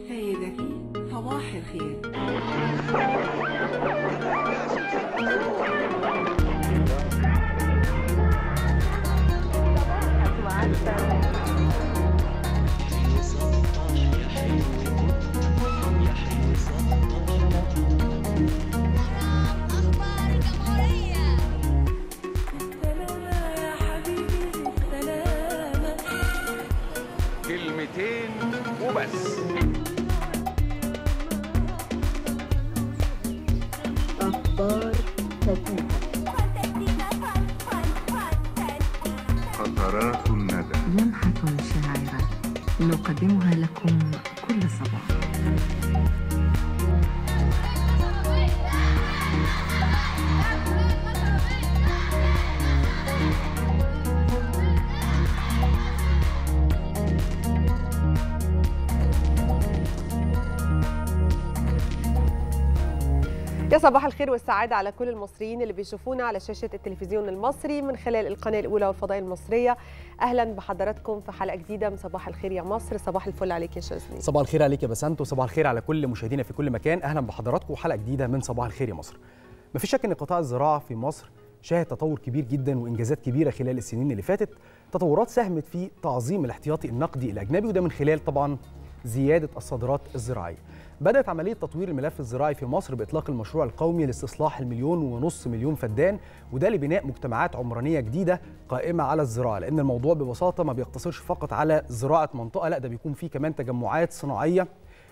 سيدتي صباح الخير أخبار الجمهورية سلامة يا حبيبي سلامة كلمتين وبس أخبار فتاة فانتستيكا فان فان فانتستيكا قطرات الندى لمحة شاعرة نقدمها لكم كل صباح يا صباح الخير والسعادة على كل المصريين اللي بيشوفونا على شاشة التلفزيون المصري من خلال القناة الأولى والفضائية المصرية أهلا بحضراتكم في حلقة جديدة من صباح الخير يا مصر صباح الفل عليك يا شاذلي صباح الخير عليك يا بسنت وصباح الخير على كل مشاهدينا في كل مكان اهلا بحضراتكم وحلقه جديده من صباح الخير يا مصر مفيش شك ان قطاع الزراعه في مصر شاهد تطور كبير جدا وانجازات كبيره خلال السنين اللي فاتت تطورات ساهمت في تعظيم الاحتياطي النقدي الاجنبي وده من خلال طبعا زياده الصادرات الزراعيه بدات عمليه تطوير الملف الزراعي في مصر باطلاق المشروع القومي لاستصلاح المليون ونص مليون فدان وده لبناء مجتمعات عمرانيه جديده قائمه على الزراعه لان الموضوع ببساطه ما بيقتصرش فقط على زراعه منطقه لا ده بيكون فيه كمان تجمعات صناعيه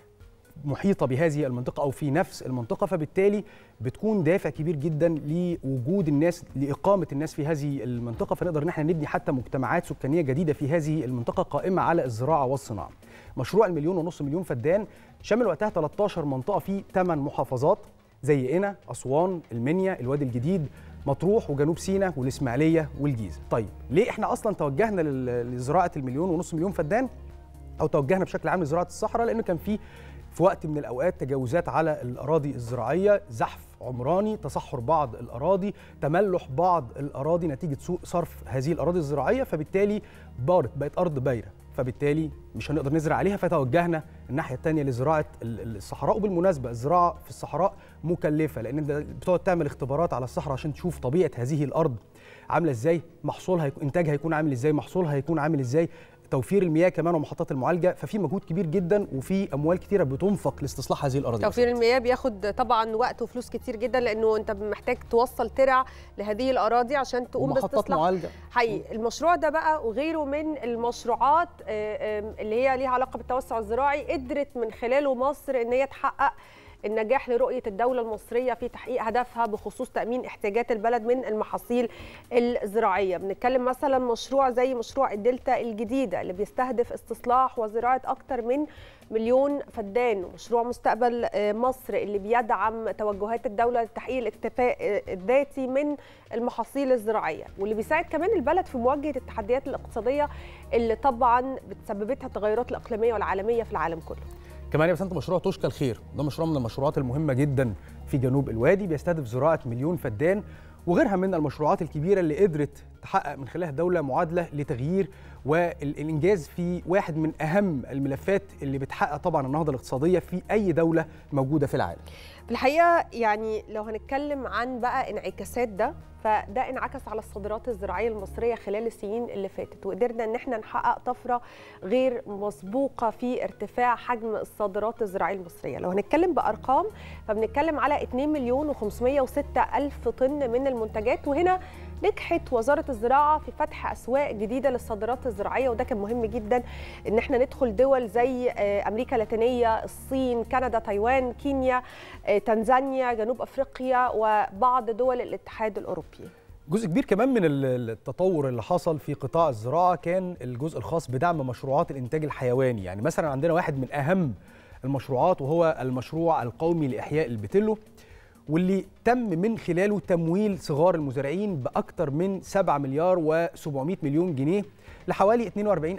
محيطه بهذه المنطقه او في نفس المنطقه فبالتالي بتكون دافع كبير جدا لوجود الناس لاقامه الناس في هذه المنطقه فنقدر ان احنا نبني حتى مجتمعات سكانيه جديده في هذه المنطقه قائمه على الزراعه والصناعه. مشروع المليون ونص مليون فدان شمل وقتها 13 منطقه في 8 محافظات زي قنا، اسوان، المنيا، الوادي الجديد، مطروح وجنوب سيناء والاسماعيليه والجيزه. طيب ليه احنا اصلا توجهنا لل- لزراعه المليون ونص مليون فدان او توجهنا بشكل عام لزراعه الصحراء لانه كان في في وقت من الاوقات تجاوزات على الاراضي الزراعيه زحف عمراني تصحر بعض الاراضي تملح بعض الاراضي نتيجه سوء صرف هذه الاراضي الزراعيه فبالتالي بارت بقت ارض بايره فبالتالي مش هنقدر نزرع عليها فتوجهنا الناحيه الثانيه لزراعه ال- ال- الصحراء وبالمناسبه الزراعه في الصحراء مكلفه لان انت بتقعد تعمل اختبارات على الصحراء عشان تشوف طبيعه هذه الارض عامله ازاي محصولها هيكون انتاجها هيكون عامل ازاي محصولها هيكون عامل ازاي توفير المياه كمان ومحطات المعالجه ففي مجهود كبير جدا وفي اموال كتيره بتنفق لاستصلاح هذه الاراضي توفير المياه بياخد طبعا وقت وفلوس كتير جدا لأنه أنت محتاج توصل ترع لهذه الأراضي عشان تقوم ومحطات باستصلاح معالجه حقيقي المشروع ده بقى وغيره من المشروعات آه، آم، اللي هي ليها علاقه بالتوسع الزراعي قدرت من خلاله مصر ان هي تحقق النجاح لرؤيه الدوله المصريه في تحقيق هدفها بخصوص تامين احتياجات البلد من المحاصيل الزراعيه بنتكلم مثلا مشروع زي مشروع الدلتا الجديده اللي بيستهدف استصلاح وزراعه اكثر من مليون فدان ومشروع مستقبل آه، مصر اللي بيدعم توجهات الدوله لتحقيق الاكتفاء آه، الذاتي من المحاصيل الزراعيه واللي بيساعد كمان البلد في مواجهه التحديات الاقتصاديه اللي طبعا بتسببتها التغيرات الاقليميه والعالميه في العالم كله كمان يا بسنت مشروع توشكا الخير ده مشروع من المشروعات المهمه جدا في جنوب الوادي بيستهدف زراعه مليون فدان وغيرها من المشروعات الكبيره اللي قدرت تحقق من خلالها الدوله معادله لتغيير والانجاز في واحد من اهم الملفات اللي بتحقق طبعا النهضه الاقتصاديه في اي دوله موجوده في العالم في الحقيقه يعني لو هنتكلم عن بقى انعكاسات ده فده انعكس على الصادرات الزراعيه المصريه خلال السنين اللي فاتت وقدرنا ان احنا نحقق طفره غير مسبوقه في ارتفاع حجم الصادرات الزراعيه المصريه لو هنتكلم بارقام فبنتكلم على 2 مليون و506 الف طن من المنتجات وهنا نجحت وزاره الزراعه في فتح اسواق جديده للصادرات الزراعيه وده كان مهم جدا ان احنا ندخل دول زي آه، امريكا اللاتينيه الصين كندا تايوان كينيا آه، تنزانيا جنوب افريقيا وبعض دول الاتحاد الاوروبي جزء كبير كمان من ال- التطور اللي حصل في قطاع الزراعه كان الجزء الخاص بدعم مشروعات الانتاج الحيواني يعني مثلا عندنا واحد من اهم المشروعات وهو المشروع القومي لاحياء البتلو واللي تم من خلاله تمويل صغار المزارعين باكثر من 7 مليار و700 مليون جنيه لحوالي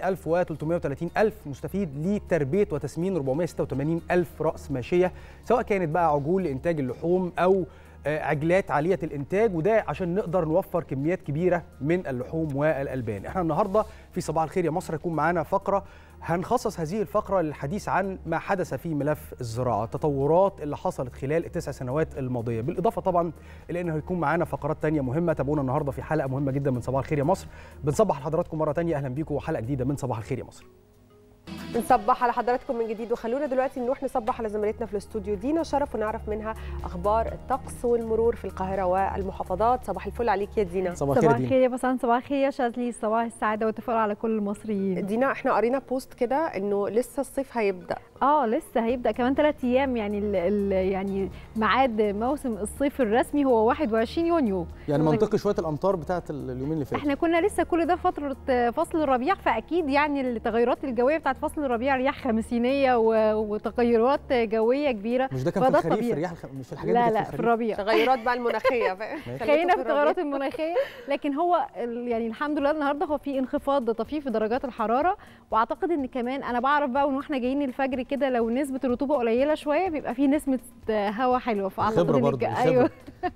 42330 ألف مستفيد لتربية وتسمين 486 ألف رأس ماشية سواء كانت بقى عجول لإنتاج اللحوم أو آه، عجلات عالية الإنتاج وده عشان نقدر نوفر كميات كبيرة من اللحوم والألبان احنا النهاردة في صباح الخير يا مصر هيكون معانا فقرة هنخصص هذه الفقرة للحديث عن ما حدث في ملف الزراعة التطورات اللي حصلت خلال التسع سنوات الماضية بالإضافة طبعا إلى أنه هيكون معانا فقرات تانية مهمة تابعونا النهاردة في حلقة مهمة جدا من صباح الخير يا مصر بنصبح لحضراتكم مرة تانية أهلا بيكم وحلقة جديدة من صباح الخير يا مصر بنصبح على حضراتكم من جديد وخلونا دلوقتي نروح نصبح على زميلتنا في الاستوديو دينا شرف ونعرف منها اخبار الطقس والمرور في القاهره والمحافظات صباح الفل عليك يا دينا صباح الخير صباح يا دينا. الخير يا بسان صباح الخير يا شاذلي صباح السعاده والتفاؤل على كل المصريين دينا احنا قرينا بوست كده انه لسه الصيف هيبدا اه لسه هيبدا كمان ثلاث ايام يعني ال ال يعني ميعاد موسم الصيف الرسمي هو 21 يونيو يعني طيب. منطقي شوية الأمطار بتاعت اليومين اللي فاتوا احنا كنا لسه كل ده فتره فصل الربيع فاكيد يعني التغيرات الجويه بتاعت فصل الربيع رياح خمسينيه و- وتغيرات جويه كبيره مش ده كان في فده الخريف طبيعي. الرياح الخ... مش الحاجات لا دي لا كانت في الربيع تغيرات بقى المناخيه فاهم؟ ماشي. خليته خلينا في الربيع. التغيرات المناخيه لكن هو ال- يعني الحمد لله النهارده هو في انخفاض طفيف في درجات الحراره واعتقد ان كمان انا بعرف بقى واحنا جايين الفجر كده لو نسبه الرطوبه قليله شويه بيبقى في نسمه هواء حلوه فاعتقد خبرة إن برضه، الج- خبرة. ايوه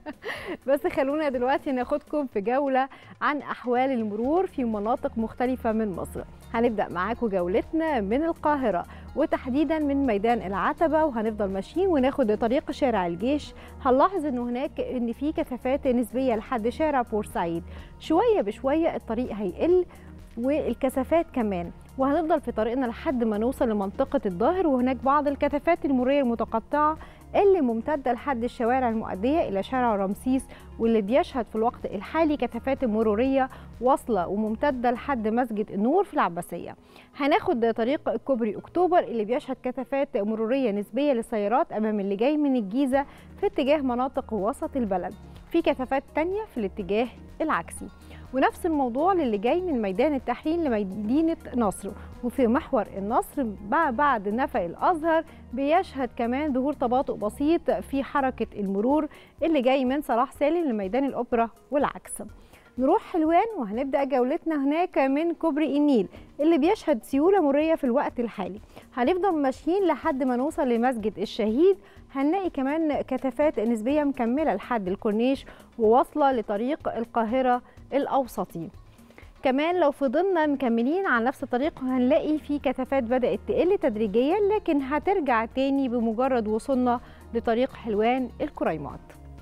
بس خلونا دلوقتي ناخدكم في جوله عن احوال المرور في مناطق مختلفه من مصر هنبدا معاكم جولتنا من القاهره وتحديدا من ميدان العتبه وهنفضل ماشيين وناخد طريق شارع الجيش هنلاحظ ان هناك ان في كثافات نسبيه لحد شارع بورسعيد شويه بشويه الطريق هيقل والكثافات كمان وهنفضل في طريقنا لحد ما نوصل لمنطقة الظاهر وهناك بعض الكثافات المرورية المتقطعة اللي ممتدة لحد الشوارع المؤدية إلى شارع رمسيس واللي بيشهد في الوقت الحالي كثافات مرورية واصلة وممتدة لحد مسجد النور في العباسية هناخد طريق كوبري أكتوبر اللي بيشهد كثافات مرورية نسبية للسيارات أمام اللي جاي من الجيزة في اتجاه مناطق وسط البلد في كثافات تانية في الاتجاه العكسي ونفس الموضوع للي جاي من ميدان التحرير لمدينة نصر وفي محور النصر بع- بعد نفق الأزهر بيشهد كمان ظهور تباطؤ بسيط في حركة المرور اللي جاي من صلاح سالم لميدان الأوبرا والعكس نروح حلوان وهنبدأ جولتنا هناك من كوبري النيل اللي بيشهد سيولة مرية في الوقت الحالي هنفضل ماشيين لحد ما نوصل لمسجد الشهيد هنلاقي كمان كثافات نسبية مكملة لحد الكورنيش وواصلة لطريق القاهرة الأوسطي كمان لو فضلنا مكملين على نفس الطريق هنلاقي في كثافات بدأت تقل تدريجيا لكن هترجع تاني بمجرد وصولنا لطريق حلوان الكريمات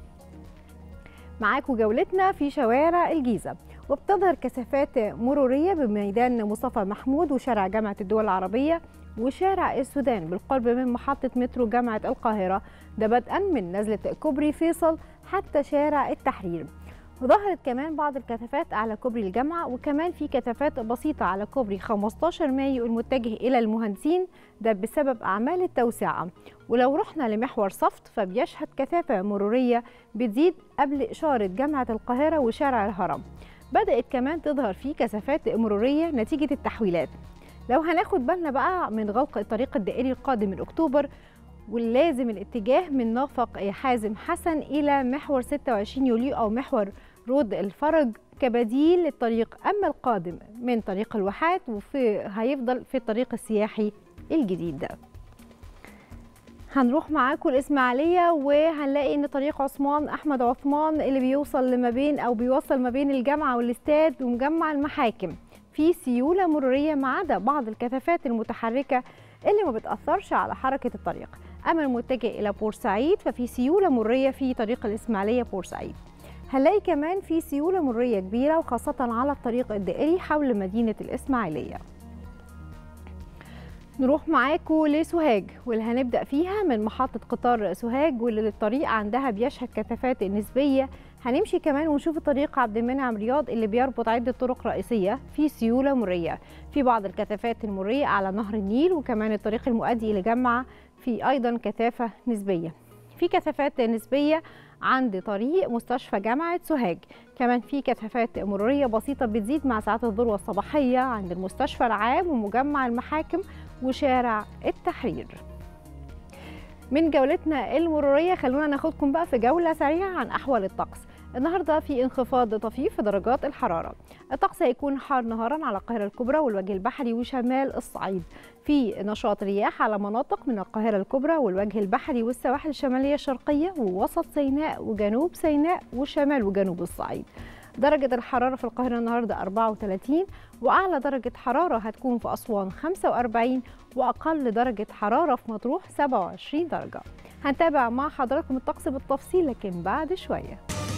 معاكم جولتنا في شوارع الجيزة وبتظهر كثافات مرورية بميدان مصطفى محمود وشارع جامعة الدول العربية وشارع السودان بالقرب من محطة مترو جامعة القاهرة ده بدءا من نزلة كوبري فيصل حتى شارع التحرير وظهرت كمان بعض الكثافات على كوبري الجامعة وكمان في كثافات بسيطة على كوبري 15 مايو المتجه إلى المهندسين ده بسبب أعمال التوسعة ولو رحنا لمحور صفت فبيشهد كثافة مرورية بتزيد قبل إشارة جامعة القاهرة وشارع الهرم بدأت كمان تظهر فيه كثافات مرورية نتيجة التحويلات لو هناخد بالنا بقى من غلق الطريق الدائري القادم من أكتوبر واللازم الاتجاه من نفق حازم حسن إلى محور 26 يوليو أو محور رود الفرج كبديل للطريق أما القادم من طريق الواحات وفي هيفضل في الطريق السياحي الجديد ده هنروح معاكم الإسماعيلية وهنلاقي إن طريق عثمان أحمد عثمان اللي بيوصل لما بين أو بيوصل ما بين الجامعة والاستاد ومجمع المحاكم في سيولة مرورية ما عدا بعض الكثافات المتحركة اللي ما بتأثرش على حركة الطريق أما المتجه إلى بورسعيد ففي سيولة مرورية في طريق الإسماعيلية بورسعيد هنلاقي كمان في سيولة مرورية كبيرة وخاصة على الطريق الدائري حول مدينة الإسماعيلية نروح معاكم لسوهاج واللي هنبدأ فيها من محطة قطار سوهاج واللي الطريق عندها بيشهد كثافات نسبية هنمشي كمان ونشوف طريق عبد المنعم رياض اللي بيربط عدة طرق رئيسية في سيولة مرية في بعض الكثافات المرية على نهر النيل وكمان الطريق المؤدي إلى جمعة في أيضا كثافة نسبية في كثافات نسبية عند طريق مستشفى جامعة سوهاج كمان في كثافات مرورية بسيطة بتزيد مع ساعات الذروة الصباحية عند المستشفى العام ومجمع المحاكم وشارع التحرير من جولتنا المرورية خلونا ناخدكم بقى في جولة سريعة عن أحوال الطقس النهارده في انخفاض طفيف في درجات الحراره الطقس هيكون حار نهارا على القاهره الكبرى والوجه البحري وشمال الصعيد في نشاط رياح على مناطق من القاهره الكبرى والوجه البحري والسواحل الشماليه الشرقيه ووسط سيناء وجنوب سيناء وشمال وجنوب الصعيد درجة الحرارة في القاهرة النهاردة 34 وأعلى درجة حرارة هتكون في أسوان 45 وأقل درجة حرارة في مطروح 27 درجة هنتابع مع حضراتكم الطقس بالتفصيل لكن بعد شوية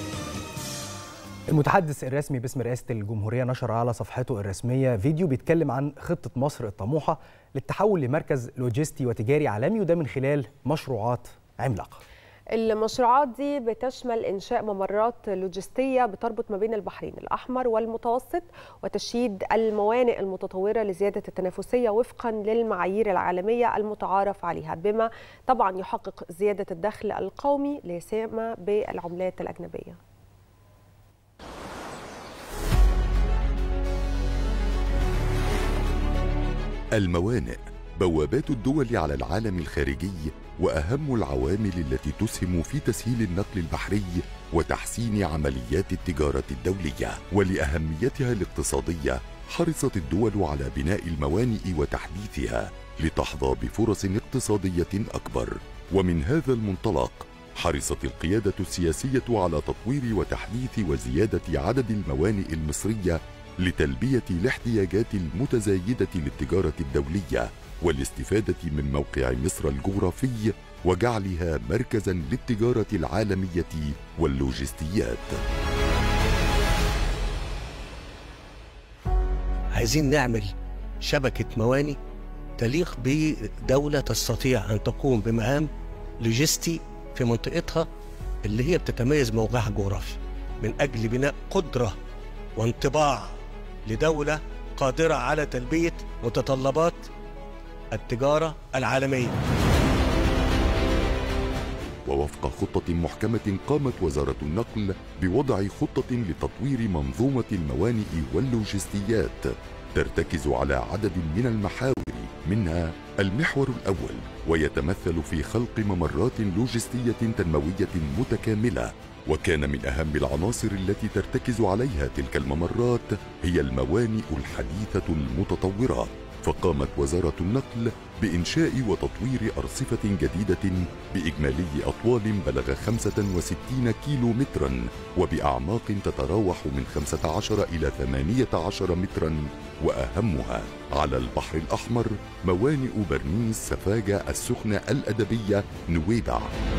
المتحدث الرسمي باسم رئاسة الجمهورية نشر على صفحته الرسمية فيديو بيتكلم عن خطة مصر الطموحة للتحول لمركز لوجستي وتجاري عالمي وده من خلال مشروعات عملاقة المشروعات دي بتشمل إنشاء ممرات لوجستية بتربط ما بين البحرين الأحمر والمتوسط وتشييد الموانئ المتطورة لزيادة التنافسية وفقا للمعايير العالمية المتعارف عليها بما طبعا يحقق زيادة الدخل القومي لسيما بالعملات الأجنبية الموانئ بوابات الدول على العالم الخارجي واهم العوامل التي تسهم في تسهيل النقل البحري وتحسين عمليات التجاره الدوليه ولاهميتها الاقتصاديه حرصت الدول على بناء الموانئ وتحديثها لتحظى بفرص اقتصاديه اكبر ومن هذا المنطلق حرصت القياده السياسيه على تطوير وتحديث وزياده عدد الموانئ المصريه لتلبيه الاحتياجات المتزايده للتجاره الدوليه والاستفاده من موقع مصر الجغرافي وجعلها مركزا للتجاره العالميه واللوجستيات عايزين نعمل شبكة مواني تليق بدولة تستطيع أن تقوم بمهام لوجستي في منطقتها اللي هي بتتميز بموقعها الجغرافي من أجل بناء قدرة وانطباع لدولة قادرة على تلبية متطلبات التجارة العالمية ووفق خطة محكمة قامت وزارة النقل بوضع خطة لتطوير منظومة الموانئ واللوجستيات ترتكز على عدد من المحاور منها المحور الأول ويتمثل في خلق ممرات لوجستية تنموية متكاملة وكان من أهم العناصر التي ترتكز عليها تلك الممرات هي الموانئ الحديثة المتطورة فقامت وزارة النقل بإنشاء وتطوير أرصفة جديدة بإجمالي أطوال بلغ 65 كيلو مترا وبأعماق تتراوح من 15 إلى 18 مترا وأهمها على البحر الأحمر موانئ برنيس سفاجة السخنة الأدبية نويبع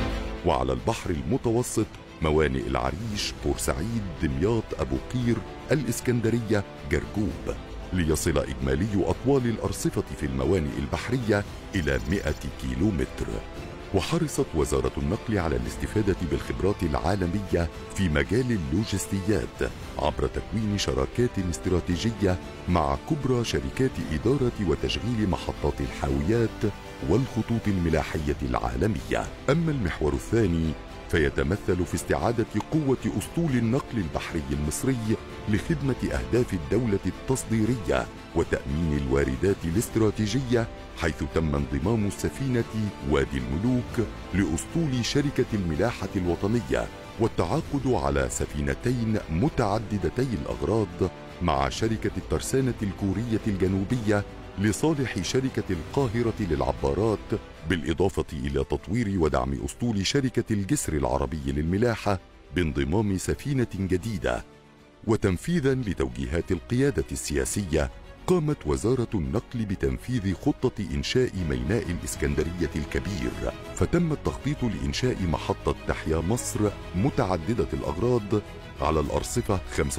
وعلى البحر المتوسط موانئ العريش بورسعيد دمياط أبو قير الإسكندرية جرجوب ليصل إجمالي أطوال الأرصفة في الموانئ البحرية إلى 100 كيلو متر وحرصت وزارة النقل على الاستفادة بالخبرات العالمية في مجال اللوجستيات عبر تكوين شراكات استراتيجية مع كبرى شركات إدارة وتشغيل محطات الحاويات والخطوط الملاحية العالمية أما المحور الثاني فيتمثل في استعادة قوة أسطول النقل البحري المصري لخدمة أهداف الدولة التصديرية وتأمين الواردات الاستراتيجية حيث تم انضمام السفينة وادي الملوك لأسطول شركة الملاحة الوطنية والتعاقد على سفينتين متعددتي الأغراض مع شركة الترسانة الكورية الجنوبية لصالح شركة القاهرة للعبارات بالإضافة إلى تطوير ودعم أسطول شركة الجسر العربي للملاحة بانضمام سفينة جديدة وتنفيذا لتوجيهات القيادة السياسية قامت وزارة النقل بتنفيذ خطة إنشاء ميناء الإسكندرية الكبير فتم التخطيط لإنشاء محطة تحيا مصر متعددة الأغراض على الأرصفة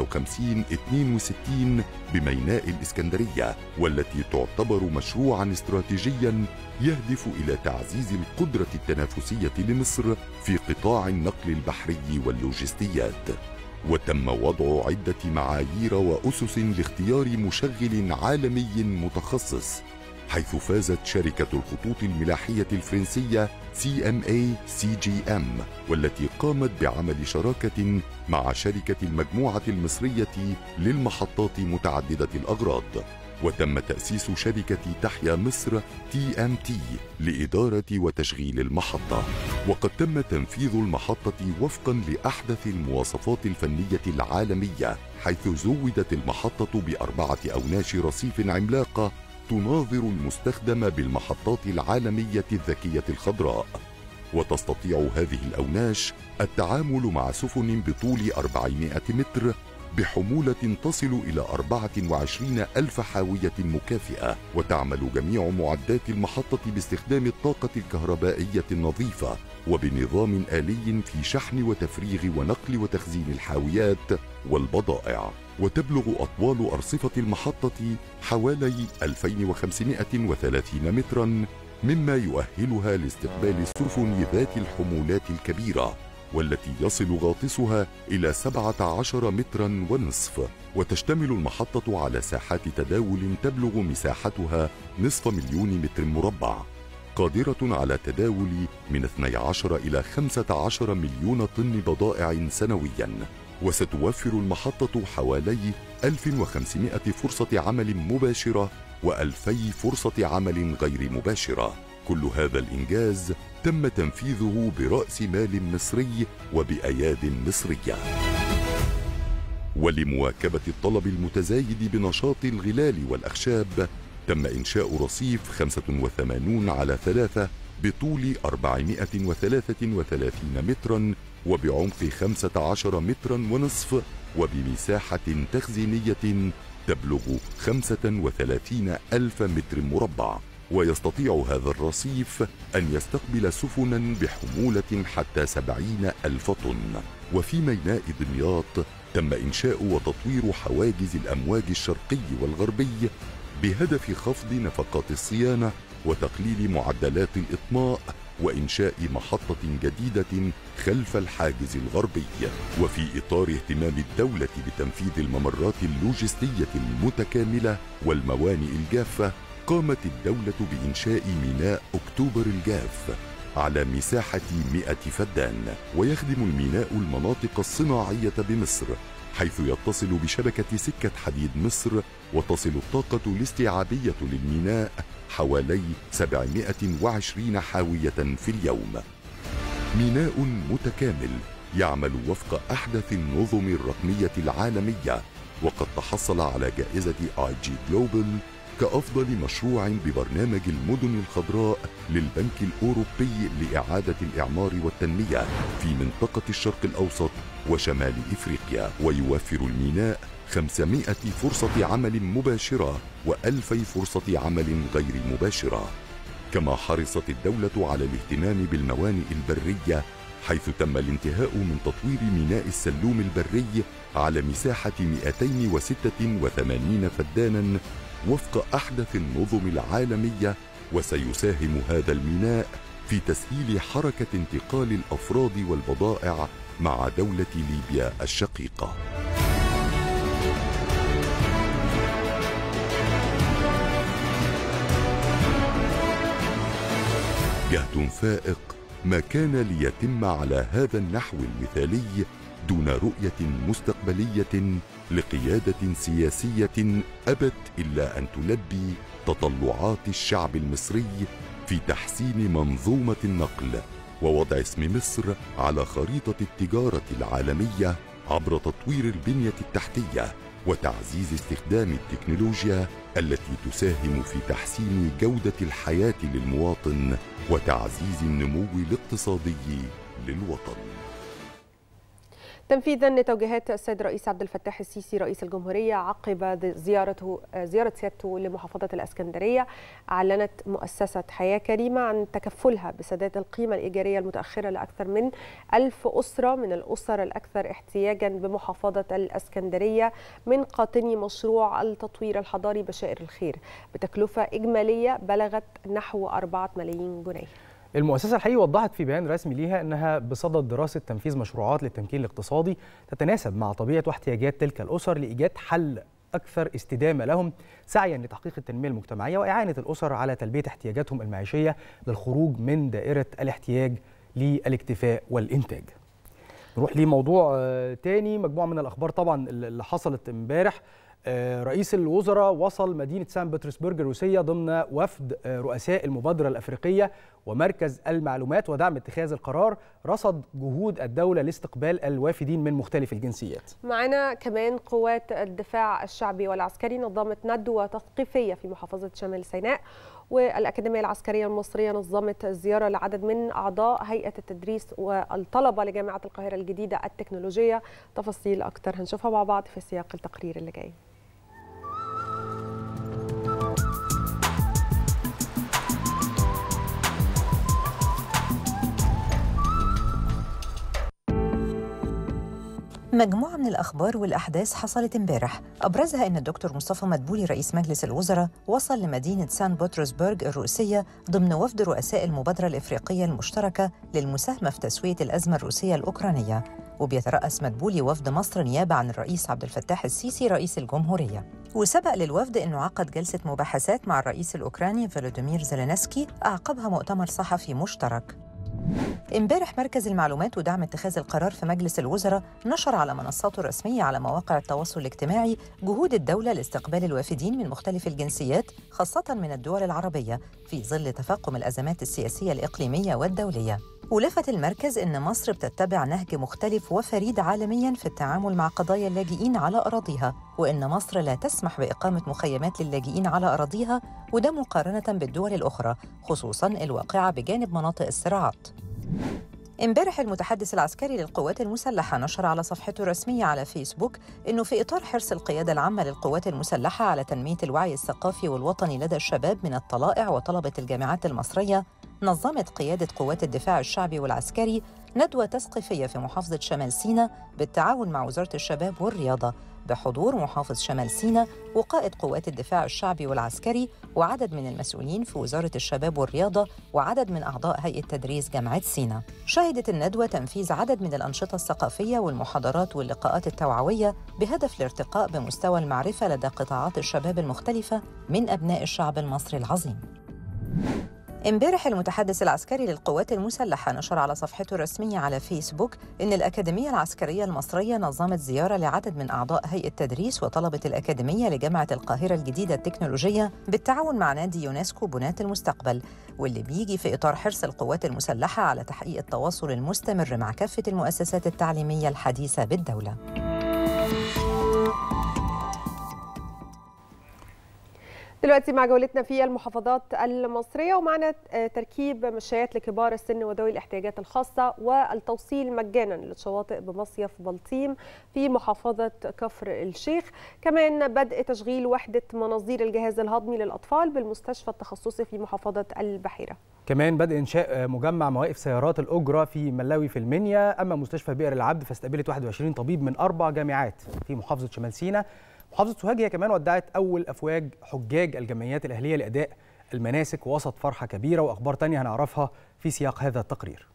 55 62 بميناء الإسكندرية والتي تعتبر مشروعا استراتيجيا يهدف إلى تعزيز القدرة التنافسية لمصر في قطاع النقل البحري واللوجستيات وتم وضع عدة معايير وأسس لاختيار مشغل عالمي متخصص حيث فازت شركة الخطوط الملاحية الفرنسية CMA CGM والتي قامت بعمل شراكة مع شركة المجموعة المصرية للمحطات متعددة الأغراض وتم تأسيس شركة تحيا مصر TMT لإدارة وتشغيل المحطة وقد تم تنفيذ المحطة وفقا لأحدث المواصفات الفنية العالمية حيث زودت المحطة بأربعة أوناش رصيف عملاقة تناظر المستخدم بالمحطات العالمية الذكية الخضراء وتستطيع هذه الأوناش التعامل مع سفن بطول 400 متر بحمولة تصل إلى 24 ألف حاوية مكافئة وتعمل جميع معدات المحطة باستخدام الطاقة الكهربائية النظيفة وبنظام آلي في شحن وتفريغ ونقل وتخزين الحاويات والبضائع وتبلغ أطوال أرصفة المحطة حوالي 2530 متراً مما يؤهلها لاستقبال السفن ذات الحمولات الكبيرة والتي يصل غاطسها إلى 17 مترا ونصف وتشتمل المحطة على ساحات تداول تبلغ مساحتها نصف مليون متر مربع قادرة على تداول من 12 إلى 15 مليون طن بضائع سنوياً وستوفر المحطة حوالي 1500 فرصة عمل مباشرة وألفي فرصة عمل غير مباشرة كل هذا الإنجاز تم تنفيذه برأس مال مصري وبأياد مصرية ولمواكبة الطلب المتزايد بنشاط الغلال والأخشاب تم إنشاء رصيف 85 على 3 بطول 433 مترا وبعمق 15 مترا ونصف وبمساحة تخزينية تبلغ 35 ألف متر مربع ويستطيع هذا الرصيف أن يستقبل سفنا بحمولة حتى 70 ألف طن وفي ميناء دمياط تم إنشاء وتطوير حواجز الأمواج الشرقي والغربي بهدف خفض نفقات الصيانة وتقليل معدلات الإطماء وإنشاء محطة جديدة خلف الحاجز الغربي وفي إطار اهتمام الدولة بتنفيذ الممرات اللوجستية المتكاملة والموانئ الجافة قامت الدولة بإنشاء ميناء أكتوبر الجاف على مساحة 100 فدان ويخدم الميناء المناطق الصناعية بمصر حيث يتصل بشبكة سكة حديد مصر وتصل الطاقة الاستيعابية للميناء حوالي 720 حاوية في اليوم ميناء متكامل يعمل وفق أحدث النظم الرقمية العالمية وقد تحصل على جائزة آي جي جلوبال كأفضل مشروع ببرنامج المدن الخضراء للبنك الأوروبي لإعادة الإعمار والتنمية في منطقة الشرق الأوسط وشمال إفريقيا ويوفر الميناء 500 فرصة عمل مباشرة وألفي فرصة عمل غير مباشرة كما حرصت الدولة على الاهتمام بالموانئ البرية حيث تم الانتهاء من تطوير ميناء السلوم البري على مساحة 286 فدانا وفق أحدث النظم العالمية وسيساهم هذا الميناء في تسهيل حركة انتقال الأفراد والبضائع مع دولة ليبيا الشقيقة جهد فائق ما كان ليتم على هذا النحو المثالي دون رؤية مستقبلية لقيادة سياسية أبت إلا أن تلبي تطلعات الشعب المصري في تحسين منظومة النقل ووضع اسم مصر على خريطة التجارة العالمية عبر تطوير البنية التحتية وتعزيز استخدام التكنولوجيا التي تساهم في تحسين جودة الحياة للمواطن وتعزيز النمو الاقتصادي للوطن. تنفيذا لتوجيهات السيد الرئيس عبد الفتاح السيسي رئيس الجمهوريه عقب زيارته زياره سيادته لمحافظه الاسكندريه اعلنت مؤسسه حياه كريمه عن تكفلها بسداد القيمه الايجاريه المتاخره لاكثر من ألف اسره من الاسر الاكثر احتياجا بمحافظه الاسكندريه من قاطني مشروع التطوير الحضاري بشائر الخير بتكلفه اجماليه بلغت نحو 4 ملايين جنيه. المؤسسة الحقيقة وضحت في بيان رسمي ليها أنها بصدد دراسة تنفيذ مشروعات للتمكين الاقتصادي تتناسب مع طبيعة واحتياجات تلك الأسر لإيجاد حل أكثر استدامة لهم سعيا لتحقيق التنمية المجتمعية وإعانة الأسر على تلبية احتياجاتهم المعيشية للخروج من دائرة الاحتياج للاكتفاء والإنتاج نروح لموضوع تاني مجموعة من الأخبار طبعا اللي حصلت امبارح رئيس الوزراء وصل مدينة سان بطرسبرج الروسية ضمن وفد رؤساء المبادرة الأفريقية ومركز المعلومات ودعم اتخاذ القرار رصد جهود الدولة لاستقبال الوافدين من مختلف الجنسيات معنا كمان قوات الدفاع الشعبي والعسكري نظمت ندوة تثقيفية في محافظة شمال سيناء والأكاديمية العسكرية المصرية نظمت زيارة لعدد من أعضاء هيئة التدريس والطلبة لجامعة القاهرة الجديدة التكنولوجية تفاصيل أكتر هنشوفها مع بعض في سياق التقرير اللي جاي مجموعة من الأخبار والأحداث حصلت امبارح أبرزها أن الدكتور مصطفى مدبولي رئيس مجلس الوزراء وصل لمدينة سان بطرسبرغ الروسية ضمن وفد رؤساء المبادرة الإفريقية المشتركة للمساهمة في تسوية الأزمة الروسية الأوكرانية وبيترأس مدبولي وفد مصر نيابة عن الرئيس عبد الفتاح السيسي رئيس الجمهورية وسبق للوفد أنه عقد جلسة مباحثات مع الرئيس الأوكراني فلوديمير زيلينسكي أعقبها مؤتمر صحفي مشترك امبارح مركز المعلومات ودعم اتخاذ القرار في مجلس الوزراء نشر على منصاته الرسمية على مواقع التواصل الاجتماعي جهود الدولة لاستقبال الوافدين من مختلف الجنسيات خاصة من الدول العربية في ظل تفاقم الأزمات السياسية الإقليمية والدولية ولفت المركز أن مصر بتتبع نهج مختلف وفريد عالميا في التعامل مع قضايا اللاجئين على أراضيها وأن مصر لا تسمح بإقامة مخيمات للاجئين على أراضيها وده مقارنة بالدول الأخرى خصوصا الواقعة بجانب مناطق الصراعات امبارح المتحدث العسكري للقوات المسلحة نشر على صفحته الرسمية على فيسبوك أنه في إطار حرص القيادة العامة للقوات المسلحة على تنمية الوعي الثقافي والوطني لدى الشباب من الطلائع وطلبة الجامعات المصرية نظمت قيادة قوات الدفاع الشعبي والعسكري ندوة تثقيفية في محافظة شمال سيناء بالتعاون مع وزارة الشباب والرياضة بحضور محافظ شمال سيناء وقائد قوات الدفاع الشعبي والعسكري وعدد من المسؤولين في وزارة الشباب والرياضة وعدد من أعضاء هيئة تدريس جامعة سيناء شهدت الندوة تنفيذ عدد من الأنشطة الثقافية والمحاضرات واللقاءات التوعوية بهدف الارتقاء بمستوى المعرفة لدى قطاعات الشباب المختلفة من أبناء الشعب المصري العظيم امبارح المتحدث العسكري للقوات المسلحة نشر على صفحته الرسمية على فيسبوك إن الأكاديمية العسكرية المصرية نظمت زيارة لعدد من أعضاء هيئة تدريس وطلبة الأكاديمية لجامعة القاهرة الجديدة التكنولوجية بالتعاون مع نادي يونسكو بناة المستقبل واللي بيجي في إطار حرص القوات المسلحة على تحقيق التواصل المستمر مع كافة المؤسسات التعليمية الحديثة بالدولة. دلوقتي مع جولتنا في المحافظات المصرية ومعنا تركيب مشايات لكبار السن وذوي الاحتياجات الخاصة والتوصيل مجانا للشواطئ بمصيف بلطيم في محافظة كفر الشيخ كمان بدء تشغيل وحدة مناظير الجهاز الهضمي للأطفال بالمستشفى التخصصي في محافظة البحيرة كمان بدء انشاء مجمع مواقف سيارات الاجره في ملاوي في المنيا اما مستشفى بئر العبد فاستقبلت 21 طبيب من اربع جامعات في محافظه شمال سيناء محافظه سوهاج هي كمان ودعت اول افواج حجاج الجمعيات الاهليه لاداء المناسك وسط فرحه كبيره واخبار تانية هنعرفها في سياق هذا التقرير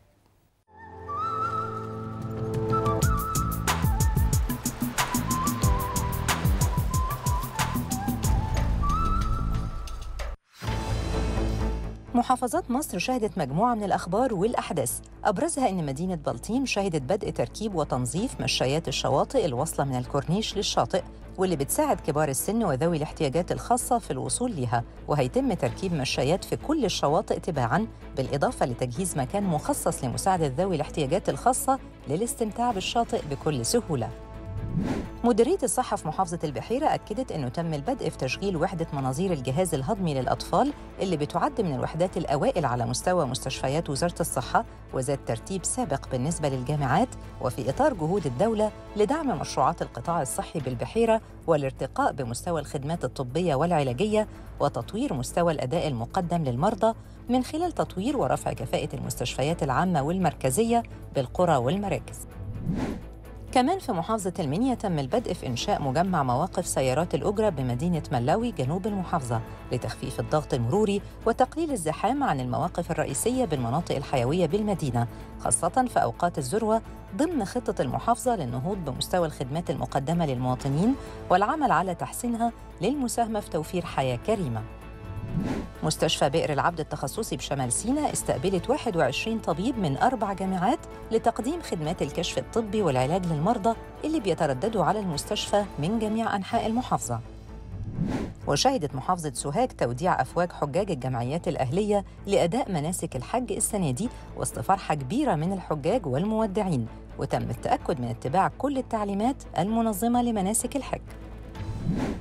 محافظات مصر شهدت مجموعة من الأخبار والأحداث أبرزها أن مدينة بلطيم شهدت بدء تركيب وتنظيف مشايات الشواطئ الواصلة من الكورنيش للشاطئ واللي بتساعد كبار السن وذوي الاحتياجات الخاصة في الوصول ليها وهيتم تركيب مشايات في كل الشواطئ تباعاً بالإضافة لتجهيز مكان مخصص لمساعدة ذوي الاحتياجات الخاصة للاستمتاع بالشاطئ بكل سهولة مديرية الصحة في محافظة البحيرة أكدت أنه تم البدء في تشغيل وحدة مناظير الجهاز الهضمي للأطفال اللي بتعد من الوحدات الأوائل على مستوى مستشفيات وزارة الصحة وذات ترتيب سابق بالنسبة للجامعات وفي إطار جهود الدولة لدعم مشروعات القطاع الصحي بالبحيرة والارتقاء بمستوى الخدمات الطبية والعلاجية وتطوير مستوى الأداء المقدم للمرضى من خلال تطوير ورفع كفاءة المستشفيات العامة والمركزية بالقرى والمراكز. كمان في محافظة المنيا تم البدء في إنشاء مجمع مواقف سيارات الأجرة بمدينة ملاوي جنوب المحافظة لتخفيف الضغط المروري وتقليل الزحام عن المواقف الرئيسية بالمناطق الحيوية بالمدينة خاصة في أوقات الذروة ضمن خطة المحافظة للنهوض بمستوى الخدمات المقدمة للمواطنين والعمل على تحسينها للمساهمة في توفير حياة كريمة مستشفى بئر العبد التخصصي بشمال سيناء استقبلت 21 طبيب من أربع جامعات لتقديم خدمات الكشف الطبي والعلاج للمرضى اللي بيترددوا على المستشفى من جميع أنحاء المحافظة. وشهدت محافظة سوهاج توديع أفواج حجاج الجمعيات الأهلية لأداء مناسك الحج السنة دي وسط فرحة كبيرة من الحجاج والمودعين وتم التأكد من اتباع كل التعليمات المنظمة لمناسك الحج.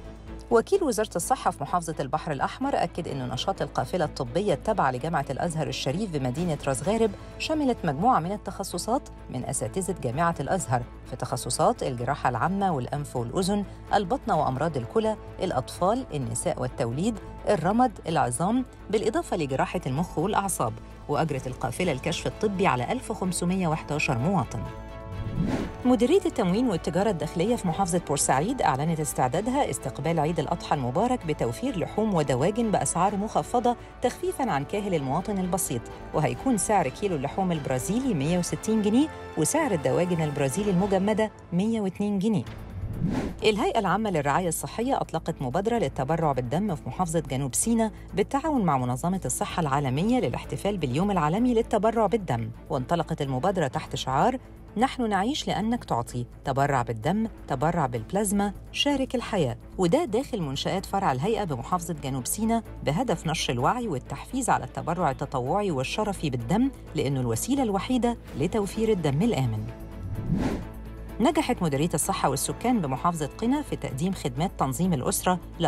وكيل وزارة الصحة في محافظة البحر الأحمر أكد أن نشاط القافلة الطبية التابعة لجامعة الأزهر الشريف بمدينة راس غارب شملت مجموعة من التخصصات من أساتذة جامعة الأزهر في تخصصات الجراحة العامة والأنف والأذن، البطنة وأمراض الكلى، الأطفال، النساء والتوليد، الرمد، العظام، بالإضافة لجراحة المخ والأعصاب، وأجرت القافلة الكشف الطبي على 1511 مواطن. مديرية التموين والتجارة الداخلية في محافظة بورسعيد أعلنت استعدادها استقبال عيد الأضحى المبارك بتوفير لحوم ودواجن بأسعار مخفضة تخفيفاً عن كاهل المواطن البسيط وهيكون سعر كيلو اللحوم البرازيلي 160 جنيه وسعر الدواجن البرازيلي المجمدة 102 جنيه الهيئة العامة للرعاية الصحية أطلقت مبادرة للتبرع بالدم في محافظة جنوب سيناء بالتعاون مع منظمة الصحة العالمية للاحتفال باليوم العالمي للتبرع بالدم وانطلقت المبادرة تحت شعار نحن نعيش لأنك تعطي تبرع بالدم تبرع بالبلازما شارك الحياة وده داخل منشآت فرع الهيئة بمحافظة جنوب سيناء بهدف نشر الوعي والتحفيز على التبرع التطوعي والشرفي بالدم لأنه الوسيلة الوحيدة لتوفير الدم الآمن نجحت مديرية الصحة والسكان بمحافظة قنا في تقديم خدمات تنظيم الأسرة ل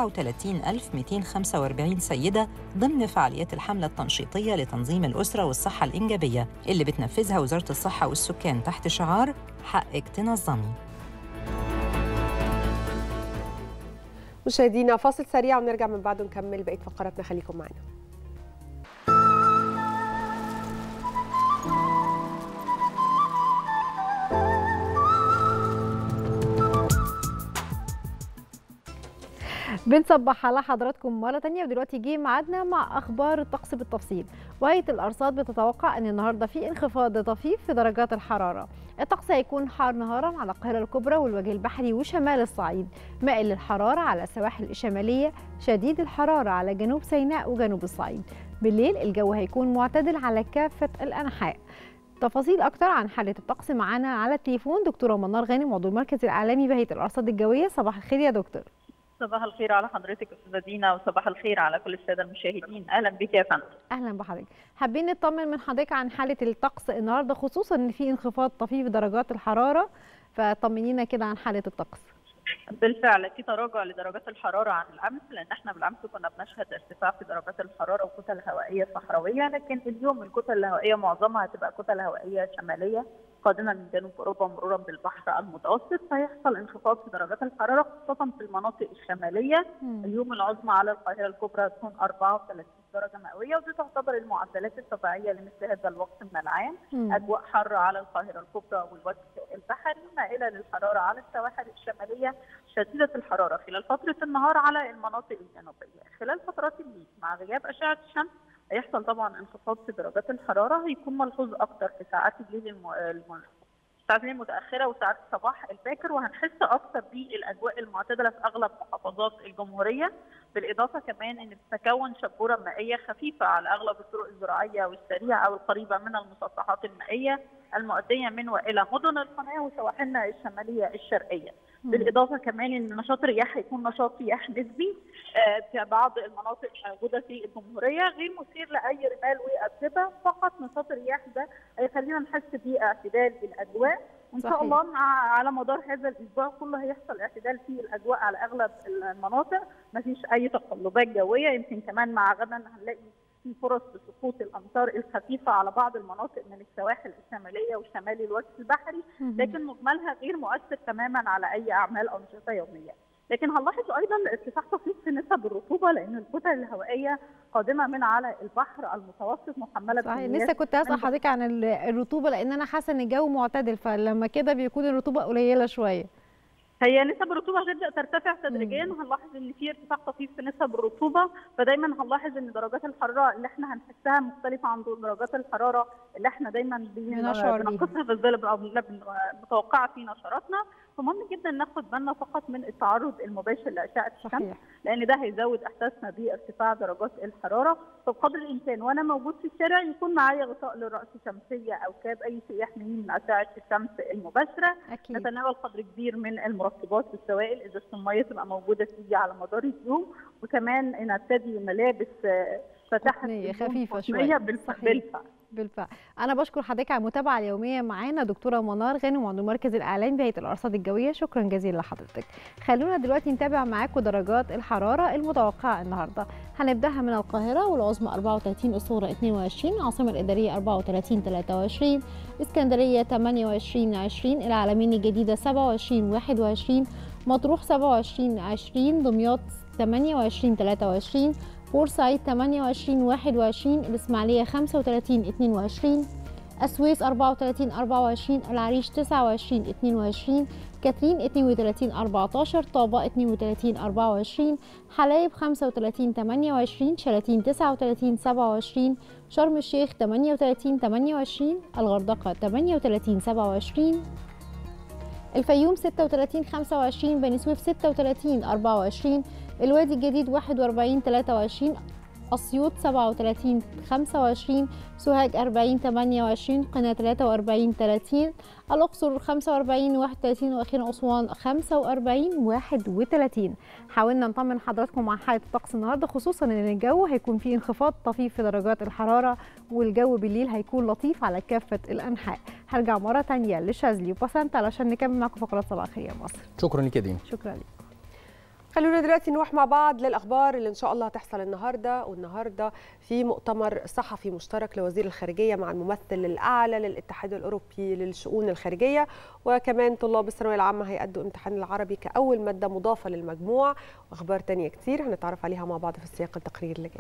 34245 سيدة ضمن فعاليات الحملة التنشيطية لتنظيم الأسرة والصحة الإنجابية اللي بتنفذها وزارة الصحة والسكان تحت شعار حقك تنظمي مشاهدينا فاصل سريع ونرجع من بعده نكمل بقيه فقراتنا خليكم معنا بنصبح على حضراتكم مرة تانية ودلوقتي جه ميعادنا مع أخبار الطقس بالتفصيل وهيئة الأرصاد بتتوقع أن النهاردة في انخفاض طفيف في درجات الحرارة الطقس هيكون حار نهارا على القاهرة الكبرى والوجه البحري وشمال الصعيد مائل للحرارة على السواحل الشمالية شديد الحرارة على جنوب سيناء وجنوب الصعيد بالليل الجو هيكون معتدل على كافة الأنحاء تفاصيل اكتر عن حاله الطقس معانا على التليفون دكتوره منار غانم عضو المركز الاعلامي بهيئه الارصاد الجويه صباح الخير يا دكتور صباح الخير على حضرتك استاذه دينا وصباح الخير على كل الساده المشاهدين اهلا بك يا فندم اهلا بحضرتك حابين نطمن من حضرتك عن حاله الطقس النهارده خصوصا ان في انخفاض طفيف في درجات الحراره فطمنينا كده عن حاله الطقس بالفعل في تراجع لدرجات الحراره عن الامس لان احنا بالامس كنا بنشهد ارتفاع في درجات الحراره وكتل هوائيه صحراويه لكن اليوم الكتل الهوائيه معظمها هتبقى كتل هوائيه شماليه قادمه من جنوب اوروبا مرورا بالبحر المتوسط فيحصل انخفاض في درجات الحراره خاصه في المناطق الشماليه اليوم العظمى على القاهره الكبرى تكون 34 درجه مئويه ودي تعتبر المعدلات الطبيعيه لمثل هذا الوقت من العام مم. اجواء حاره على القاهره الكبرى والوجه البحري مائله للحراره على السواحل الشماليه شديده الحراره خلال فتره النهار على المناطق الجنوبيه خلال فترات الليل مع غياب اشعه الشمس هيحصل طبعا انخفاض في درجات الحراره هيكون ملحوظ اكتر في ساعات الليل الم... الم... ساعات الليل المتاخره وساعات الصباح الباكر وهنحس اكتر بالاجواء المعتدله في اغلب محافظات الجمهوريه بالاضافه كمان ان بتتكون شبوره مائيه خفيفه على اغلب الطرق الزراعيه والسريعه والقريبه من المسطحات المائيه المؤديه من والى مدن القناه وسواحلنا الشماليه الشرقيه. بالاضافه كمان ان نشاط الرياح هيكون نشاط رياح نسبي آه، في بعض المناطق الموجوده في الجمهوريه غير مثير لاي رمال واتربه فقط نشاط الرياح ده هيخلينا نحس باعتدال الاجواء وان شاء صحيح. الله مع على مدار هذا الاسبوع كله هيحصل اعتدال في الاجواء على اغلب المناطق مفيش اي تقلبات جويه يمكن كمان مع غدا هنلاقي في فرص لسقوط الامطار الخفيفه على بعض المناطق من السواحل الشماليه وشمال الوجه البحري مهم. لكن مجملها غير مؤثر تماما على اي اعمال انشطه يوميه. لكن هنلاحظ ايضا ارتفاع طفيف في نسب الرطوبه لان الكتل الهوائيه قادمه من على البحر المتوسط محمله صحيح بكميات لسه كنت هسال من حضرتك عن ال- الرطوبه لان انا حاسه ان الجو معتدل فلما كده بيكون الرطوبه قليله شويه هي نسب الرطوبه هتبدا ترتفع تدريجيا وهنلاحظ ان في ارتفاع طفيف في نسب الرطوبه فدايما هنلاحظ ان درجات الحراره اللي احنا هنحسها مختلفه عن درجات الحراره اللي احنا دايما بن- بنشعر بيها. بنقصها في الظل او بن- بن- متوقعه في نشراتنا فمهم جدا ناخد بالنا فقط من التعرض المباشر لاشعه الشمس صحيح. لان ده هيزود احساسنا بارتفاع درجات الحراره فبقدر الامكان وانا موجود في الشارع يكون معايا غطاء للراس شمسيه او كاب اي شيء يحميني من اشعه الشمس المباشره أكيد. نتناول قدر كبير من المرطبات والسوائل اذا الميه تبقى موجوده فيه على مدار اليوم وكمان نرتدي ملابس آه، فتحت قطنية الهدوم خفيفة قطنية شوية. بالف- صحيح. بالفعل بالفعل انا بشكر حضرتك على المتابعه اليوميه معانا دكتوره منار غانم عضو مركز الاعلام بهيئه الارصاد الجويه شكرا جزيلا لحضرتك خلونا دلوقتي نتابع معاكم درجات الحراره المتوقعه النهارده هنبداها من القاهره والعظمى 34 الصغرى 22 العاصمه الاداريه 34 23 اسكندريه 28 20 العلمين الجديده 27 21 مطروح 27 20 دمياط 28 23 بورسعيد 28 21 الإسماعيلية 35 22 السويس 34 24 العريش 29 22 كاترين 32 14 طابة 32 24 حلايب 35 28 شلاتين 39 27 شرم الشيخ 38 28 الغردقة 38 27 الفيوم 36 25 بني سويف 36 24 الوادي الجديد 41 23 أسيوط 37 25 سوهاج 40 28 قنا 43 30 الأقصر 45 31 وأخيرا أسوان 45 31 حاولنا نطمن حضراتكم عن حالة الطقس النهاردة خصوصا إن الجو هيكون فيه انخفاض طفيف في درجات الحرارة والجو بالليل هيكون لطيف على كافة الأنحاء هرجع مرة تانية لشاذلي وبسنت علشان نكمل معكم فقرات صباح الخير يا مصر شكرا لك يا دينا شكرا لك خلونا دلوقتي نروح مع بعض للاخبار اللي ان شاء الله هتحصل النهارده والنهارده في مؤتمر صحفي مشترك لوزير الخارجيه مع الممثل الاعلى للاتحاد الاوروبي للشؤون الخارجيه وكمان طلاب الثانويه العامه هيأدوا امتحان العربي كاول ماده مضافه للمجموع واخبار تانية كتير هنتعرف عليها مع بعض في سياق التقرير اللي جاي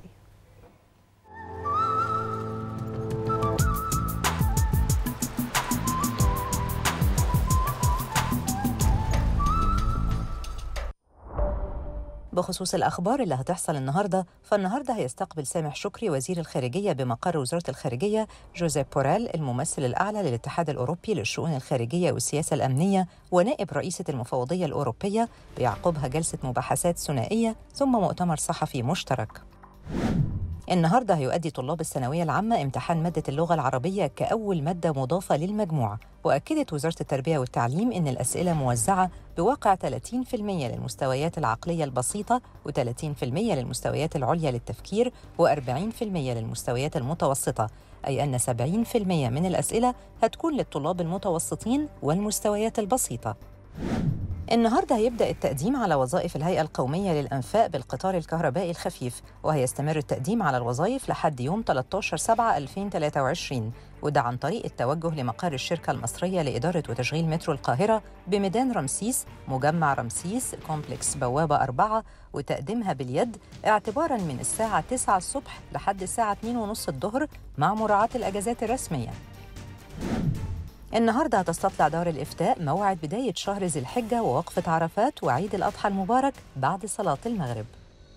بخصوص الأخبار اللي هتحصل النهاردة فالنهاردة هيستقبل سامح شكري وزير الخارجية بمقر وزارة الخارجية جوزيف بوريل الممثل الأعلى للاتحاد الأوروبي للشؤون الخارجية والسياسة الأمنية ونائب رئيسة المفوضية الأوروبية بيعقبها جلسة مباحثات ثنائية ثم مؤتمر صحفي مشترك النهارده هيؤدي طلاب الثانوية العامة امتحان مادة اللغة العربية كأول مادة مضافة للمجموع، وأكدت وزارة التربية والتعليم إن الأسئلة موزعة بواقع 30% للمستويات العقلية البسيطة و30% للمستويات العليا للتفكير و40% للمستويات المتوسطة، أي أن 70% من الأسئلة هتكون للطلاب المتوسطين والمستويات البسيطة. النهارده هيبدأ التقديم على وظائف الهيئة القومية للأنفاق بالقطار الكهربائي الخفيف وهيستمر التقديم على الوظائف لحد يوم 13 7 2023 وده عن طريق التوجه لمقر الشركة المصرية لإدارة وتشغيل مترو القاهرة بميدان رمسيس مجمع رمسيس كومبلكس بوابة أربعة وتقديمها باليد اعتباراً من الساعة 9 الصبح لحد الساعة 2 ونص الظهر مع مراعاة الأجازات الرسمية النهارده هتستطلع دار الافتاء موعد بدايه شهر ذي الحجه ووقفه عرفات وعيد الاضحى المبارك بعد صلاه المغرب.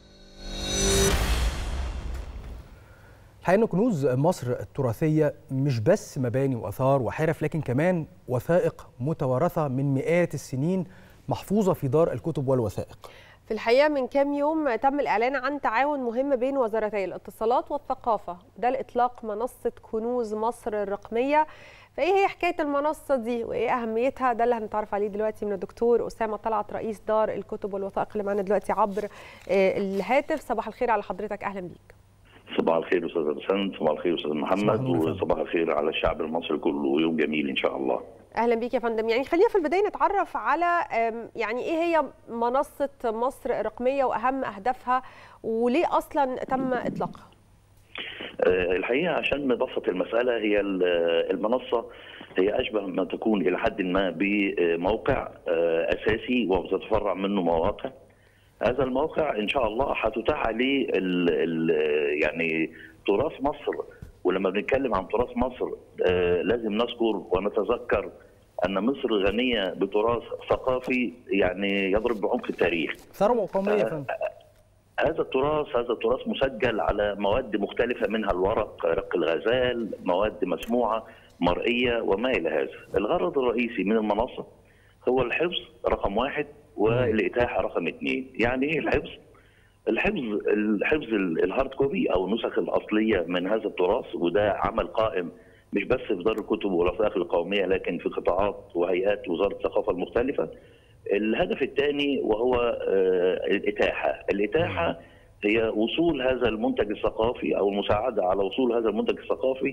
الحقيقه ان كنوز مصر التراثيه مش بس مباني واثار وحرف لكن كمان وثائق متوارثه من مئات السنين محفوظه في دار الكتب والوثائق. في الحقيقه من كام يوم تم الاعلان عن تعاون مهم بين وزارتي الاتصالات والثقافه ده لاطلاق منصه كنوز مصر الرقميه فايه هي حكايه المنصه دي وايه اهميتها ده اللي هنتعرف عليه دلوقتي من الدكتور اسامه طلعت رئيس دار الكتب والوثائق اللي معانا دلوقتي عبر الهاتف صباح الخير على حضرتك اهلا بيك صباح الخير استاذ بسنت صباح الخير استاذ محمد وصباح الخير على الشعب المصري كله يوم جميل ان شاء الله اهلا بيك يا فندم يعني خلينا في البدايه نتعرف على يعني ايه هي منصه مصر الرقميه واهم اهدافها وليه اصلا تم اطلاقها الحقيقه عشان نبسط المساله هي المنصه هي اشبه ما تكون الى حد ما بموقع اساسي وبتتفرع منه مواقع هذا الموقع ان شاء الله هتتاح عليه ال ال يعني تراث مصر ولما بنتكلم عن تراث مصر لازم نذكر ونتذكر ان مصر غنيه بتراث ثقافي يعني يضرب بعمق التاريخ. ثروه قوميه يا فندم. هذا التراث هذا التراث مسجل على مواد مختلفه منها الورق رق الغزال مواد مسموعه مرئيه وما الى هذا الغرض الرئيسي من المنصه هو الحفظ رقم واحد والاتاحه رقم اثنين يعني ايه الحفظ الحفظ الحفظ الهارد كوبي او النسخ الاصليه من هذا التراث وده عمل قائم مش بس في دار الكتب والوثائق القوميه لكن في قطاعات وهيئات وزاره الثقافه المختلفه الهدف الثاني وهو الاتاحه، الاتاحه هي وصول هذا المنتج الثقافي او المساعده على وصول هذا المنتج الثقافي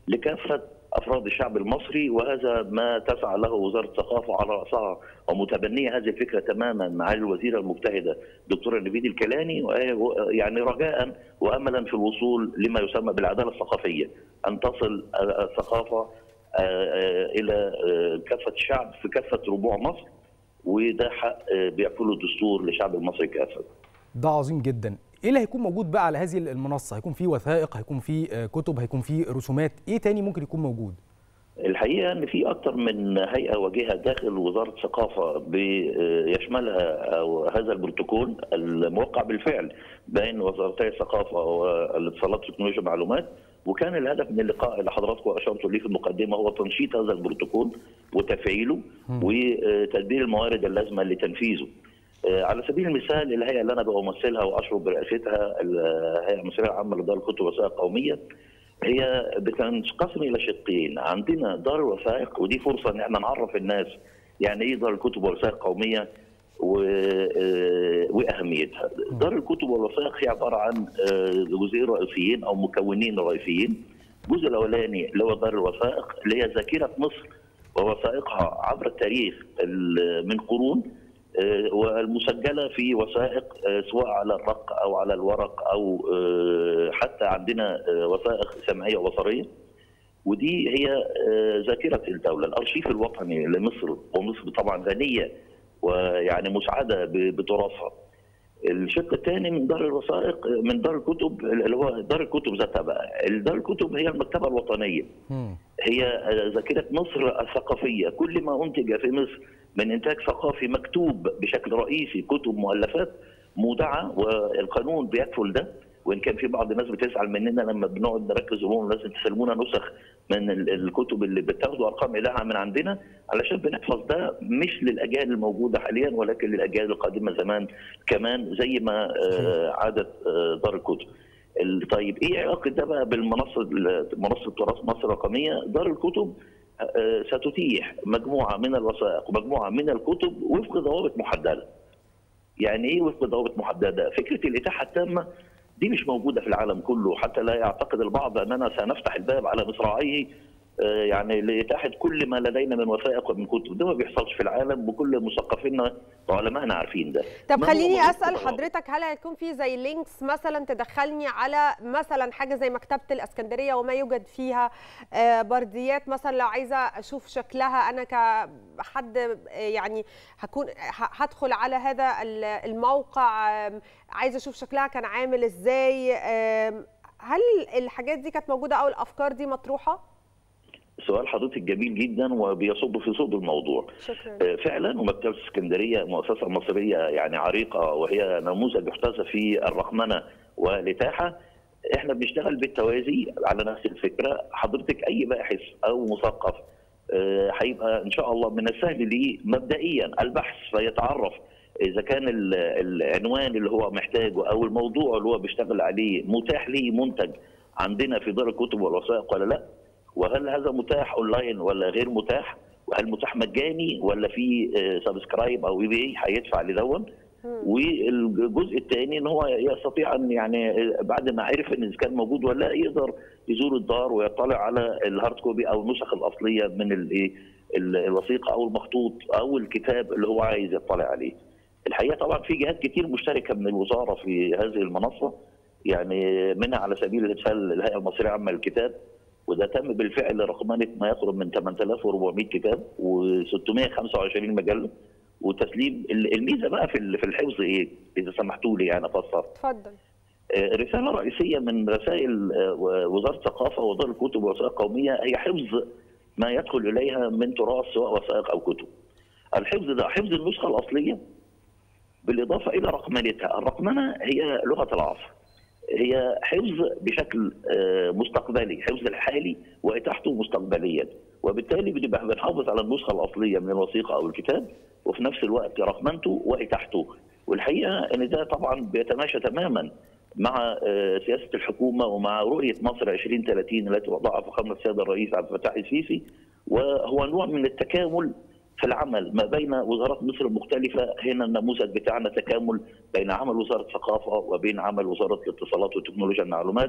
لكافه افراد الشعب المصري وهذا ما تسعى له وزاره الثقافه على راسها ومتبنيه هذه الفكره تماما مع الوزيره المجتهده دكتوره نبيل الكيلاني و- يعني رجاء واملا في الوصول لما يسمى بالعداله الثقافيه ان تصل الثقافه آه، آه، الى آه، كافه الشعب في كافه ربوع مصر وده حق آه، بيكفله الدستور للشعب المصري كافه. ده عظيم جدا ايه اللي هيكون موجود بقى على هذه المنصه هيكون في وثائق هيكون في آه، كتب هيكون في رسومات ايه تاني ممكن يكون موجود الحقيقه ان في اكثر من هيئه وجهه داخل وزاره الثقافه بيشملها أو هذا البروتوكول الموقع بالفعل بين وزارتي الثقافه والاتصالات وتكنولوجيا المعلومات وكان الهدف من اللقاء اللي حضراتكم اشرتوا ليه في المقدمه هو تنشيط هذا البروتوكول وتفعيله وتدبير الموارد اللازمه لتنفيذه. آه، على سبيل المثال الهيئه اللي انا بمثلها واشرف برئاستها الهيئه المصريه العامه لدار الكتب والوثائق القوميه هي بتنقسم الى شقين عندنا دار الوثائق ودي فرصه ان احنا نعرف الناس يعني ايه دار الكتب والوثائق القوميه و- آه، واهميتها. دار الكتب والوثائق هي عباره عن آه، جزئين رئيسيين او مكونين رئيسيين. الجزء الاولاني اللي هو دار الوثائق اللي هي ذاكره مصر ووثائقها عبر التاريخ ال- من قرون آه، والمسجله في وثائق آه، سواء على الرق او على الورق او آه، حتى عندنا آه، وثائق سمعيه وبصريه ودي هي آه، ذاكره الدوله الارشيف الوطني لمصر ومصر طبعا غنيه ويعني مسعده ب- بتراثها الشق الثاني من دار الوثائق من دار الكتب اللي هو دار الكتب ذاتها بقى دار الكتب هي المكتبه الوطنيه هي ذاكرة مصر الثقافية كل ما أنتج في مصر من إنتاج ثقافي مكتوب بشكل رئيسي كتب مؤلفات مودعة والقانون بيكفل ده وإن كان في بعض الناس بتزعل مننا لما بنقعد نركز ونقول لازم تسلمونا نسخ من ال- الكتب اللي بتاخدوا أرقام إلها من عندنا علشان بنحفظ ده مش للأجيال الموجودة حاليا ولكن للأجيال القادمة زمان كمان زي ما آه، عادت آه، دار الكتب ال- طيب ايه علاقه ده بقى بالمنصه منصه تراث مصر الرقميه؟ دار الكتب آه، ستتيح مجموعه من الوثائق ومجموعه من الكتب وفق ضوابط محدده. يعني ايه وفق ضوابط محدده؟ فكره الاتاحه التامه دي مش موجوده في العالم كله حتى لا يعتقد البعض اننا سنفتح الباب على مصراعيه آه، يعني لاتاحه كل ما لدينا من وثائق ومن كتب ده ما بيحصلش في العالم وكل مثقفينا وعلمائنا عارفين ده طب ما هو خليني موجود اسال في حضرتك هل هيكون في زي لينكس مثلا تدخلني على مثلا حاجه زي مكتبه الاسكندريه وما يوجد فيها آه، برديات مثلا لو عايزه اشوف شكلها انا كحد آه، يعني هكون ه- هدخل على هذا ال- الموقع آم، عايزه اشوف شكلها كان عامل ازاي آم، هل الحاجات دي كانت موجوده او الافكار دي مطروحه سؤال حضرتك جميل جدا وبيصب في صلب الموضوع شكرا آه، فعلا ومكتبه اسكندريه مؤسسه مصريه يعني عريقه وهي نموذج يحتذى في الرقمنه والاتاحه احنا بنشتغل بالتوازي على نفس الفكره حضرتك اي باحث او مثقف آه، هيبقى ان شاء الله من السهل ليه مبدئيا البحث فيتعرف اذا كان ال- العنوان اللي هو محتاجه او الموضوع اللي هو بيشتغل عليه متاح ليه منتج عندنا في دار الكتب والوثائق ولا لا وهل هذا متاح اونلاين ولا غير متاح وهل متاح مجاني ولا في سبسكرايب او اي بي هيدفع لدون والجزء الثاني ان هو يستطيع ان يعني بعد ما عرف ان اذا كان موجود ولا لا يقدر يزور الدار ويطلع على الهارد كوبي او النسخ الاصليه من الايه ال- الوثيقه او المخطوط او الكتاب اللي هو عايز يطلع عليه. الحقيقه طبعا في جهات كتير مشتركه من الوزاره في هذه المنصه يعني منها على سبيل المثال الهيئه المصريه العامه للكتاب وده تم بالفعل رقمنه ما يقرب من 8400 كتاب و625 مجله وتسليم الميزه بقى في ال- في الحفظ ايه؟ اذا سمحتوا لي يعني افسر. اتفضل آه، رساله رئيسيه من رسائل آه، وزاره الثقافه ودار الكتب والوثائق القوميه هي حفظ ما يدخل اليها من تراث سواء وثائق او كتب. الحفظ ده حفظ النسخه الاصليه بالاضافه الى رقمنتها، الرقمنه هي لغه العصر. هي حفظ بشكل آه، مستقبلي، حفظ الحالي واتاحته مستقبليا، وبالتالي بنبقى بنحافظ على النسخه الاصليه من الوثيقه او الكتاب وفي نفس الوقت رقمنته واتاحته، والحقيقه ان ده طبعا بيتماشى تماما مع آه، سياسه الحكومه ومع رؤيه مصر 2030 التي وضعها فخامه السيد الرئيس عبد الفتاح السيسي وهو نوع من التكامل في العمل ما بين وزارات مصر المختلفة هنا النموذج بتاعنا تكامل بين عمل وزارة الثقافة وبين عمل وزارة الاتصالات وتكنولوجيا المعلومات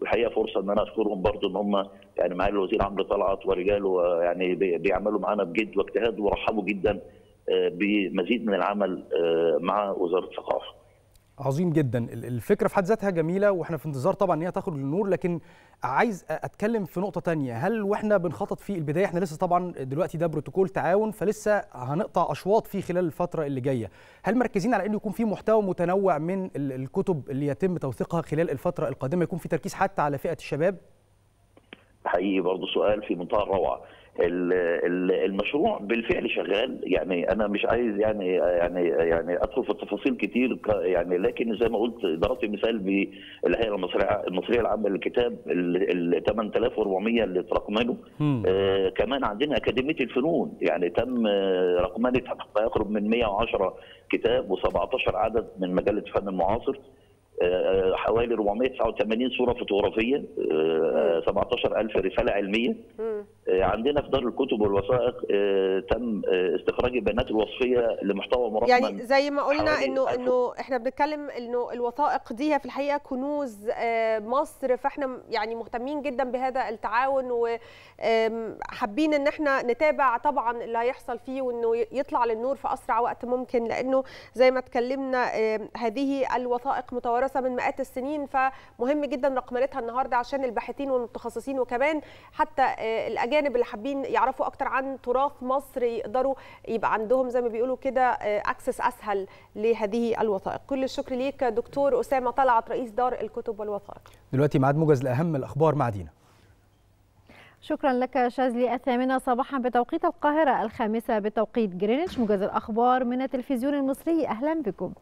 والحقيقه فرصه ان انا اشكرهم برضو ان هم يعني معالي الوزير عمرو طلعت ورجاله آه، يعني بي- بيعملوا معانا بجد واجتهاد ورحبوا جدا آه، بمزيد من العمل آه، مع وزاره الثقافه. عظيم جدا ال- الفكره في حد ذاتها جميله واحنا في انتظار طبعا ان هي تخرج للنور لكن عايز أ- اتكلم في نقطه تانية هل واحنا بنخطط في البدايه احنا لسه طبعا دلوقتي ده بروتوكول تعاون فلسه هنقطع اشواط فيه خلال الفتره اللي جايه هل مركزين على انه يكون في محتوى متنوع من ال- الكتب اللي يتم توثيقها خلال الفتره القادمه يكون في تركيز حتى على فئه الشباب حقيقي برضه سؤال في منتهى الروعه ال- ال- المشروع بالفعل شغال يعني انا مش عايز يعني يعني يعني ادخل في التفاصيل كتير ك- يعني لكن زي ما قلت ضربت مثال بالهيئه المصريه المصريه العامه للكتاب ال ال 8400 اللي ترقمنوا آه كمان عندنا اكاديميه الفنون يعني تم آه، رقمنه ما يقرب من 110 كتاب و17 عدد من مجله فن المعاصر آه، حوالي 489 صوره فوتوغرافيه آه، 17000 رساله علميه آه، عندنا في دار الكتب والوثائق آه، تم آه، استخراج البيانات الوصفيه لمحتوى مرقم يعني زي ما قلنا حوالي انه ألف انه احنا بنتكلم انه الوثائق دي هي في الحقيقه كنوز آه، مصر فاحنا م- يعني مهتمين جدا بهذا التعاون وحابين ان احنا نتابع طبعا اللي هيحصل فيه وانه ي- يطلع للنور في اسرع وقت ممكن لانه زي ما اتكلمنا آه، هذه الوثائق متوارثه من مئات السنين فمهم جدا رقمنتها النهارده عشان الباحثين والمتخصصين وكمان حتى آه، الاجانب اللي حابين يعرفوا اكتر عن تراث مصر يقدروا يبقى عندهم زي ما بيقولوا كده اكسس اسهل لهذه الوثائق كل الشكر ليك دكتور اسامه طلعت رئيس دار الكتب والوثائق دلوقتي ميعاد موجز لاهم الاخبار مع دينا شكرا لك شاذلي الثامنة صباحا بتوقيت القاهرة الخامسة بتوقيت جرينتش موجز الأخبار من التلفزيون المصري أهلا بكم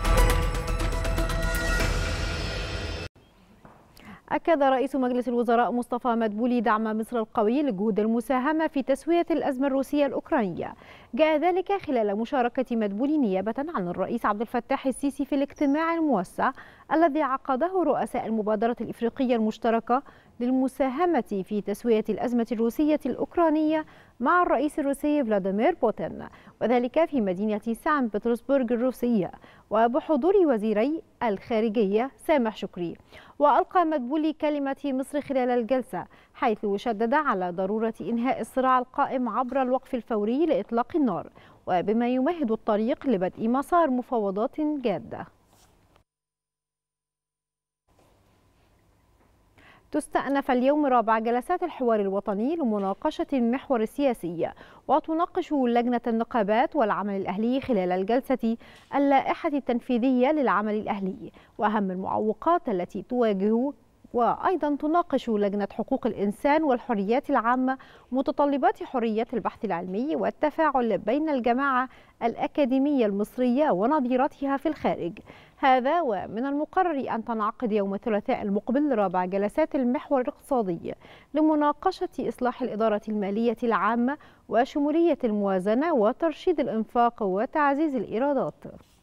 أكد رئيس مجلس الوزراء مصطفى مدبولي دعم مصر القوي لجهود المساهمة في تسوية الأزمة الروسية الأوكرانية جاء ذلك خلال مشاركة مدبولي نيابة عن الرئيس عبد الفتاح السيسي في الاجتماع الموسع الذي عقده رؤساء المبادرة الإفريقية المشتركة للمساهمة في تسوية الأزمة الروسية الأوكرانية مع الرئيس الروسي فلاديمير بوتين وذلك في مدينة سان بطرسبرغ الروسية وبحضور وزيري الخارجية سامح شكري وألقى مدبولي كلمة مصر خلال الجلسة حيث شدد على ضرورة إنهاء الصراع القائم عبر الوقف الفوري لإطلاق النار وبما يمهد الطريق لبدء مسار مفاوضات جادة تستأنف اليوم رابع جلسات الحوار الوطني لمناقشة المحور السياسي وتناقش لجنة النقابات والعمل الأهلي خلال الجلسة اللائحة التنفيذية للعمل الأهلي وأهم المعوقات التي تواجه وأيضا تناقش لجنة حقوق الإنسان والحريات العامة متطلبات حرية البحث العلمي والتفاعل بين الجماعة الأكاديمية المصرية ونظيرتها في الخارج هذا ومن المقرر أن تنعقد يوم الثلاثاء المقبل رابع جلسات المحور الاقتصادي لمناقشة إصلاح الإدارة المالية العامة وشمولية الموازنة وترشيد الإنفاق وتعزيز الإيرادات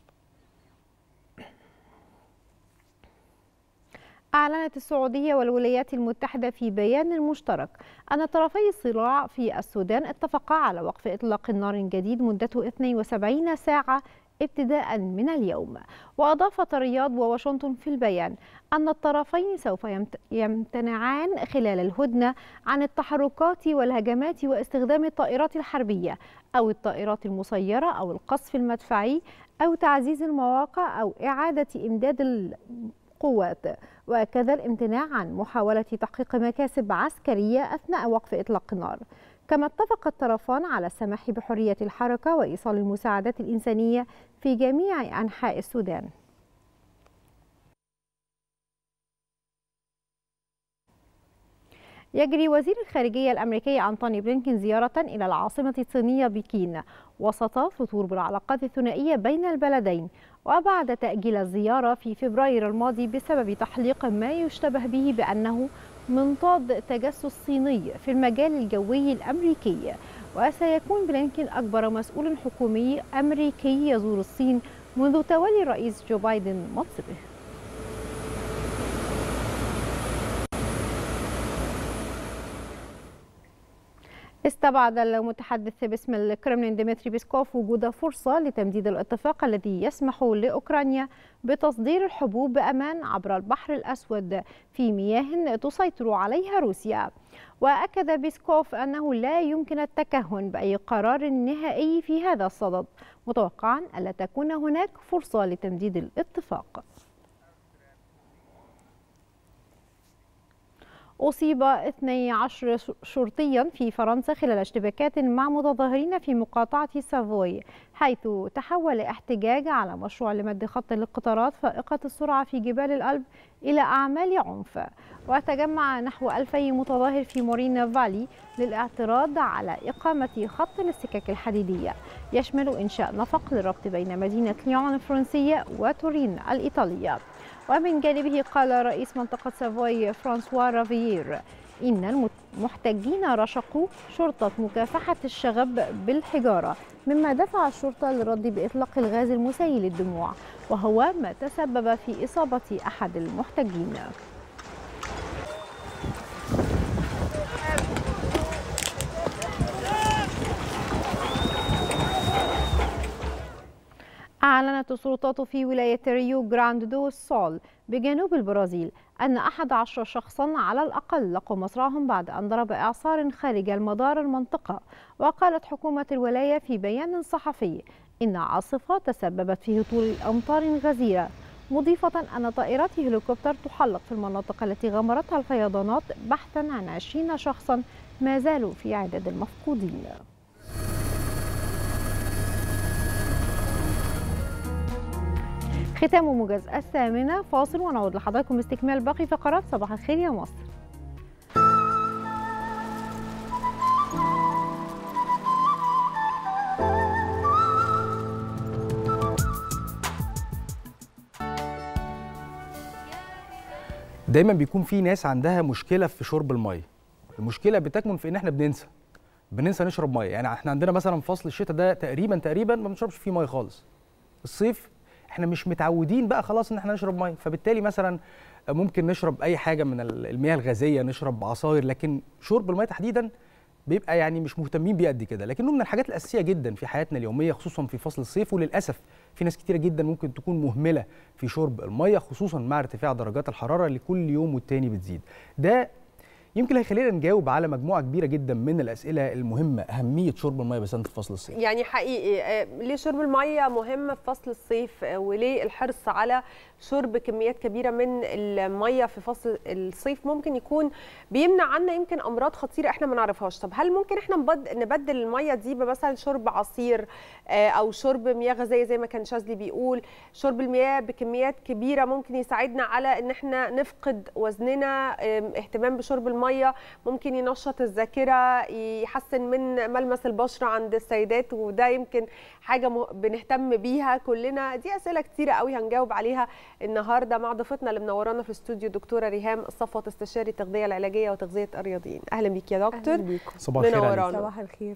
أعلنت السعودية والولايات المتحدة في بيان مشترك أن طرفي الصراع في السودان اتفقا على وقف إطلاق نار جديد مدته 72 ساعة ابتداء من اليوم وأضافت الرياض وواشنطن في البيان أن الطرفين سوف يمتنعان خلال الهدنة عن التحركات والهجمات واستخدام الطائرات الحربية أو الطائرات المسيرة أو القصف المدفعي أو تعزيز المواقع أو إعادة إمداد القوات وكذا الامتناع عن محاولة تحقيق مكاسب عسكرية أثناء وقف إطلاق النار كما اتفق الطرفان على السماح بحرية الحركة وإيصال المساعدات الإنسانية في جميع أنحاء السودان يجري وزير الخارجية الأمريكي أنتوني بلينكين زيارة إلى العاصمة الصينية بكين وسط فتور بالعلاقات الثنائية بين البلدين وبعد تأجيل الزيارة في فبراير الماضي بسبب تحليق ما يشتبه به بأنه منطاد تجسس صيني في المجال الجوي الأمريكي وسيكون بلينكين أكبر مسؤول حكومي أمريكي يزور الصين منذ تولي الرئيس جو بايدن منصبه استبعد المتحدث باسم الكرملين ديمتري بيسكوف وجود فرصة لتمديد الاتفاق الذي يسمح لأوكرانيا بتصدير الحبوب بأمان عبر البحر الأسود في مياه تسيطر عليها روسيا وأكد بيسكوف أنه لا يمكن التكهن بأي قرار نهائي في هذا الصدد متوقعا ألا تكون هناك فرصة لتمديد الاتفاق أصيب 12 شرطيا في فرنسا خلال اشتباكات مع متظاهرين في مقاطعة سافوي حيث تحول احتجاج على مشروع لمد خط للقطارات فائقة السرعة في جبال الألب إلى أعمال عنف وتجمع نحو 2000 متظاهر في مورينا فالي للاعتراض على إقامة خط للسكك الحديدية يشمل إنشاء نفق للربط بين مدينة ليون الفرنسية وتورين الإيطالية ومن جانبه قال رئيس منطقة سافوي فرانسوا رافيير إن المحتجين رشقوا شرطة مكافحة الشغب بالحجارة مما دفع الشرطة للرد بإطلاق الغاز المسيل للدموع وهو ما تسبب في إصابة أحد المحتجين أعلنت السلطات في ولاية ريو جراند دو سول بجنوب البرازيل أن 11 شخصا على الأقل لقوا مصرعهم بعد أن ضرب إعصار خارج المدار المنطقة وقالت حكومة الولاية في بيان صحفي إن عاصفة تسببت في هطول أمطار غزيرة مضيفة أن طائرات هليكوبتر تحلق في المناطق التي غمرتها الفيضانات بحثا عن 20 شخصا ما زالوا في عدد المفقودين ختام موجز الثامنة فاصل ونعود لحضراتكم باستكمال باقي فقرات صباح الخير يا مصر دايما بيكون في ناس عندها مشكله في شرب الميه المشكله بتكمن في ان احنا بننسى بننسى نشرب ميه يعني احنا عندنا مثلا فصل الشتاء ده تقريبا تقريبا ما بنشربش فيه ميه خالص الصيف احنا مش متعودين بقى خلاص ان احنا نشرب ميه فبالتالي مثلا ممكن نشرب اي حاجه من المياه الغازيه نشرب عصاير لكن شرب الميه تحديدا بيبقى يعني مش مهتمين بيه قد كده لكنه من الحاجات الاساسيه جدا في حياتنا اليوميه خصوصا في فصل الصيف وللاسف في ناس كتيره جدا ممكن تكون مهمله في شرب الميه خصوصا مع ارتفاع درجات الحراره اللي كل يوم والتاني بتزيد ده يمكن هيخلينا نجاوب على مجموعه كبيره جدا من الاسئله المهمه اهميه شرب الميه بس في فصل الصيف يعني حقيقي آه، ليه شرب الميه مهم في فصل الصيف آه، وليه الحرص على شرب كميات كبيره من الميه في فصل الصيف ممكن يكون بيمنع عنا يمكن امراض خطيره احنا ما نعرفهاش طب هل ممكن احنا نبد- نبدل الميه دي بمثلا شرب عصير آه، او شرب مياه غازيه زي ما كان شاذلي بيقول شرب المياه بكميات كبيره ممكن يساعدنا على ان احنا نفقد وزننا آم، اهتمام بشرب الميه ممكن ينشط الذاكره يحسن من ملمس البشره عند السيدات وده يمكن حاجه م- بنهتم بيها كلنا دي اسئله كتيره قوي هنجاوب عليها النهارده مع ضيفتنا اللي منورانا في الاستوديو دكتوره ريهام الصفوت استشاري التغذيه العلاجيه وتغذيه الرياضيين اهلا بيك يا دكتور أهلاً بيكم. صباح الخير عليك. منورانا. صباح الخير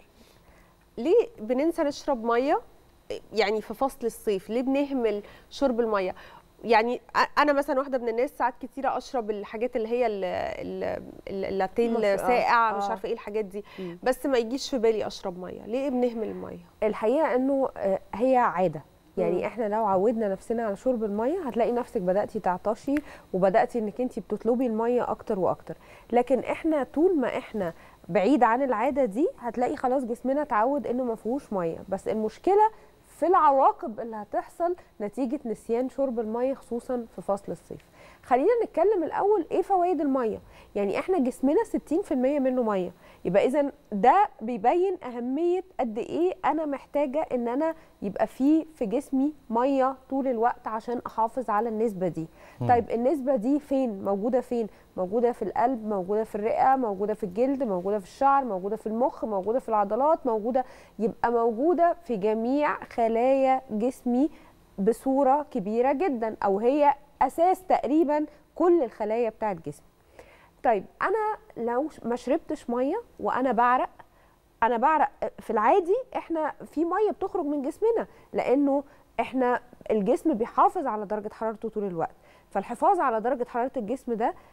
ليه بننسى نشرب ميه يعني في فصل الصيف ليه بنهمل شرب الميه يعني أ- انا مثلا واحده من الناس ساعات كتيره اشرب الحاجات اللي هي ال- ال- ال- اللاتيه مصر- آه، الساقع مش آه. عارفه ايه الحاجات دي مم. بس ما يجيش في بالي اشرب ميه ليه بنهمل الميه الحقيقه انه آه، هي عاده يعني مم. احنا لو عودنا نفسنا على شرب الميه هتلاقي نفسك بداتي تعطشي وبداتي انك انت بتطلبي الميه اكتر واكتر لكن احنا طول ما احنا بعيد عن العاده دي هتلاقي خلاص جسمنا اتعود انه ما فيهوش ميه بس المشكله في العواقب اللي هتحصل نتيجه نسيان شرب الميه خصوصا في فصل الصيف خلينا نتكلم الاول ايه فوائد الميه يعني احنا جسمنا 60% منه ميه يبقى اذا ده بيبين اهميه قد ايه انا محتاجه ان انا يبقى فيه في جسمي ميه طول الوقت عشان احافظ على النسبه دي مم. طيب النسبه دي فين موجوده فين موجوده في القلب موجوده في الرئه موجوده في الجلد موجوده في الشعر موجوده في المخ موجوده في العضلات موجوده يبقى موجوده في جميع خلايا جسمي بصوره كبيره جدا او هي اساس تقريبا كل الخلايا بتاعت جسمي طيب انا لو ش- ما شربتش ميه وانا بعرق انا بعرق في العادي احنا في ميه بتخرج من جسمنا لانه احنا الجسم بيحافظ على درجه حرارته طول الوقت فالحفاظ على درجه حراره الجسم ده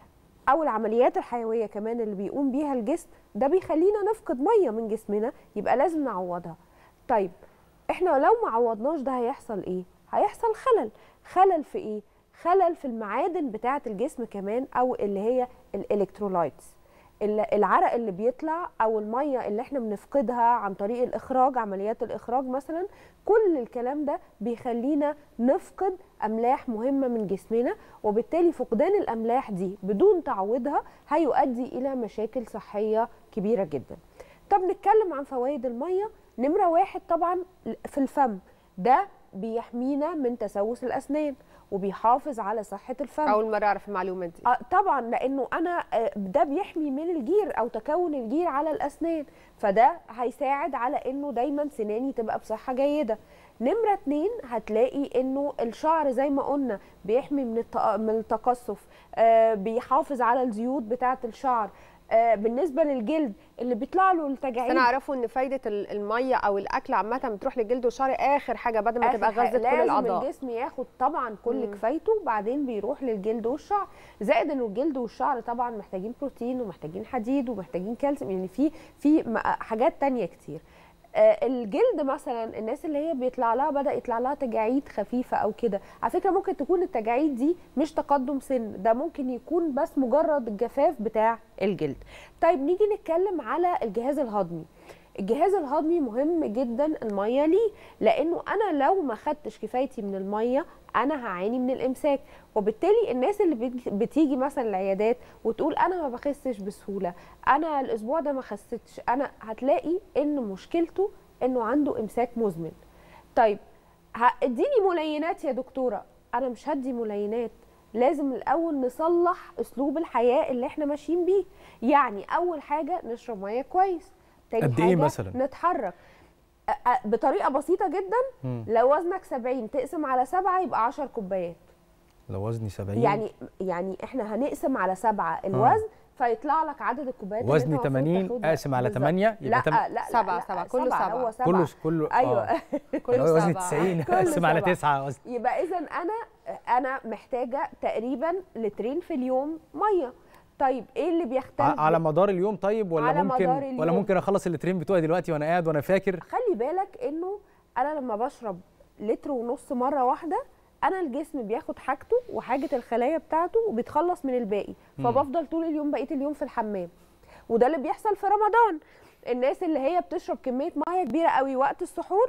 او العمليات الحيويه كمان اللي بيقوم بيها الجسم ده بيخلينا نفقد ميه من جسمنا يبقى لازم نعوضها طيب احنا لو ما عوضناش ده هيحصل ايه هيحصل خلل خلل في ايه خلل في المعادن بتاعه الجسم كمان او اللي هي الالكترولايتس ال- العرق اللي بيطلع او الميه اللي احنا بنفقدها عن طريق الاخراج عمليات الاخراج مثلا كل الكلام ده بيخلينا نفقد املاح مهمه من جسمنا وبالتالي فقدان الاملاح دي بدون تعويضها هيؤدي الى مشاكل صحيه كبيره جدا طب نتكلم عن فوائد الميه نمره واحد طبعا في الفم ده بيحمينا من تسوس الاسنان وبيحافظ على صحه الفم اول مره اعرف المعلومات دي آه طبعا لانه انا آه، ده بيحمي من الجير او تكون الجير على الاسنان فده هيساعد على انه دايما سناني تبقى بصحه جيده نمره اتنين هتلاقي انه الشعر زي ما قلنا بيحمي من الت- من التقصف آه بيحافظ على الزيوت بتاعه الشعر آه بالنسبه للجلد اللي بيطلع له بس التجاعيد انا اعرفه ان فايده ال- الميه او الاكل عامه بتروح للجلد والشعر اخر حاجه بعد ما آخر تبقى حاجة. غذت كل لازم الاعضاء الجسم ياخد طبعا كل مم. كفايته وبعدين بيروح للجلد والشعر زائد انه الجلد والشعر طبعا محتاجين بروتين ومحتاجين حديد ومحتاجين كالسيوم يعني في في م- حاجات تانية كتير آه، الجلد مثلا الناس اللي هي بيطلع لها بدا يطلع لها تجاعيد خفيفه او كده على فكره ممكن تكون التجاعيد دي مش تقدم سن ده ممكن يكون بس مجرد الجفاف بتاع الجلد طيب نيجي نتكلم على الجهاز الهضمي الجهاز الهضمي مهم جدا الميه ليه لانه انا لو ما خدتش كفايتي من الميه انا هعاني من الامساك وبالتالي الناس اللي بت- بتيجي مثلا العيادات وتقول انا ما بخسش بسهوله انا الاسبوع ده ما خسيتش انا هتلاقي ان مشكلته انه عنده امساك مزمن طيب ه- اديني ملينات يا دكتوره انا مش هدي ملينات لازم الاول نصلح اسلوب الحياه اللي احنا ماشيين بيه يعني اول حاجه نشرب ميه كويس تاني قد إيه حاجه مثلاً؟ نتحرك أ- أ- بطريقه بسيطه جدا مم. لو وزنك 70 تقسم على سبعة يبقى 10 كوبايات لو وزني 70 يعني يعني احنا هنقسم على سبعة الوزن فيطلع لك عدد الكوبايات اللي وزني أنت المفروض 80 تاخدها. اقسم على بالظبط. 8 لا تم- لا لا سبعة، لا، سبعة، كله سبعة. هو سبعة كله كله ايوه آه. كله لو وزني سبعة. 90 كله اقسم على سبعة. 9 وزن يبقى اذا انا انا محتاجه تقريبا لترين في اليوم ميه طيب ايه اللي بيختلف ع- على مدار اليوم طيب ولا على ممكن مدار اليوم. ولا ممكن اخلص اللترين بتوعي دلوقتي وانا قاعد وانا فاكر خلي بالك انه انا لما بشرب لتر ونص مره واحده انا الجسم بياخد حاجته وحاجه الخلايا بتاعته وبيتخلص من الباقي مم. فبفضل طول اليوم بقيه اليوم في الحمام وده اللي بيحصل في رمضان الناس اللي هي بتشرب كميه ميه كبيره قوي وقت السحور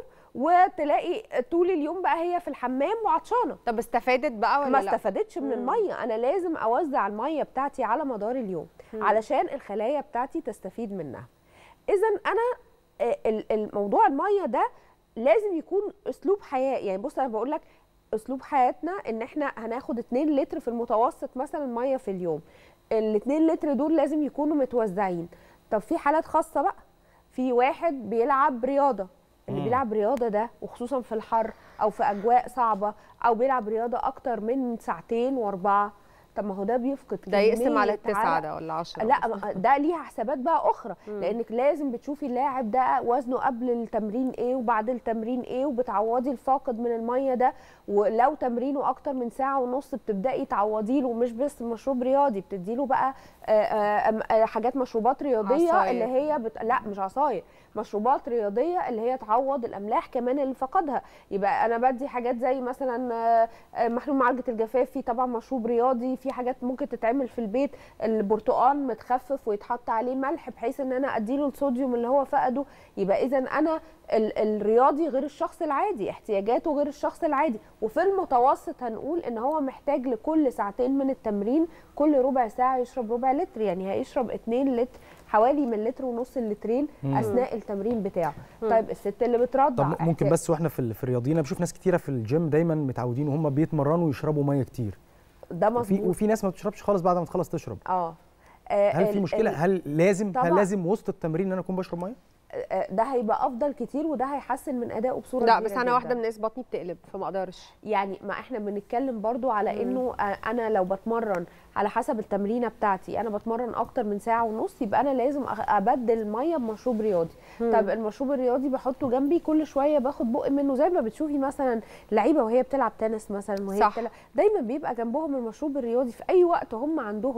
وتلاقي طول اليوم بقى هي في الحمام وعطشانه طب استفادت بقى ولا ما لا؟ استفادتش من مم. الميه انا لازم اوزع الميه بتاعتي على مدار اليوم مم. علشان الخلايا بتاعتي تستفيد منها اذا انا آه، ال- الموضوع الميه ده لازم يكون اسلوب حياه يعني بص انا بقول لك اسلوب حياتنا ان احنا هناخد 2 لتر في المتوسط مثلا ميه في اليوم ال 2 لتر دول لازم يكونوا متوزعين طب في حالات خاصه بقى في واحد بيلعب رياضه اللي مم. بيلعب رياضه ده وخصوصا في الحر او في اجواء صعبه او بيلعب رياضه اكتر من ساعتين واربعه طب ما هو ده بيفقد ده يقسم كمية على التسعة عرق. ده ولا عشرة لا ما- ده ليها حسابات بقى اخرى مم. لانك لازم بتشوفي اللاعب ده وزنه قبل التمرين ايه وبعد التمرين ايه وبتعوضي الفاقد من الميه ده ولو تمرينه اكتر من ساعه ونص بتبداي تعوضي له مش بس مشروب رياضي بتدي له بقى آه، آه، آم- آه، حاجات مشروبات رياضيه عصاير. اللي هي بت... لا مش عصاير مشروبات رياضيه اللي هي تعوض الاملاح كمان اللي فقدها يبقى انا بدي حاجات زي مثلا آه، آه، محلول معالجه الجفاف في طبعا مشروب رياضي في حاجات ممكن تتعمل في البيت البرتقال متخفف ويتحط عليه ملح بحيث ان انا اديله الصوديوم اللي هو فقده يبقى اذا انا ال- الرياضي غير الشخص العادي احتياجاته غير الشخص العادي وفي المتوسط هنقول ان هو محتاج لكل ساعتين من التمرين كل ربع ساعه يشرب ربع لتر يعني هيشرب 2 لتر حوالي من لتر ونص لترين مم. اثناء التمرين بتاعه مم. طيب الست اللي بترضع طب ممكن احتياج- بس واحنا في ال- في الرياضيين أنا بشوف ناس كتيره في الجيم دايما متعودين وهم بيتمرنوا يشربوا ميه كتير ده وفي مظبوط وفي ناس ما بتشربش خالص بعد ما تخلص تشرب اه آه، هل في ال- مشكله ال- هل لازم هل طبعاً. لازم وسط التمرين ان انا اكون بشرب ميه آه، ده هيبقى افضل كتير وده هيحسن من ادائه بصوره لا كبيرة بس انا جداً. واحده من الناس بطني بتقلب فما اقدرش يعني ما احنا بنتكلم برضو على مم. انه آه، انا لو بتمرن على حسب التمرينه بتاعتي انا بتمرن اكتر من ساعه ونص يبقى انا لازم أخ- ابدل الميه بمشروب رياضي مم. طب المشروب الرياضي بحطه جنبي كل شويه باخد بق منه زي ما بتشوفي مثلا لعيبه وهي بتلعب تنس مثلا وهي صح. بتلعب دايما بيبقى جنبهم المشروب الرياضي في اي وقت هم عندهم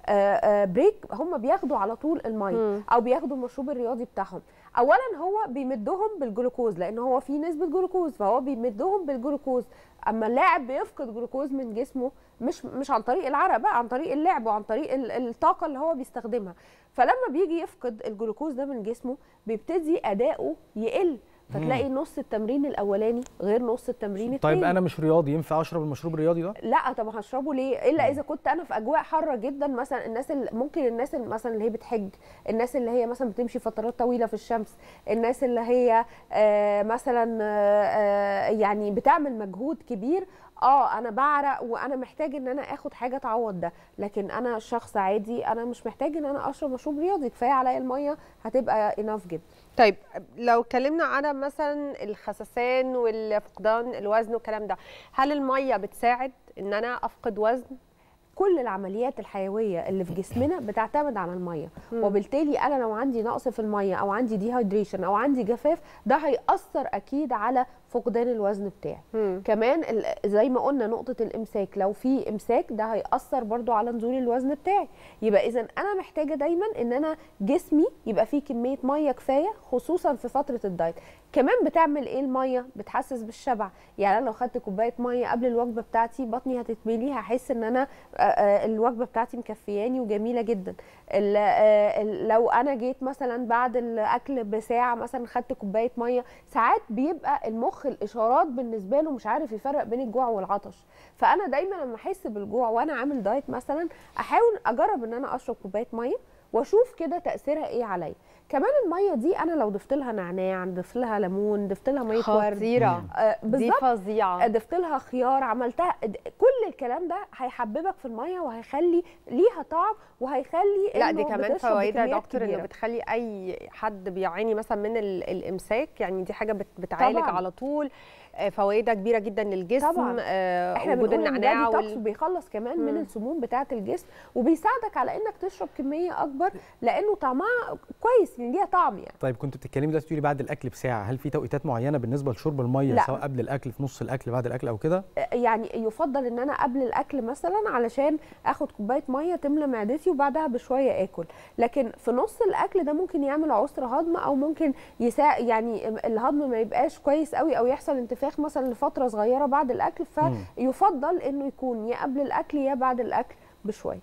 آه، آه، بريك هم بياخدوا على طول الميه مم. او بياخدوا المشروب الرياضي بتاعهم اولا هو بيمدهم بالجلوكوز لان هو في نسبه جلوكوز فهو بيمدهم بالجلوكوز اما اللاعب بيفقد جلوكوز من جسمه مش مش عن طريق العرق بقى عن طريق اللعب وعن طريق ال- الطاقه اللي هو بيستخدمها فلما بيجي يفقد الجلوكوز ده من جسمه بيبتدي اداؤه يقل فتلاقي نص التمرين الاولاني غير نص التمرين الثاني طيب انا مش رياضي ينفع اشرب المشروب الرياضي ده لا طب هشربه ليه الا اذا كنت انا في اجواء حاره جدا مثلا الناس اللي ممكن الناس اللي مثلا اللي هي بتحج الناس اللي هي مثلا بتمشي فترات طويله في الشمس الناس اللي هي آه مثلا آه آه يعني بتعمل مجهود كبير اه انا بعرق وانا محتاج ان انا اخد حاجه تعوض ده لكن انا شخص عادي انا مش محتاج ان انا اشرب مشروب رياضي كفايه عليا الميه هتبقى اناف جدا طيب لو اتكلمنا على مثلا الخسسان والفقدان الوزن والكلام ده هل الميه بتساعد ان انا افقد وزن كل العمليات الحيويه اللي في جسمنا بتعتمد على الميه مم. وبالتالي انا لو عندي نقص في الميه او عندي ديهايدريشن او عندي جفاف ده هيأثر اكيد على فقدان الوزن بتاعي مم. كمان ال- زي ما قلنا نقطه الامساك لو في امساك ده هيأثر برضو على نزول الوزن بتاعي يبقى اذا انا محتاجه دايما ان انا جسمي يبقى فيه كميه ميه كفايه خصوصا في فتره الدايت كمان بتعمل ايه الميه بتحسس بالشبع يعني انا لو خدت كوبايه ميه قبل الوجبه بتاعتي بطني هتتملي هحس ان انا آه، آه، الوجبه بتاعتي مكفياني وجميله جدا ال- آه، ال- لو انا جيت مثلا بعد الاكل بساعه مثلا خدت كوبايه ميه ساعات بيبقى المخ الاشارات بالنسبه له مش عارف يفرق بين الجوع والعطش فانا دايما لما احس بالجوع وانا عامل دايت مثلا احاول اجرب ان انا اشرب كوبايه ميه واشوف كده تاثيرها ايه عليا كمان الميه دي انا لو ضفت لها نعناع ضفت لها ليمون ضفت لها ميه ورد خطيره آه، دي بالظبط فظيعه ضفت لها خيار عملتها د- كل الكلام ده هيحببك في الميه وهيخلي ليها طعم وهيخلي لا دي إنه كمان بتشرب فوائدها يا بكميات دكتور انه كبيرة. بتخلي اي حد بيعاني مثلا من ال- الامساك يعني دي حاجه بت- بتعالج طبعاً. على طول آه، فوائدها كبيره جدا للجسم طبعا آه، احنا وجود بنقول ان النعناع ده وال... ديتوكس بيخلص كمان من مم. السموم بتاعه الجسم وبيساعدك على انك تشرب كميه اكبر لانه طعمها كويس يعني ليها طعم يعني طيب كنت بتتكلمي دلوقتي تقولي بعد الاكل بساعه هل في توقيتات معينه بالنسبه لشرب الميه لا. سواء قبل الاكل في نص الاكل بعد الاكل او كده يعني يفضل ان انا قبل الاكل مثلا علشان اخد كوبايه ميه تملى معدتي وبعدها بشويه اكل لكن في نص الاكل ده ممكن يعمل عسر هضم او ممكن يسا يعني الهضم ما يبقاش كويس قوي او يحصل انتفاخ مثلا لفتره صغيره بعد الاكل فيفضل انه يكون يا قبل الاكل يا بعد الاكل بشويه